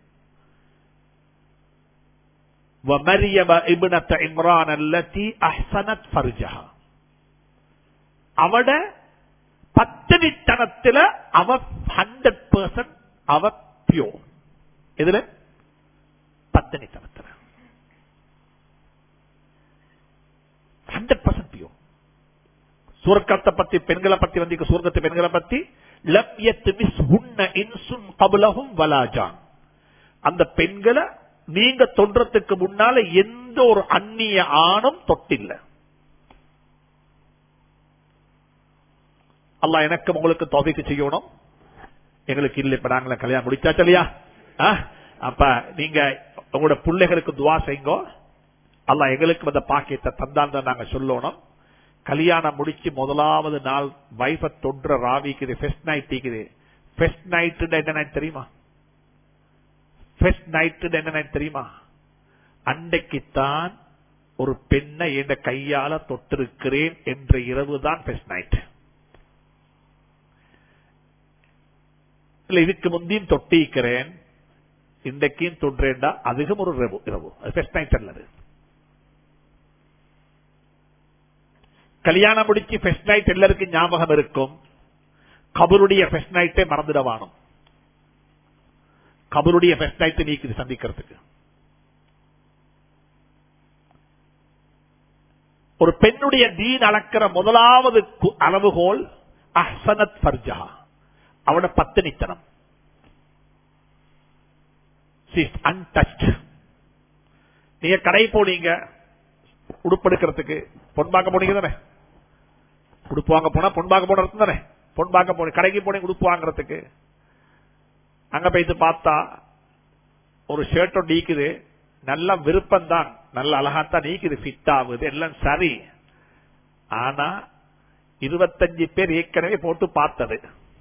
ومريم ابنة عمران التي احسنت فرجها அவட பத்தனித்தனத்துல அவ ஹண்ட்ரட் பர்சன்ட் அவ பியோ இதுல பத்தனித்தனத்துல ஹண்ட்ரட் பர்சன்ட் பியோ சுரக்கத்தை பத்தி பெண்களை பத்தி வந்து சுரக்கத்து பெண்களை பத்தி லம் யத்மிஸ் ஹுன்ன இன்சுன் கபலஹும் வலாஜான் அந்த பெண்களை நீங்க தொன்றதுக்கு முன்னால எந்த ஒரு அந்நிய ஆணும் தொட்டில்ல அல்லாஹ் எனக்கு உங்களுக்கு தொகைக்கு செய்யணும் எங்களுக்கு இல்லை இப்ப நாங்கள கல்யாணம் முடிச்சாச்சு இல்லையா ஆ? அப்ப நீங்க உங்களோட பிள்ளைகளுக்கு துவா செய்யுங்க அல்லாஹ் எங்களுக்கு அந்த பாக்கியத்தை தந்தான் தான் நாங்க சொல்லணும் கல்யாணம் முடிச்சு முதலாவது நாள் வைஃப தொன்ற ராவிக்குது ஃபெஸ்ட் நைட் இருக்குது ஃபெஸ்ட் நைட் என்ன night தெரியுமா ஃபெஸ்ட் நைட் என்ன night தெரியுமா அன்றைக்குத்தான் ஒரு பெண்ணை என் கையால தொட்டிருக்கிறேன் என்ற இரவு தான் ஃபெஸ்ட் நைட் இல்ல இதுக்கு முந்தியும் தொட்டிக்கிறேன் இன்றைக்கும் தொன்றேன்டா அதிகம் ஒரு இரவு இரவு அது ஃபெஸ்ட் நைட் அல்லது கல்யாணம் முடிச்சு ஃபெஸ்ட் நைட் எல்லாருக்கும் ஞாபகம் இருக்கும் கபருடைய ஃபெஸ்ட் நைட்டே மறந்துடவானும் கபருடைய ஃபெஸ்ட் நைட் நீக்குது சந்திக்கிறதுக்கு ஒரு பெண்ணுடைய தீன் அளக்கிற முதலாவது கு- அளவுகோல் அஹ்சனத் ஃபர்ஜா அவட பத்தினித்தனம் அன்டச்ட் நீங்க கடை போனீங்க உடுப்பெடுக்கிறதுக்கு பொன் பார்க்க போனீங்க தானே உடுப்பு வாங்க போனா பொன் பார்க்க போன தானே பொன் பார்க்க போன கடைக்கு போனீங்க உடுப்பு வாங்குறதுக்கு அங்க போயிட்டு பார்த்தா ஒரு ஷர்ட்டும் நீக்குது நல்ல விருப்பம் தான் நல்ல அழகாத்தான் நீக்குது ஃபிட் ஆகுது எல்லாம் சரி ஆனா இருபத்தஞ்சு பேர் ஏற்கனவே போட்டு பார்த்தது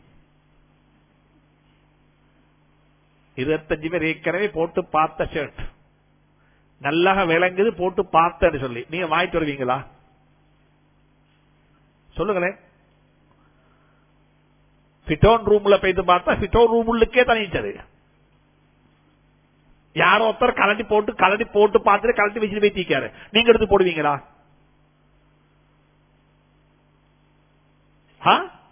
இருபத்தஞ்சு பேர் ஏற்கனவே போட்டு பார்த்த ஷர்ட் நல்லா விளங்குது போட்டு பார்த்தேன்னு சொல்லி நீங்க வாங்கிட்டு வருவீங்களா சொல்லுங்களேன் பிட்டோன் ரூம்ல போயிட்டு பார்த்தா பிட்டோன் ரூம் உள்ளுக்கே தனிச்சது யாரோ ஒருத்தர் கலட்டி போட்டு கலட்டி போட்டு பார்த்துட்டு கலட்டி வச்சுட்டு போய் தீக்காரு நீங்க எடுத்து போடுவீங்களா ஆ?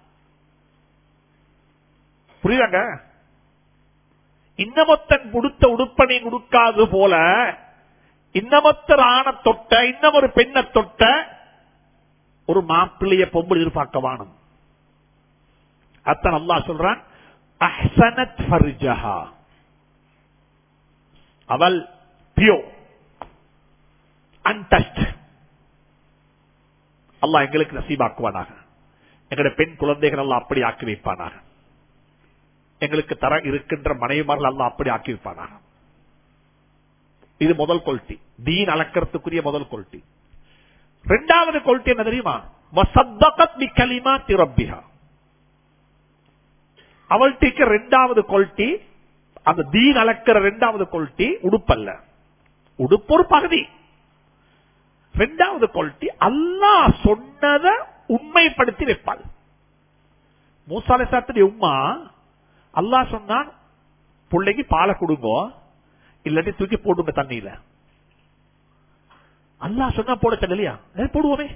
புரியுதாங்க இன்னமொத்தன் கொடுத்த உடுப்பணி கொடுக்காது போல இன்னமொத்தர் ஆன தொட்ட இன்னும் ஒரு பெண்ணை தொட்ட ஒரு மாப்பிள்ளைய பொம்பு எதிர்பார்க்க வாணும் அத்தன் அல்லாஹ் சொல்றான் அஹ்சனத் ஃபர்ஜஹா அவள் பியோ அன்டஸ்ட் அல்லாஹ் எங்களுக்கு நசீபாக்குவானாக எங்களுடைய பெண் குழந்தைகள் எல்லாம் அப்படி ஆக்கி வைப்பானாக எங்களுக்கு தர இருக்கின்ற மனைவிமார்கள் எல்லாம் அப்படி ஆக்கி வைப்பானாக இது முதல் கொல்ட்டி தீன் அளக்கிறதுக்குரிய முதல் கொல்ட்டி இரண்டாவது கொல்ட்டி என்ன தெரியுமா வசத்தகத் பி கலிமாத்தி ரப்பிஹா அவள்கிட்ட இரண்டாவது கொல்ட்டி அந்த தீன் அளக்கிற இரண்டாவது கொல்ட்டி உடுப்பல்ல உடுப்பு ஒரு பகுதி இரண்டாவது கொல்ட்டி அல்லாஹ் சொன்னதை உண்மைப்படுத்தி வைப்பாள் மூசாலை சாத்துடைய உம்மா அல்லாஹ் சொன்னான் பிள்ளைக்கு பாலை கொடுங்க இல்லாட்டி தூக்கி போடுங்க தண்ணியில அல்லாஹ் சொன்னா போட சொல்லலையா ஏ, போடுவோமே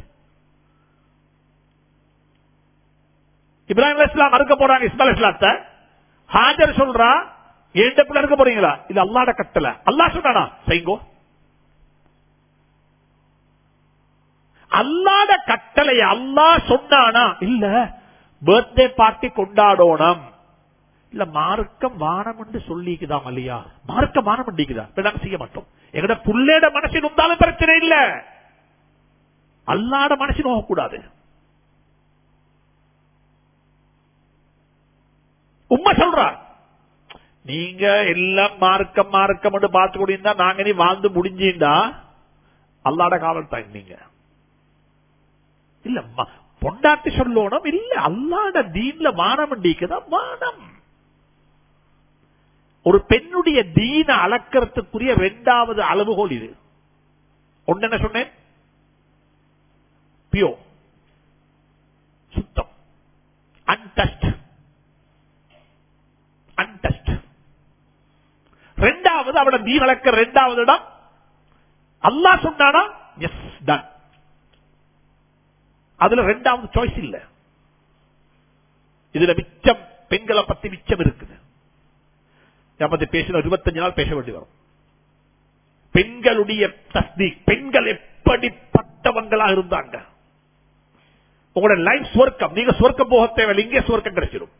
இப்ராஹிம் இஸ்லாம் அறுக்க போறாங்க இஸ்மாயில் இஸ்லாத்த ஹாஜர் சொல்றா ஏண்ட பிள்ளை இருக்க போறீங்களா இது அல்லாட கட்டல அல்லாஹ் சொன்னானா செய்ங்கோ அல்லாட கட்டளை அல்லாஹ் சொன்னானா இல்ல பர்த்டே பார்ட்டி கொண்டாடணும் இல்ல மார்க்கம் வானம் என்று சொல்லிக்குதாம் இல்லையா மார்க்கம் வானம் பண்ணிக்குதா இப்ப நாங்க செய்ய மாட்டோம் எங்கட புள்ளேட மனசு நொந்தாலும் பிரச்சனை இல்ல அல்லாட மனசு நோகக்கூடாது உண்மை சொல்றா நீங்க எல்லாம் மார்க்கம் மார்க்கம் பார்த்து கொண்டிருந்தா நாங்க நீ வாழ்ந்து முடிஞ்சீண்டா அல்லாட காவல் தான் நீங்க இல்ல ம- பொண்டாட்டி சொல்லணும் இல்ல அல்லாட தீன்ல வானம் அண்டிக்குதான் வானம் ஒரு பெண்ணுடைய தீன அளக்கிறதுக்குரிய இரண்டாவது அளவுகோல் இது ஒன்னு என்ன சொன்னேன் பியோ சுத்தம் அன்டஸ்ட் அன்டஸ்ட் ரெண்டாவது அவட தீன் அளக்கிற ரெண்டாவது இடம் அல்லாஹ் சொன்னானா எஸ் டன் அதுல ரெண்டாவது சாய்ஸ் இல்ல இதுல மிச்சம் பெண்களை பத்தி மிச்சம் இருக்குது நான் பத்தி பேசின இருபத்தஞ்சு நாள் பேச வேண்டி வரும் பெண்களுடைய தஸ்தி பெண்கள் எப்படிப்பட்டவங்களா இருந்தாங்க உங்களோட லைஃப் சுவர்க்கம் நீங்க சுவர்க்கம் போக தேவையில்லை இங்கே சுவர்க்கம் கிடைச்சிடும்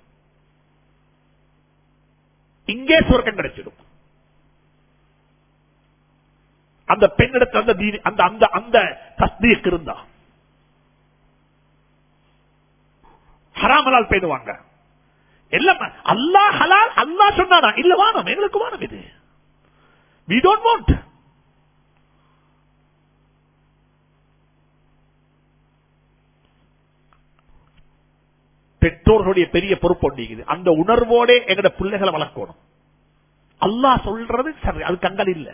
இங்கே சுவர்க்கம் கிடைச்சிடும் அந்த பெண்ணிடத்தில் அந்த தீனி- அந்த அந்த அந்த தஸ்தீக் இருந்தா ஹராமலால் பேணுவாங்க எல்லாம் அல்லாஹ் ஹலால் அல்லாஹ் சொன்னானா இல்ல வானம் எங்களுக்கு வானம் இது we don't want பெற்றோர்களுடைய பெரிய பொறுப்பு ஒன்றிக்குது அந்த உணர்வோட எங்கட பிள்ளைகளை வளர்க்கணும் அல்லாஹ் சொல்றது சரி அது கண்கள் இல்ல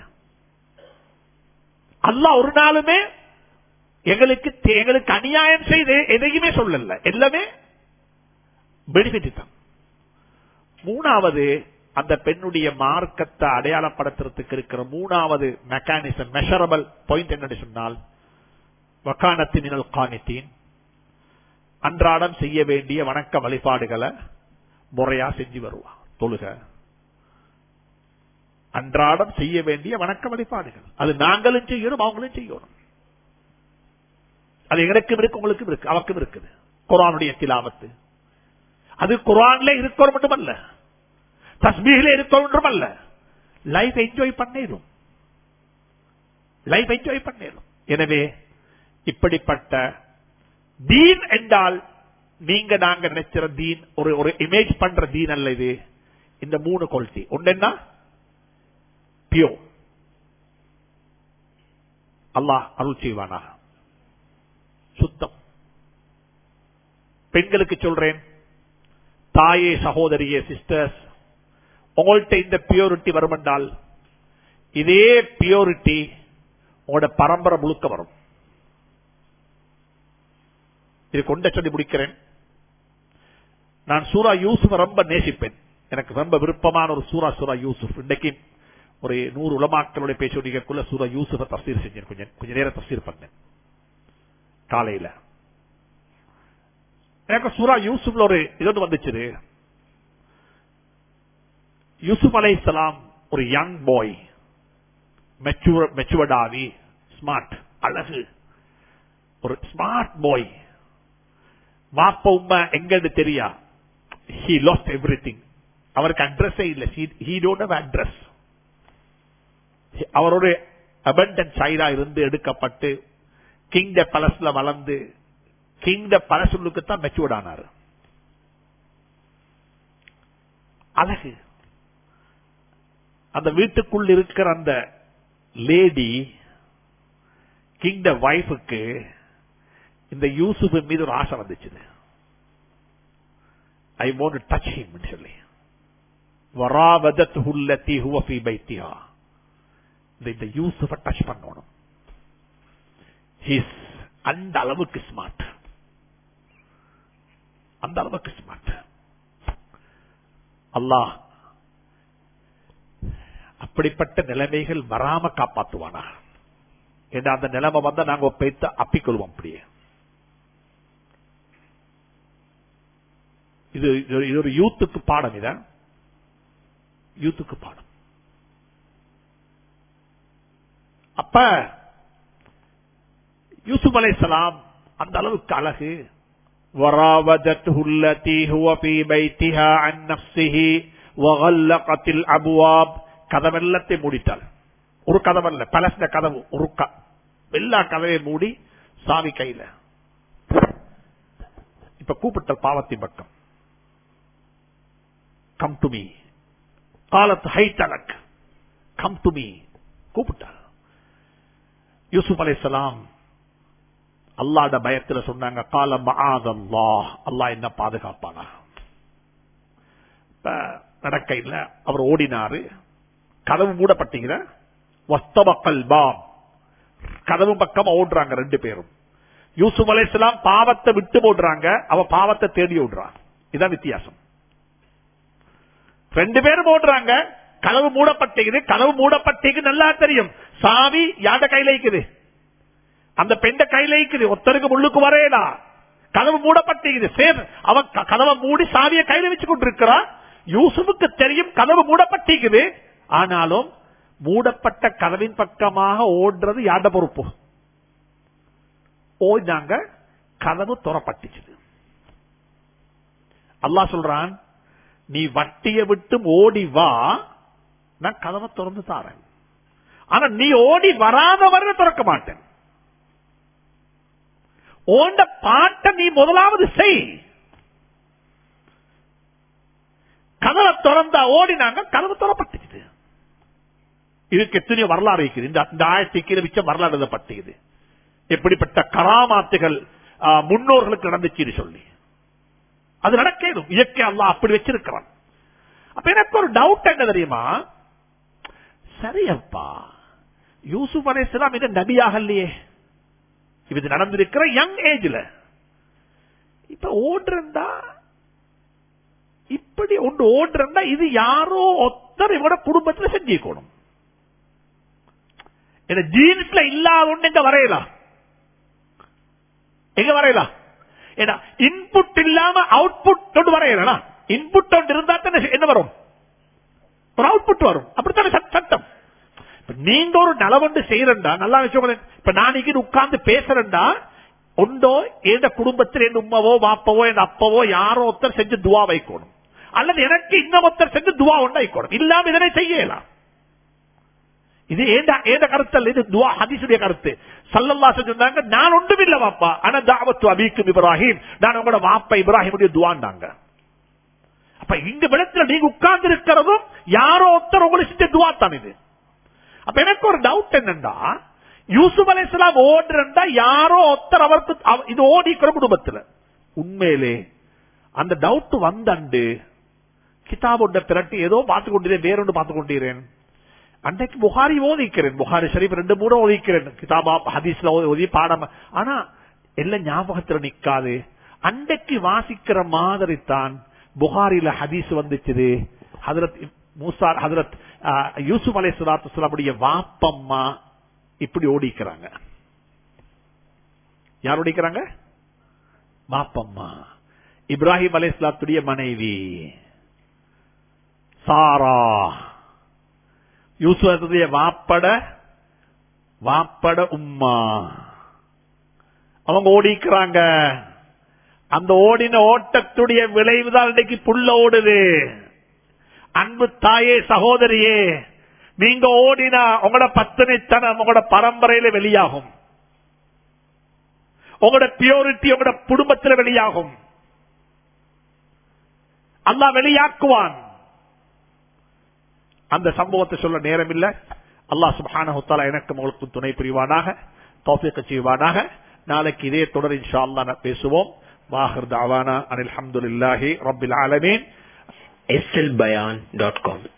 அல்லாஹ் ஒரு நாளுமே எங்களுக்கு தே- எங்களுக்கு அநியாயம் செய்து எதையுமே சொல்லல எல்லாமே பெனிஃபிட் தான் மூணாவது அந்த பெண்ணுடைய மார்க்கத்தை அடையாளப்படுத்துறதுக்கு இருக்கிற மூணாவது மெக்கானிசம் மெஷரபிள் பாயிண்ட் என்னன்னு சொன்னால் வக்கானத்தின் காணித்தீன் அன்றாடம் செய்ய வேண்டிய வணக்க வழிபாடுகளை முறையா செஞ்சு வருவா தொழுக அன்றாடம் செய்ய வேண்டிய வணக்க வழிபாடுகள் அது நாங்களும் செய்யணும் அவங்களும் செய்யணும் அது எங்களுக்கும் இருக்கு உங்களுக்கும் இருக்கு அவக்கும் இருக்குது குரானுடைய திலாவத்து அது குரான்ல இருக்கிற மட்டுமல்ல தஸ்மீகில இருக்கிற அல்ல லைஃப் என்ஜாய் பண்ணிடும் லைஃப் என்ஜாய் பண்ணிடும் எனவே இப்படிப்பட்ட தீன் என்றால் நீங்க நாங்க நினைக்கிற தீன் ஒரு ஒரு இமேஜ் பண்ற தீன் அல்ல இது இந்த மூணு குவாலிட்டி ஒன்று என்ன பியோ அல்லாஹ் அருள் செய்வானா சுத்தம் பெண்களுக்கு சொல்றேன் தாயே சகோதரியே சிஸ்டர்ஸ் உங்கள்கிட்ட இந்த பியூரிட்டி வரும் என்றால் இதே பியூரிட்டி உங்களோட பரம்பரை முழுக்க வரும் இது கொண்ட சொல்லி முடிக்கிறேன் நான் சூரா யூசுப் ரொம்ப நேசிப்பேன் எனக்கு ரொம்ப விருப்பமான ஒரு சூரா சூரா யூசுப் இன்னைக்கு ஒரு நூறு உலமாக்களுடைய பேச்சுடிக்கக்குள்ள சூரா யூசுஃபை தப்சீர் செஞ்சேன் கொஞ்சம் கொஞ்ச நேரம் தப்சீர் பண்ணேன் காலையில எனக்கு சூரா யூசுப்ல ஒரு இது வந்துச்சு யூசுப் அலை ஒரு யங் பாய் மெச்சுவர்ட் ஆவி ஸ்மார்ட் அழகு ஒரு ஸ்மார்ட் பாய் வாப்ப உண்மை எங்கன்னு தெரியா ஹி லாஸ்ட் எவ்ரி திங் அவருக்கு அட்ரஸே இல்ல ஹீ டோன்ட் ஹவ் அட்ரஸ் அவரோட அபண்டன் சைடா இருந்து எடுக்கப்பட்டு கிங் த பலஸ்ல வளர்ந்து கிங் த பலசுக்கு தான் மெச்சுவர்ட் ஆனார் அழகு அந்த வீட்டுக்குள் இருக்கிற அந்த லேடி கிங் த வைஃபுக்கு இந்த யூசுப் மீது ஒரு ஆசை வந்துச்சு ஐ வாண்ட் டச் ஹிம் சொல்லி வராவதத் ஹுல்லத்தி ஹுவ ஃபீ பைத்தியா இந்த யூசுஃப டச் பண்ணணும் ஹிஸ் அந்த அளவுக்கு ஸ்மார்ட் அந்த அளவுக்கு ஸ்மார்ட் அல்லாஹ் அப்படிப்பட்ட நிலைமைகள் வராம காப்பாத்துவானா ஏன்னா அந்த நிலைமை வந்தா நாங்க பெய்த்து அப்பிக்கொள்வோம் அப்படியே இது இது ஒரு யூத்துக்கு பாடம் இத யூத்துக்கு பாடம் அப்ப யூசுப் அலைசலாம் அந்த அளவுக்கு அழகு وراودته التي هو في بيتها عن نفسه وغلقت الابواب கதவெல்லத்தை மூடிட்டாள் ஒரு கதவல்ல பலசின கதவு ஒரு எல்லா கதவை மூடி சாவி கையில இப்ப கூப்பிட்ட பாவத்தின் பக்கம் கம் டு மீ காலத்து ஹை தலக் கம் டு மீ கூப்பிட்டார் யூசுப் அலைசலாம் அல்லாட பயத்துல சொன்னாங்க கால மகாதல்லா அல்லா என்ன பாதுகாப்பானா நடக்க இல்ல அவர் ஓடினாரு கதவு மூடப்பட்டீங்க வஸ்தபக்கல் பாம் கதவு பக்கம் ஓடுறாங்க ரெண்டு பேரும் யூசுப் அலைசலாம் பாவத்தை விட்டு போடுறாங்க அவ பாவத்தை தேடி ஓடுறான் இதான் வித்தியாசம் ரெண்டு பேரும் ஓடுறாங்க கதவு மூடப்பட்டீங்க கதவு மூடப்பட்டீங்க நல்லா தெரியும் சாவி யாட கையில இருக்குது அந்த பெண்ட கையில இருக்குது ஒருத்தருக்கு முள்ளுக்கு வரையடா கதவு மூடப்பட்டீங்க சேர் அவன் கதவை மூடி சாவியை கையில வச்சு கொண்டிருக்கிறான் யூசுஃபுக்கு தெரியும் கதவு மூடப்பட்டிருக்குது ஆனாலும் மூடப்பட்ட கதவின் பக்கமாக ஓடுறது யாட பொறுப்பு ஓடினாங்க கதவு துறப்பட்டுச்சு அல்லாஹ் சொல்றான் நீ வட்டிய விட்டு ஓடி வா நான் கதவை திறந்து தாரேன் ஆனா நீ ஓடி வராத வரை திறக்க மாட்டேன் ஓண்ட பாட்டை நீ முதலாவது செய் கதவை திறந்தா ஓடினாங்க கதவு திறப்பட்டுச்சு இதுக்கு எத்தனையோ வரலாறு இருக்குது இந்த ஆயிரத்தி கீழே மிச்சம் வரலாறு எழுதப்பட்டது எப்படிப்பட்ட கராமாத்துகள் முன்னோர்களுக்கு நடந்துச்சு சொல்லி அது நடக்கணும் இயற்கை அல்லா அப்படி வச்சிருக்கிறான் அப்ப எனக்கு ஒரு டவுட் என்ன தெரியுமா சரியப்பா யூசுப் அலேஸ்லாம் இது நபியாக இல்லையே இது நடந்திருக்கிற யங் ஏஜ்ல இப்ப ஓடுறா இப்படி ஒன்று ஓடுறா இது யாரோ ஒத்தர் இவட குடும்பத்தில் செஞ்சுக்கணும் ஜீன்ஸ்ல இல்லாத ஒண்ணு எங்க வரையலாம் எங்க வரையலாம் ஏன்னா இன்புட் இல்லாம அவுட்புட் ஒன்று வரையலாம் இன்புட் ஒன்று இருந்தா தானே என்ன வரும் ஒரு அவுட்புட் வரும் அப்படித்தானே சட்டம் நீங்க ஒரு நலவொண்டு செய்யறா நல்லா வச்சுக்கோங்க இப்ப நான் இங்க உட்கார்ந்து பேசுறேன்டா உண்டோ எந்த குடும்பத்தில் என் உம்மவோ பாப்பவோ என் அப்பவோ யாரோ ஒருத்தர் செஞ்சு துவா வைக்கணும் அல்லது எனக்கு இன்னொருத்தர் செஞ்சு துவா உண்டாய்க்கணும் இல்லாம இதனை செய்யலாம் இது ஏண்ட ஏண்ட கருத்தல் இது துவா ஹதீசுடைய கருத்து சல்லல்லா சொன்னாங்க நான் ஒன்றும் இல்ல வாப்பா ஆனா தாவத்து அபீக்கும் இப்ராஹிம் நான் உங்களோட வாப்பா இப்ராஹிமுடைய துவாண்டாங்க அப்ப இந்த விடத்துல நீங்க உட்கார்ந்து இருக்கிறதும் யாரோ ஒருத்தர் உங்களை செஞ்ச துவா தான் இது அப்ப எனக்கு ஒரு டவுட் என்னன்னா யூசுப் அலை இஸ்லாம் ஓடுறா யாரோ ஒருத்தர் அவருக்கு அவ- இது ஓடிக்கிற குடும்பத்துல உண்மையிலே அந்த டவுட் வந்தண்டு கிதாப் ஒன்றை பிரட்டி ஏதோ பார்த்து கொண்டிருந்தேன் வேறொன்று பார்த்து கொண்டிருந்தேன் அன்றைக்கு புகாரி ஓதிக்கிறேன் புகாரி ஷரீப் ரெண்டு மூணு ஓதிக்கிறேன் கிதாபா ஹதீஸ்ல ஓதி- ஓதி பாடம் ஆனா எல்லாம் ஞாபகத்துல நிக்காது அன்றைக்கு வாசிக்கிற மாதிரி தான் புகாரில ஹதீஸ் வந்துச்சுது ஹதரத் மூசா ஹதரத் ஆஹ், யூசுப் அலை சுலாத்துடைய வாப்பம்மா இப்படி ஓடிக்கிறாங்க யார் ஓடிக்கிறாங்க வாப்பம்மா இப்ராஹிம் அலை மனைவி சாரா யூசுடைய வாப்பட வாப்பட உம்மா அவங்க ஓடிக்கிறாங்க அந்த ஓடின ஓட்டத்துடைய விளைவுதான் இன்னைக்கு புள்ள ஓடுது அன்பு தாயே சகோதரியே நீங்க ஓடினா உங்களோட பத்தனைத்தனம் உங்களோட பரம்பரையில வெளியாகும் உங்களோட பியூரிட்டி உங்களோட குடும்பத்தில் வெளியாகும் அல்லாஹ் வெளியாக்குவான் அந்த சம்பவத்தை சொல்ல நேரம் இல்ல அல்லாஹ் சுப்ஹானஹு தஆலா எனக்கு உங்களுக்கு துணை புரிவானாக தௌஃபீக் செய்வானாக நாளைக்கு இதே தொடர் இன்ஷா அல்லாஹ் நான் பேசுவோம் வாஹிர் தஅவானா அனில் ஹம்துலில்லாஹி ரப்பில் ஆலமீன் slbayan.com